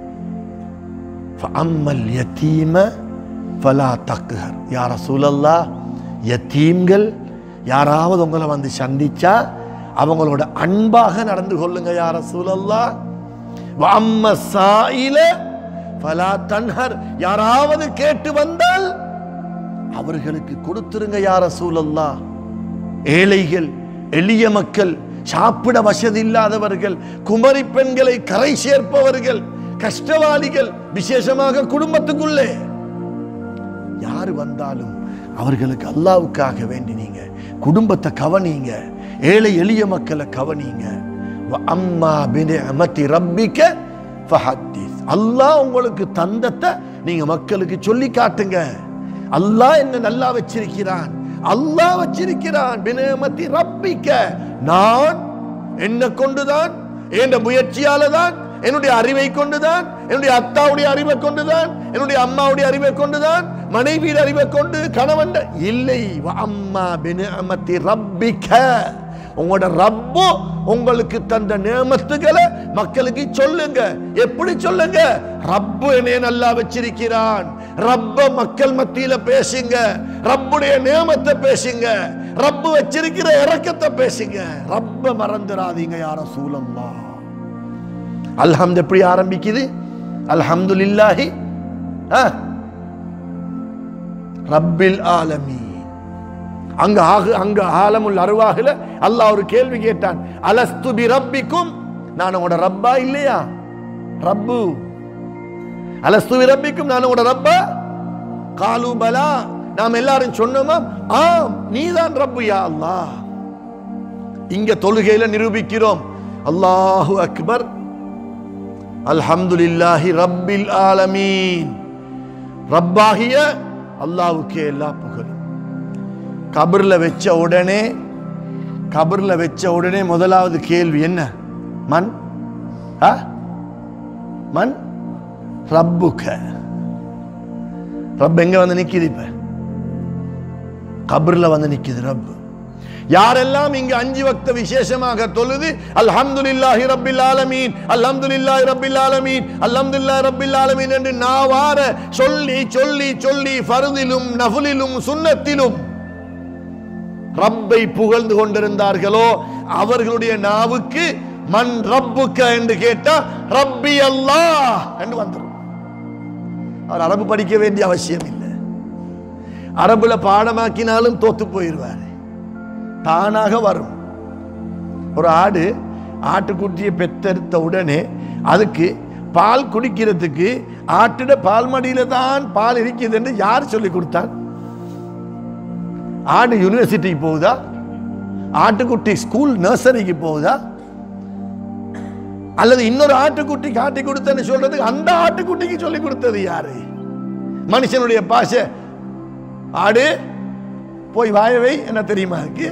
Speaker 1: அம்மல் யத்தீம ஃபலா தக்குஹர் யார சூழல்லா யத்தீம்கள் யாராவது உங்களை வந்து சந்திச்சா அவங்களோட அன்பாக நடந்து கொள்ளுங்க யார சூழல்லா அம்ம சாயில ஃபலா தன்ஹர் யாராவது கேட்டு வந்தால் அவர்களுக்கு கொடுத்துருங்க யார சூழல்லா ஏழைகள் எளிய மக்கள் சாப்பிட வசதி இல்லாதவர்கள் குமரி பெண்களை கரை சேர்ப்பவர்கள் கஷ்டவாளிகள் விசேஷமாக குடும்பத்துக்குள்ளே யார் வந்தாலும் அவர்களுக்கு அல்லாவுக்காக வேண்டி நீங்க குடும்பத்தை கவனிங்க ஏழை எளிய மக்களை கவனிங்க வ அம்மா பினிஅமத்தி ரப்பிக்க ஃபஹத்திஸ் அல்லாஹ் உங்களுக்கு தந்தத்தை நீங்க மக்களுக்கு சொல்லி காட்டுங்க அல்லாஹ் என்ன நல்லா வச்சிருக்கிறான் அல்லாஹ் வச்சிருக்கிறான் பினிஅமத்தி ரப்பிக்க நான் என்ன கொண்டுதான் என்ற முயற்சியால தான் என்னுடைய அறிவை கொண்டுதான் என்னுடைய அத்தாவுடைய அறிவை கொண்டுதான் என்னுடைய அம்மாவுடைய அறிவை கொண்டுதான் மனைவியின் அறிவை கொண்டு கணவன் இல்லை வ அம்மா பினிஅமத்தி ரப்பிக்க உங்களோட ரப்போ உங்களுக்கு தந்த நியமத்துகளை மக்களுக்கு சொல்லுங்க எப்படி சொல்லுங்க ரப்பு என்னைய நல்லா வச்சிருக்கிறான் ரப்ப மக்கள் மத்தியில பேசுங்க ரப்புடைய நியமத்தை பேசுங்க ரப்பு வச்சிருக்கிற இறக்கத்தை பேசுங்க ரப்ப மறந்துடாதீங்க யார சூழல்லா அல்ஹம்து எப்படி ஆரம்பிக்குது அல்ஹம்துலில்லாஹி ஆ ரப்பில் ஆலமீன் அங்க ஆகு அங்க ஆலமுல் அருவாகுல அல்லாஹ் ஒரு கேள்வி கேட்டான் அலஸ்து பி ரப்பிக்கும் நான் உங்களோட ரப்பா இல்லையா ரப்பு அலஸ்து பி ரப்பிக்கும் நான் உங்களோட ரப்பா காலு பலா நாம் எல்லாரும் சொன்னோமா ஆம் நீதான் ரப்பு யா அல்லாஹ் இங்க தொழுகையில நிரூபிக்கிறோம் அல்லாஹு அக்பர் அல்ஹம்துலில்லாஹி ரப்பில் ஆலமீன் ரப்பாகிய அல்லாஹ்வுக்கே எல்லா புகழும் கபர்ல வச்ச உடனே கபர்ல வச்ச உடனே முதலாவது கேள்வி என்ன மன் ஆ? மன் ரப்புக்க ரப் எங்க வந்து நிக்குது இப்ப கபர்ல வந்து நிக்குது ரப் யாரெல்லாம் இங்கு அஞ்சு வக்த விசேஷமாக தொழுது அல்ஹம்துலில்லாஹி ரப்பில் ஆலமீன் அல்ஹம்துலில்லாஹி ரப்பில் ஆலமீன் அல்ஹம்துலில்லாஹி ரப்பில் ஆலமீன் என்று நாவார சொல்லி சொல்லி சொல்லி ஃபர்திலும் நஃபிலிலும் சுன்னத்திலும் ரப்பை புகழ்ந்து கொண்டிருந்தார்களோ அவர்களுடைய நாவுக்கு மன் ரப்புக்க என்று கேட்டா ரப்பி அல்லாஹ் என்று வந்துடும் அவர் அரபு படிக்க வேண்டிய அவசியம் இல்லை அரபுல பாடமாக்கினாலும் தோத்து போயிடுவார் தானாக வரும் ஒரு ஆடு ஆட்டுக்குட்டியை பெத்தெடுத்த உடனே அதுக்கு பால் குடிக்கிறதுக்கு ஆட்டிட பால் மடியில தான் பால் இருக்குது என்று யார் சொல்லி கொடுத்தான் ஆடு யூனிவர்சிட்டிக்கு போகுதா ஆட்டுக்குட்டி ஸ்கூல் நர்சரிக்கு போகுதா அல்லது இன்னொரு ஆட்டுக்குட்டி காட்டி கொடுத்தேன்னு சொல்றதுக்கு அந்த ஆட்டுக்குட்டிக்கு சொல்லி கொடுத்தது யாரு மனுஷனுடைய பாஷை ஆடு போய் வாயவை என்ன தெரியுமா அதுக்கு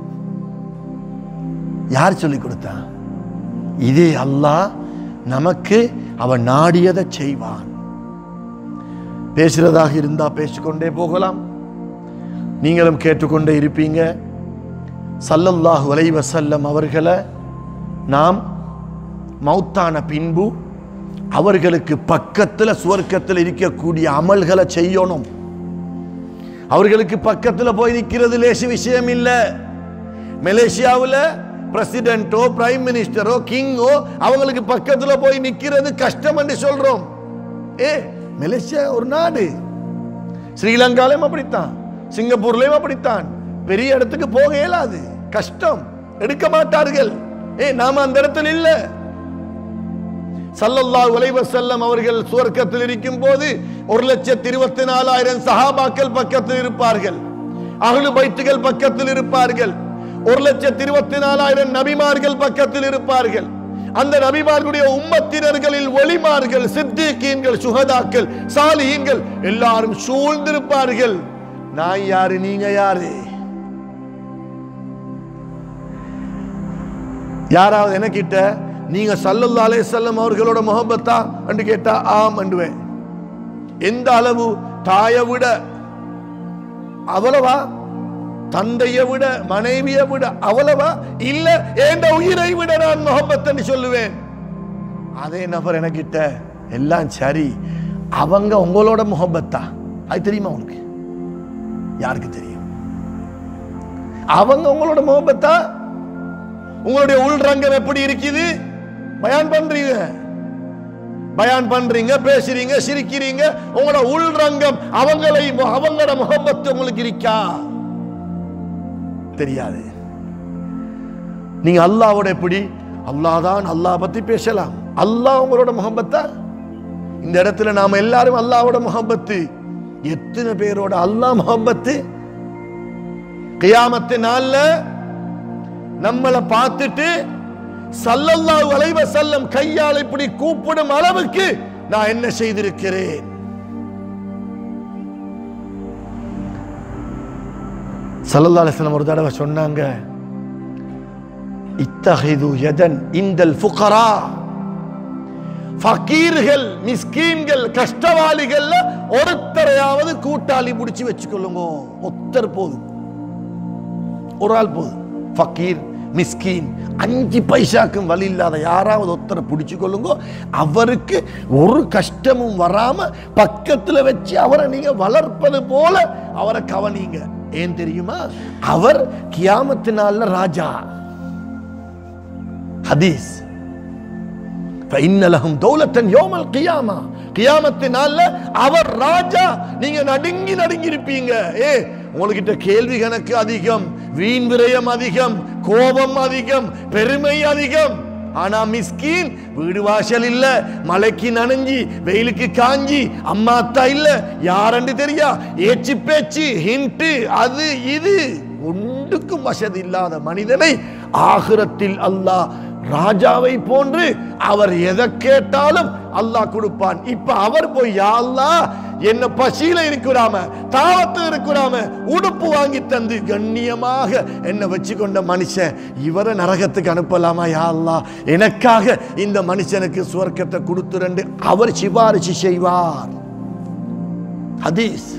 Speaker 1: யார் சொல்லி கொடுத்தா இதே அல்லாஹ் நமக்கு அவன் நாடியதை செய்வான் பேசுறதாக இருந்தா பேசிக்கொண்டே போகலாம் நீங்களும் கேட்டுக்கொண்டே இருப்பீங்க சல்லல்லாஹு அலைஹி வஸல்லம் அவர்களை நாம் மௌத்தான பின்பு அவர்களுக்கு பக்கத்துல சுவர்க்கத்தில் இருக்கக்கூடிய அமல்களை செய்யணும் அவர்களுக்கு பக்கத்துல போய் நிக்கிறது லேசு விஷயம் இல்ல மலேசியாவில் பிரசிடென்ட்டோ பிரைம் மினிஸ்டரோ கிங்கோ அவங்களுக்கு பக்கத்துல போய் நிக்கிறது கஷ்டம் என்று சொல்றோம் ஏ மலேசியா ஒரு நாடு ஸ்ரீலங்காலையும் அப்படித்தான் சிங்கப்பூர்லயும் அப்படித்தான் பெரிய இடத்துக்கு போக இயலாது கஷ்டம் எடுக்க மாட்டார்கள் ஏ நாம அந்த இடத்துல இல்ல சல்லல்லாஹு அலைஹி வஸல்லம் அவர்கள் சுவர்க்கத்தில் இருக்கும் போது ஒரு லட்சத்தி இருபத்தி நாலாயிரம் சஹாபாக்கள் பக்கத்தில் இருப்பார்கள் அகலு பைத்துகள் பக்கத்தில் இருப்பார்கள் ஒரு லட்சத்தி இருபத்தி நாலாயிரம் நபிமார்கள் பக்கத்தில் இருப்பார்கள் அந்த நபிமார்களுடைய உம்மத்தினர்களில் ஒளிமார்கள் சித்திகீன்கள் சுகதாக்கள் சாலிஹீன்கள் எல்லாரும் சூழ்ந்திருப்பார்கள் நான் யாரு நீங்க யாரு யாராவது என்ன கிட்ட நீங்க சல்லல்லா அலைஹிஸ்ஸல்லம் அவர்களோட முகப்பத்தா என்று கேட்டா ஆம் என்றுவேன் எந்த அளவு தாயை விட அவ்வளவா தந்தையை விட மனைவியை விட அவ்வளவா இல்ல எந்த உயிரை விட நான் முகப்பத்தன்னு சொல்லுவேன் அதே நபர் எனக்கிட்ட எல்லாம் சரி அவங்க உங்களோட முகப்பத்தா அது தெரியுமா உனக்கு யாருக்கு தெரியும் அவங்க உங்களோட முகப்பத்தா உங்களுடைய உள்ரங்கம் எப்படி இருக்குது பயான் பண்றீங்க பயான் பண்றீங்க பேசுறீங்க சிரிக்கிறீங்க உங்களோட உள்ரங்கம் அவங்களை அவங்களோட முகப்பத்து உங்களுக்கு இருக்கா தெரியாது நீங்க அல்லாவோட எப்படி அல்லாஹ் தான் அல்லாஹ் பத்தி பேசலாம் அல்லாஹ் உங்களோட முகப்பத்தா இந்த இடத்துல நாம எல்லாரும் அல்லாவோட முகப்பத்து எத்தனை பேரோட அல்லாஹ் முகப்பத்து கியாமத்து நாள்ல நம்மளை பார்த்துட்டு சல்லல்லாஹு அலைஹி வஸல்லம் கையால் இப்படி கூப்பிடும் அளவுக்கு நான் என்ன செய்திருக்கிறேன் சல்லல்லாஹு அலைஹி வஸல்லம் ஒரு தடவை சொன்னாங்க இத்தஹிது யதன் இந்தல் ஃபுகரா ஃபகீர்கள் மிஸ்கீன்கள் கஷ்டவாளிகள்ல ஒருத்தரையாவது கூட்டாளி பிடிச்சு வச்சுக்கொள்ளுங்க ஒருத்தர் போதும் ஒரு ஆள் போதும் ஃபக்கீர் மிஸ்கீன் அஞ்சு பைசாக்கும் வழி இல்லாத யாராவது ஒருத்தரை பிடிச்சு கொள்ளுங்க அவருக்கு ஒரு கஷ்டமும் வராம பக்கத்துல வச்சு அவரை நீங்க வளர்ப்பது போல அவரை கவனிங்க ஏன் தெரியுமா அவர் கியாமத்தினால ராஜா ஹதீஸ் فإن لهم دولة يوم القيامة கியாமத்தினால அவர் ராஜா நீங்க நடுங்கி நடுங்கி இருப்பீங்க ஏ உங்ககிட்ட கேள்வி கணக்கு அதிகம் வீண் விரயம் அதிகம் கோபம் அதிகம் பெருமை அதிகம் ஆனா மிஸ்கீன் வீடு வாசல் இல்ல மலைக்கு நனைஞ்சி வெயிலுக்கு காஞ்சி அம்மா அத்தா இல்ல யாரண்டு தெரியா ஏச்சு பேச்சு ஹிண்ட் அது இது ஒன்றுக்கும் வசதி இல்லாத மனிதனை ஆகிரத்தில் அல்லாஹ் ராஜாவை போன்று அவர் எதை கேட்டாலும் அல்லாஹ் கொடுப்பான் இப்ப அவர் போய் யா அல்லாஹ் என்ன பசியில இருக்கிறாம தாவத்தில் இருக்கிறாம உடுப்பு வாங்கி தந்து கண்ணியமாக என்ன வச்சு கொண்ட மனுஷன் இவரை நரகத்துக்கு அனுப்பலாமா யா அல்லாஹ் எனக்காக இந்த மனுஷனுக்கு சுவர்க்கத்தை கொடுத்துரண்டு அவர் சிபாரிசு செய்வார் ஹதீஸ்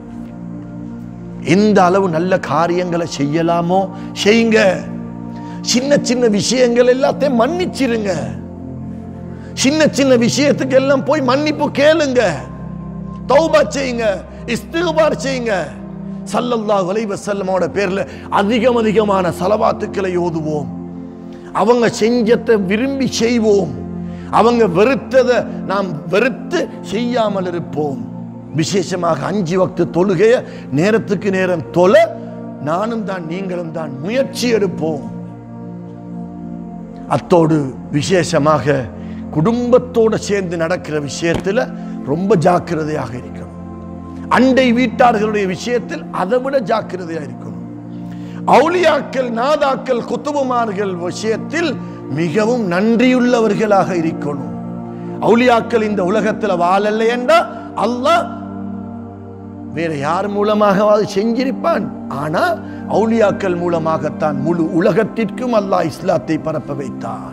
Speaker 1: எந்த அளவு நல்ல காரியங்களை செய்யலாமோ செய்யுங்க சின்ன சின்ன விஷயங்கள் எல்லாத்தையும் மன்னிச்சிருங்க சின்ன சின்ன விஷயத்துக்கு எல்லாம் போய் மன்னிப்பு கேளுங்க தௌபா செய்யுங்க இஸ்திகுபார் செய்யுங்க சல்லல்லாஹு அலைஹி வஸல்லமோட பேர்ல அதிகம் அதிகமான சலவாத்துக்களை ஓதுவோம் அவங்க செஞ்சத்தை விரும்பி செய்வோம் அவங்க வெறுத்ததை நாம் வெறுத்து செய்யாமல் இருப்போம் விசேஷமாக அஞ்சு வக்து தொழுகைய நேரத்துக்கு நேரம் தொலை நானும் தான் நீங்களும் தான் முயற்சி எடுப்போம் அத்தோடு விசேஷமாக குடும்பத்தோடு சேர்ந்து நடக்கிற விஷயத்தில் ரொம்ப ஜாக்கிரதையாக இருக்கணும் அண்டை வீட்டார்களுடைய விஷயத்தில் அதை விட ஜாக்கிரதையாக இருக்கணும் அவுலியாக்கள் நாதாக்கள் குத்துபுமார்கள் விஷயத்தில் மிகவும் நன்றியுள்ளவர்களாக இருக்கணும் அவுலியாக்கள் இந்த உலகத்தில் வாழலை என்றால் அல்லாஹ் வேற யார் மூலமாகவாது செஞ்சிருப்பான் ஆனா அவுலியாக்கள் மூலமாகத்தான் முழு உலகத்திற்கும் அல்லாஹ் இஸ்லாத்தை பரப்ப வைத்தான்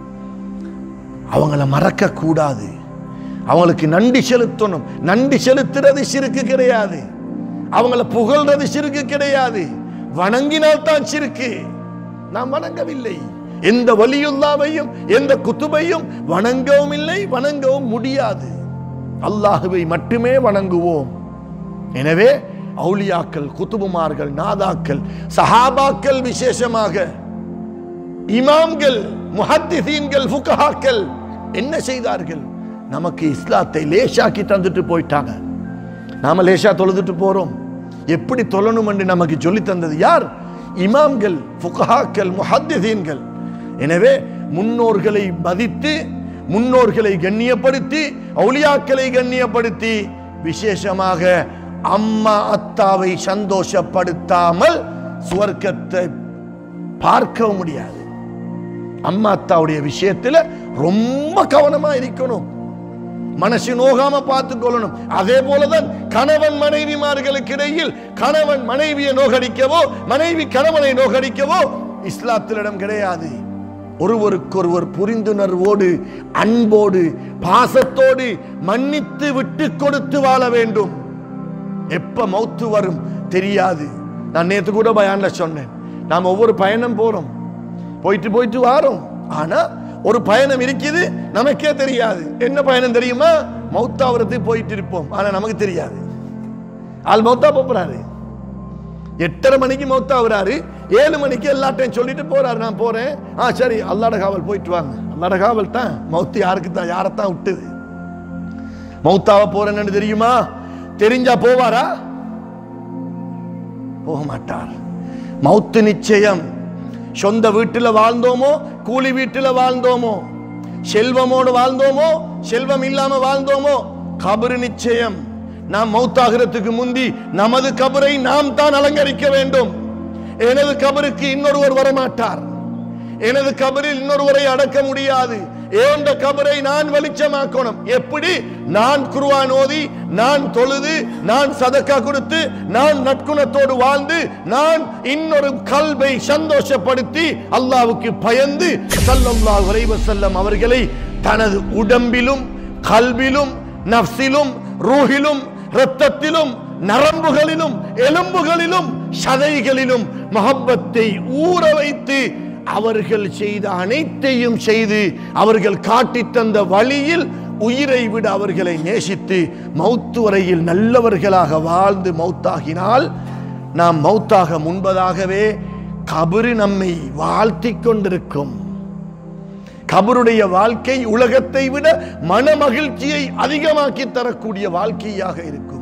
Speaker 1: அவங்கள மறக்க கூடாது அவங்களுக்கு நன்றி செலுத்தணும் நன்றி செலுத்துறது சிறுக்கு கிடையாது அவங்கள புகழ்றது சிறுக்கு கிடையாது வணங்கினால் தான் சிறுக்கு நாம் வணங்கவில்லை எந்த வலியுல்லாவையும் எந்த குத்துபையும் வணங்கவும் இல்லை வணங்கவும் முடியாது அல்லாஹுவை மட்டுமே வணங்குவோம் எனவே அவுலியாக்கள் குத்துபுமார்கள் நாதாக்கள் சஹாபாக்கள் விசேஷமாக இமாம்கள் முஹத்திசீன்கள் ஃபுகஹாக்கள் என்ன செய்தார்கள் நமக்கு இஸ்லாத்தை லேசாக்கி தந்துட்டு போயிட்டாங்க நாம லேசா தொழுதுட்டு போறோம் எப்படி தொழணும் என்று நமக்கு சொல்லி தந்தது யார் இமாம்கள் ஃபுகஹாக்கள் முஹத்திசீன்கள் எனவே முன்னோர்களை மதித்து முன்னோர்களை கண்ணியப்படுத்தி அவுலியாக்களை கண்ணியப்படுத்தி விசேஷமாக அம்மா அத்தாவை சந்தோஷப்படுத்தாமல் சுவர்க்கத்தை பார்க்க முடியாது அம்மா அத்தாவுடைய விஷயத்துல ரொம்ப கவனமா இருக்கணும் மனசு நோகாம பார்த்து கொள்ளணும் அதே போலதான் கணவன் மனைவிமார்களுக்கு இடையில் கணவன் மனைவியை நோகடிக்கவோ மனைவி கணவனை நோகடிக்கவோ இஸ்லாத்திலிடம் கிடையாது ஒருவருக்கொருவர் புரிந்துணர்வோடு அன்போடு பாசத்தோடு மன்னித்து விட்டு கொடுத்து வாழ வேண்டும் எப்ப மௌத்து வரும் தெரியாது நான் நேத்து கூட பயான்ல சொன்னேன் நாம் ஒவ்வொரு பயணம் போறோம் போயிட்டு போயிட்டு வாரோம் ஆனா ஒரு பயணம் இருக்குது நமக்கே தெரியாது என்ன பயணம் தெரியுமா மௌத்தாவரத்துக்கு போயிட்டு இருப்போம் ஆனா நமக்கு தெரியாது ஆள் மௌத்தா போறாரு எட்டரை மணிக்கு மௌத்தாகிறாரு ஏழு மணிக்கு எல்லாத்தையும் சொல்லிட்டு போறாரு நான் போறேன் ஆ சரி அல்லாட காவல் போயிட்டு வாங்க அல்லாட காவல் தான் மௌத்து யாருக்கு தான் யாரைத்தான் விட்டுது மௌத்தாவ போறேன்னு தெரியுமா தெரிஞ்சா போவாரா போக மாட்டார் மௌத்து நிச்சயம் சொந்த வீட்டில் வாழ்ந்தோமோ கூலி வீட்டில் வாழ்ந்தோமோ செல்வமோடு வாழ்ந்தோமோ செல்வம் இல்லாம வாழ்ந்தோமோ கபரு நிச்சயம் நாம் மௌத்தாகிறதுக்கு முந்தி நமது கபரை நாம் தான் அலங்கரிக்க வேண்டும் எனது கபருக்கு இன்னொருவர் வரமாட்டார் எனது கபரில் இன்னொருவரை அடக்க முடியாது ஏண்ட கபரை நான் வெளிச்சமாக்கணும் எப்படி நான் குருவான் ஓதி நான் தொழுது நான் சதக்கா கொடுத்து நான் நற்குணத்தோடு வாழ்ந்து நான் இன்னொரு கல்வை சந்தோஷப்படுத்தி அல்லாவுக்கு பயந்து சல்லல்லாஹு அலைஹி வஸல்லம் அவர்களை தனது உடம்பிலும் கல்விலும் நஃப்ஸிலும் ரூஹிலும் இரத்தத்திலும் நரம்புகளிலும் எலும்புகளிலும் சதைகளிலும் மஹப்பத்தை ஊற வைத்து அவர்கள் செய்த அனைத்தையும் செய்து அவர்கள் காட்டித் தந்த வழியில் உயிரை விட அவர்களை நேசித்து மௌத்து வரையில் நல்லவர்களாக வாழ்ந்து மௌத்தாகினால் நாம் மௌத்தாக முன்பதாகவே கபரு நம்மை வாழ்த்திக் கொண்டிருக்கும் கபருடைய வாழ்க்கை உலகத்தை விட மன மகிழ்ச்சியை அதிகமாக்கி தரக்கூடிய வாழ்க்கையாக இருக்கும்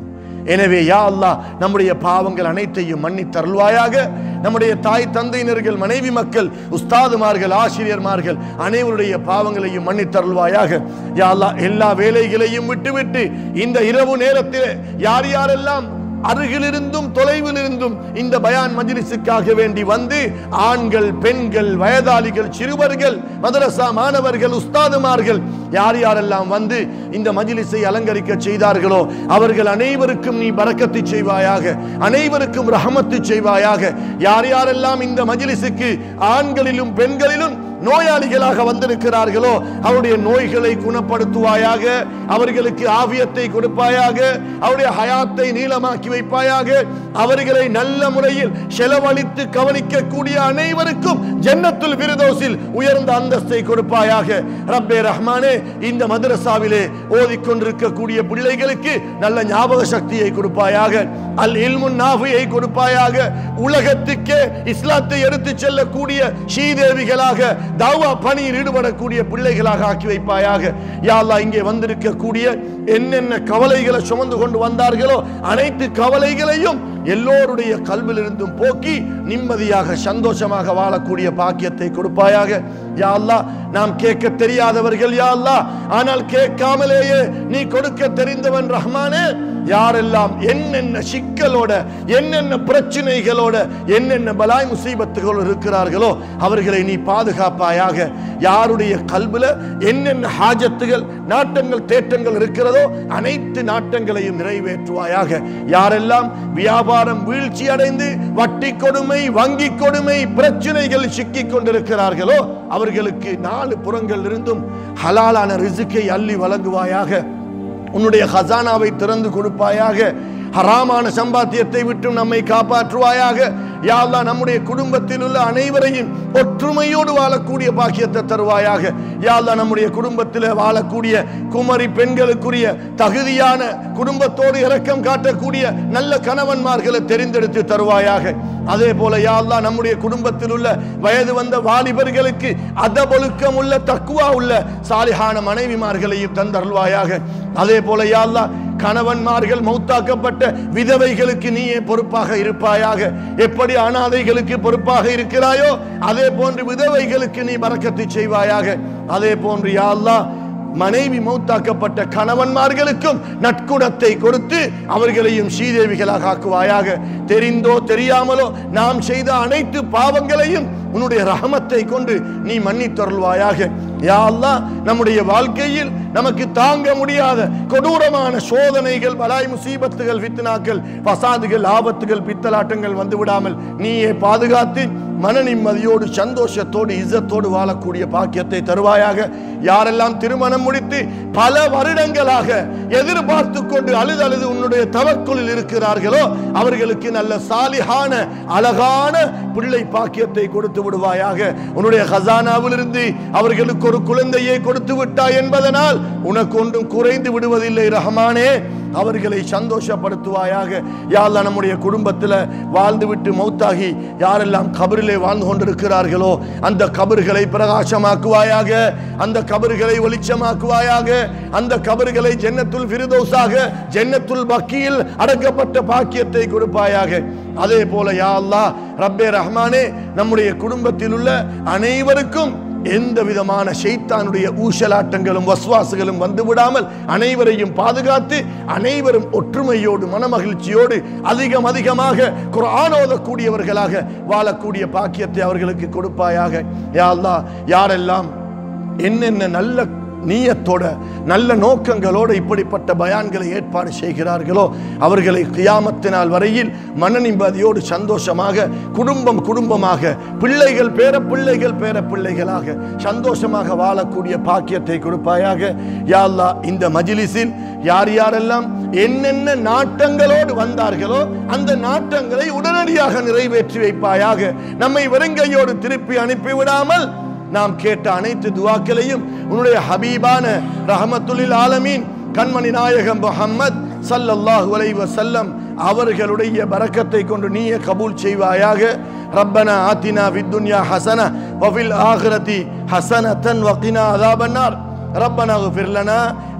Speaker 1: எனவே யா அல்லாஹ் நம்முடைய பாவங்கள் அனைத்தையும் மன்னித்தருள்வாயாக நம்முடைய தாய் தந்தையினர்கள் மனைவி மக்கள் உஸ்தாதுமார்கள் ஆசிரியர்மார்கள் அனைவருடைய பாவங்களையும் மன்னித்தருள்வாயாக யா அல்லாஹ் எல்லா வேலைகளையும் விட்டுவிட்டு இந்த இரவு நேரத்தில் யார் யாரெல்லாம் அருகிலிருந்தும் தொலைவிலிருந்தும் இந்த பயான் மஜ்லிஸுக்காக வேண்டி வந்து ஆண்கள் பெண்கள் வயதாளிகள் சிறுவர்கள் மதரசா மாணவர்கள் உஸ்தாதுமார்கள் யார் யாரெல்லாம் வந்து இந்த மஜ்லிஸை அலங்கரிக்க செய்தார்களோ அவர்கள் அனைவருக்கும் நீ பரக்கத்து செய்வாயாக அனைவருக்கும் ரஹமத்து செய்வாயாக யார் யாரெல்லாம் இந்த மஜ்லிஸுக்கு ஆண்களிலும் பெண்களிலும் நோயாளிகளாக வந்திருக்கிறார்களோ அவருடைய நோய்களை குணப்படுத்துவாயாக அவர்களுக்கு ஆவியத்தை கொடுப்பாயாக அவருடைய ஹயாத்தை நீளமாக்கி வைப்பாயாக அவர்களை நல்ல முறையில் செலவழித்து கவனிக்கக்கூடிய அனைவருக்கும் ஜன்னத்துல் விருதோசில் உயர்ந்த அந்தஸ்தை கொடுப்பாயாக ரப்பே ரஹ்மானே இந்த மதரசாவிலே ஓதிக்கொண்டிருக்கக்கூடிய பிள்ளைகளுக்கு நல்ல ஞாபக சக்தியை கொடுப்பாயாக அல் இல்முன் நாஃபியை கொடுப்பாயாக உலகத்துக்கே இஸ்லாத்தை எடுத்து செல்லக்கூடிய ஸ்ரீதேவிகளாக தாவா பணியில் ஈடுபடக்கூடிய பிள்ளைகளாக ஆக்கி வைப்பாயாக யா அல்லாஹ் இங்கே வந்திருக்கக்கூடிய என்னென்ன கவலைகளை சுமந்து கொண்டு வந்தார்களோ அனைத்து கவலைகளையும் எல்லோருடைய கல்விலிருந்தும் போக்கி நிம்மதியாக சந்தோஷமாக வாழக்கூடிய பாக்கியத்தை கொடுப்பாயாக யா அல்லாஹ் நாம் கேட்க தெரியாதவர்கள் யா அல்லாஹ் ஆனால் கேட்காமலேயே நீ கொடுக்க தெரிந்தவன் ரஹ்மானே யாரெல்லாம் என்னென்ன சிக்கலோட என்னென்ன பிரச்சனைகளோட என்னென்ன பலாய் முசீபத்துகளோடு இருக்கிறார்களோ அவர்களை நீ பாதுகாப்பாயாக யாருடைய கல்வில என்னென்ன ஹாஜத்துகள் நாட்டங்கள் தேட்டங்கள் இருக்கிறதோ அனைத்து நாட்டங்களையும் நிறைவேற்றுவாயாக யாரெல்லாம் வியாபாரம் வீழ்ச்சி அடைந்து வட்டி கொடுமை வங்கி கொடுமை பிரச்சனைகள் சிக்கிக் கொண்டிருக்கிறார்களோ அவர்களுக்கு நாலு புறங்கள் இருந்தும் ஹலாலான ரிசுக்கை அள்ளி வழங்குவாயாக உன்னுடைய ஹசானாவை திறந்து கொடுப்பாயாக ஹராமான சம்பாத்தியத்தை விட்டு நம்மை காப்பாற்றுவாயாக யா அல்லாஹ் நம்முடைய குடும்பத்தில் உள்ள அனைவரையும் ஒற்றுமையோடு வாழக்கூடிய பாக்கியத்தை தருவாயாக யா அல்லாஹ் நம்முடைய குடும்பத்தில் வாழக்கூடிய குமரி பெண்களுக்குரிய தகுதியான குடும்பத்தோடு இரக்கம் காட்டக்கூடிய நல்ல கணவன்மார்களை தெரிந்தெடுத்து தருவாயாக அதே போல யா அல்லாஹ் நம்முடைய குடும்பத்தில் உள்ள வயது வந்த வாலிபர்களுக்கு அதபொழுக்கம் உள்ள தக்குவா உள்ள சாலிஹான மனைவிமார்களையும் தந்தருள்வாயாக அதே போல யா அல்லாஹ் கணவன்மார்கள் மௌத்தாக்கப்பட்ட விதவைகளுக்கு நீயே பொறுப்பாக இருப்பாயாக எப்படி அனாதைகளுக்கு பொறுப்பாக இருக்கிறாயோ அதே போன்று விதவைகளுக்கு நீ பறக்கத்தை செய்வாயாக அதே போன்று யா அல்லாஹ் மனைவி மௌத்தாக்கப்பட்ட கணவன்மார்களுக்கும் நட்குணத்தை கொடுத்து அவர்களையும் ஸ்ரீதேவிகளாக ஆக்குவாயாக தெரிந்தோ தெரியாமலோ நாம் செய்த அனைத்து பாவங்களையும் உன்னுடைய ரஹமத்தை கொண்டு நீ மன்னித்தருள்வாயாக யா அல்லாஹ் நம்முடைய வாழ்க்கையில் நமக்கு தாங்க முடியாத கொடூரமான சோதனைகள் பலாய் முசீபத்துகள் ஃபித்னாக்கள் பசாதுகள் ஆபத்துகள் பித்தலாட்டங்கள் வந்து விடாமல் நீயே பாதுகாத்து மன நிம்மதியோடு சந்தோஷத்தோடு இzzத்தோடு வாழக்கூடிய பாக்கியத்தை தருவாயாக யாரெல்லாம் திருமணம் முடித்து பல வருடங்களாக எதிர்பார்த்து கொண்டு அழுது அழுது உன்னுடைய தவக்குலில் இருக்கிறார்களோ அவர்களுக்கு நல்ல சாலிகான அழகான பிள்ளை பாக்கியத்தை கொடுத்து விடுவாயாக உன்னுடைய ஹசானாவிலிருந்து அவர்களுக்கு ஒரு குழந்தையை கொடுத்து விட்டாய் என்பதனால் உனக்கு ஒன்றும் குறைந்து விடுவதில்லை ரஹமானே அவர்களை சந்தோஷப்படுத்துவாயாக யாரெல்லாம் நம்முடைய குடும்பத்தில் வாழ்ந்துவிட்டு மௌத்தாகி யாரெல்லாம் கபரிலே வாழ்ந்து கொண்டிருக்கிறார்களோ அந்த கபர்களை பிரகாசமாக்குவாயாக அந்த கபர்களை வெளிச்சமாக்குவாயாக அந்த கபர்களை ஜன்னத்துல் ஃபிர்தௌஸாக ஜன்னத்துல் பக்கியில் அடக்கப்பட்ட பாக்கியத்தை கொடுப்பாயாக அதே போல யா அல்லாஹ் ரப்பே ரஹ்மானே நம்முடைய குடும்பத்தில் உள்ள அனைவருக்கும் எந்த விதமான ஷைத்தானுடைய ஊசலாட்டங்களும் வஸ்வாசுகளும் வந்து விடாமல் அனைவரையும் பாதுகாத்து அனைவரும் ஒற்றுமையோடு மனமகிழ்ச்சியோடு அதிகம் அதிகமாக குர்ஆன் ஓதக்கூடியவர்களாக வாழக்கூடிய பாக்கியத்தை அவர்களுக்கு கொடுப்பாயாக யா அல்லாஹ் யாரெல்லாம் என்னென்ன நல்ல நீயத்தோட நல்ல நோக்கங்களோடு இப்படிப்பட்ட பயான்களை ஏற்பாடு செய்கிறார்களோ அவர்களை கியாமத்தினால் வரையில் மன நிம்மதியோடு சந்தோஷமாக குடும்பம் குடும்பமாக பிள்ளைகள் பேர பிள்ளைகள் பேர பிள்ளைகளாக சந்தோஷமாக வாழக்கூடிய பாக்கியத்தை கொடுப்பாயாக யா அல்லாஹ் இந்த மஜிலிஸில் யார் யாரெல்லாம் என்னென்ன நாட்டங்களோடு வந்தார்களோ அந்த நாட்டங்களை உடனடியாக நிறைவேற்றி வைப்பாயாக நம்மை வெறுங்கையோடு திருப்பி அனுப்பிவிடாமல் நாம் கேட்ட அனைத்து துவாக்களையும் உன்னுடைய ஹபீபான ரஹமத்துலில் ஆலமீன் கண்மணி நாயகம் முஹம்மத் ஸல்லல்லாஹு அலைஹி வஸல்லம் அவர்களுடைய பரக்கத்தை கொண்டு நீயே கபூல் செய்வாயாக ரப்பனா ஆத்தினா ஃபித் துன்யா ஹஸன வஃபில் ஆகிரதி ஹஸனத்தன் வகினா அதாபன்னார் ربنا اغفر لنا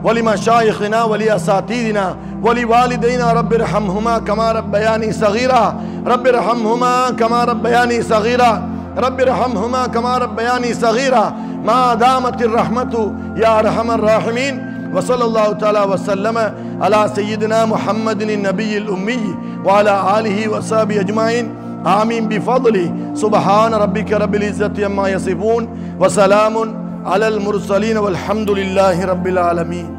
Speaker 1: ولمشايخنا ولأساتذتنا ولوالدينا رب ارحمهما كما ربياني صغيرا رب ارحمهما كما ربياني صغيرا رب ارحمهما كما ربياني صغيرا ما دامت الرحمة يا أرحم الراحمين وصلى الله تعالى وسلم على سيدنا محمد النبي الأمي وعلى آله وصحبه أجمعين آمين بفضله سبحان ربك رب العزة عما يصفون وسلام على المرسلين والحمد لله رب العالمين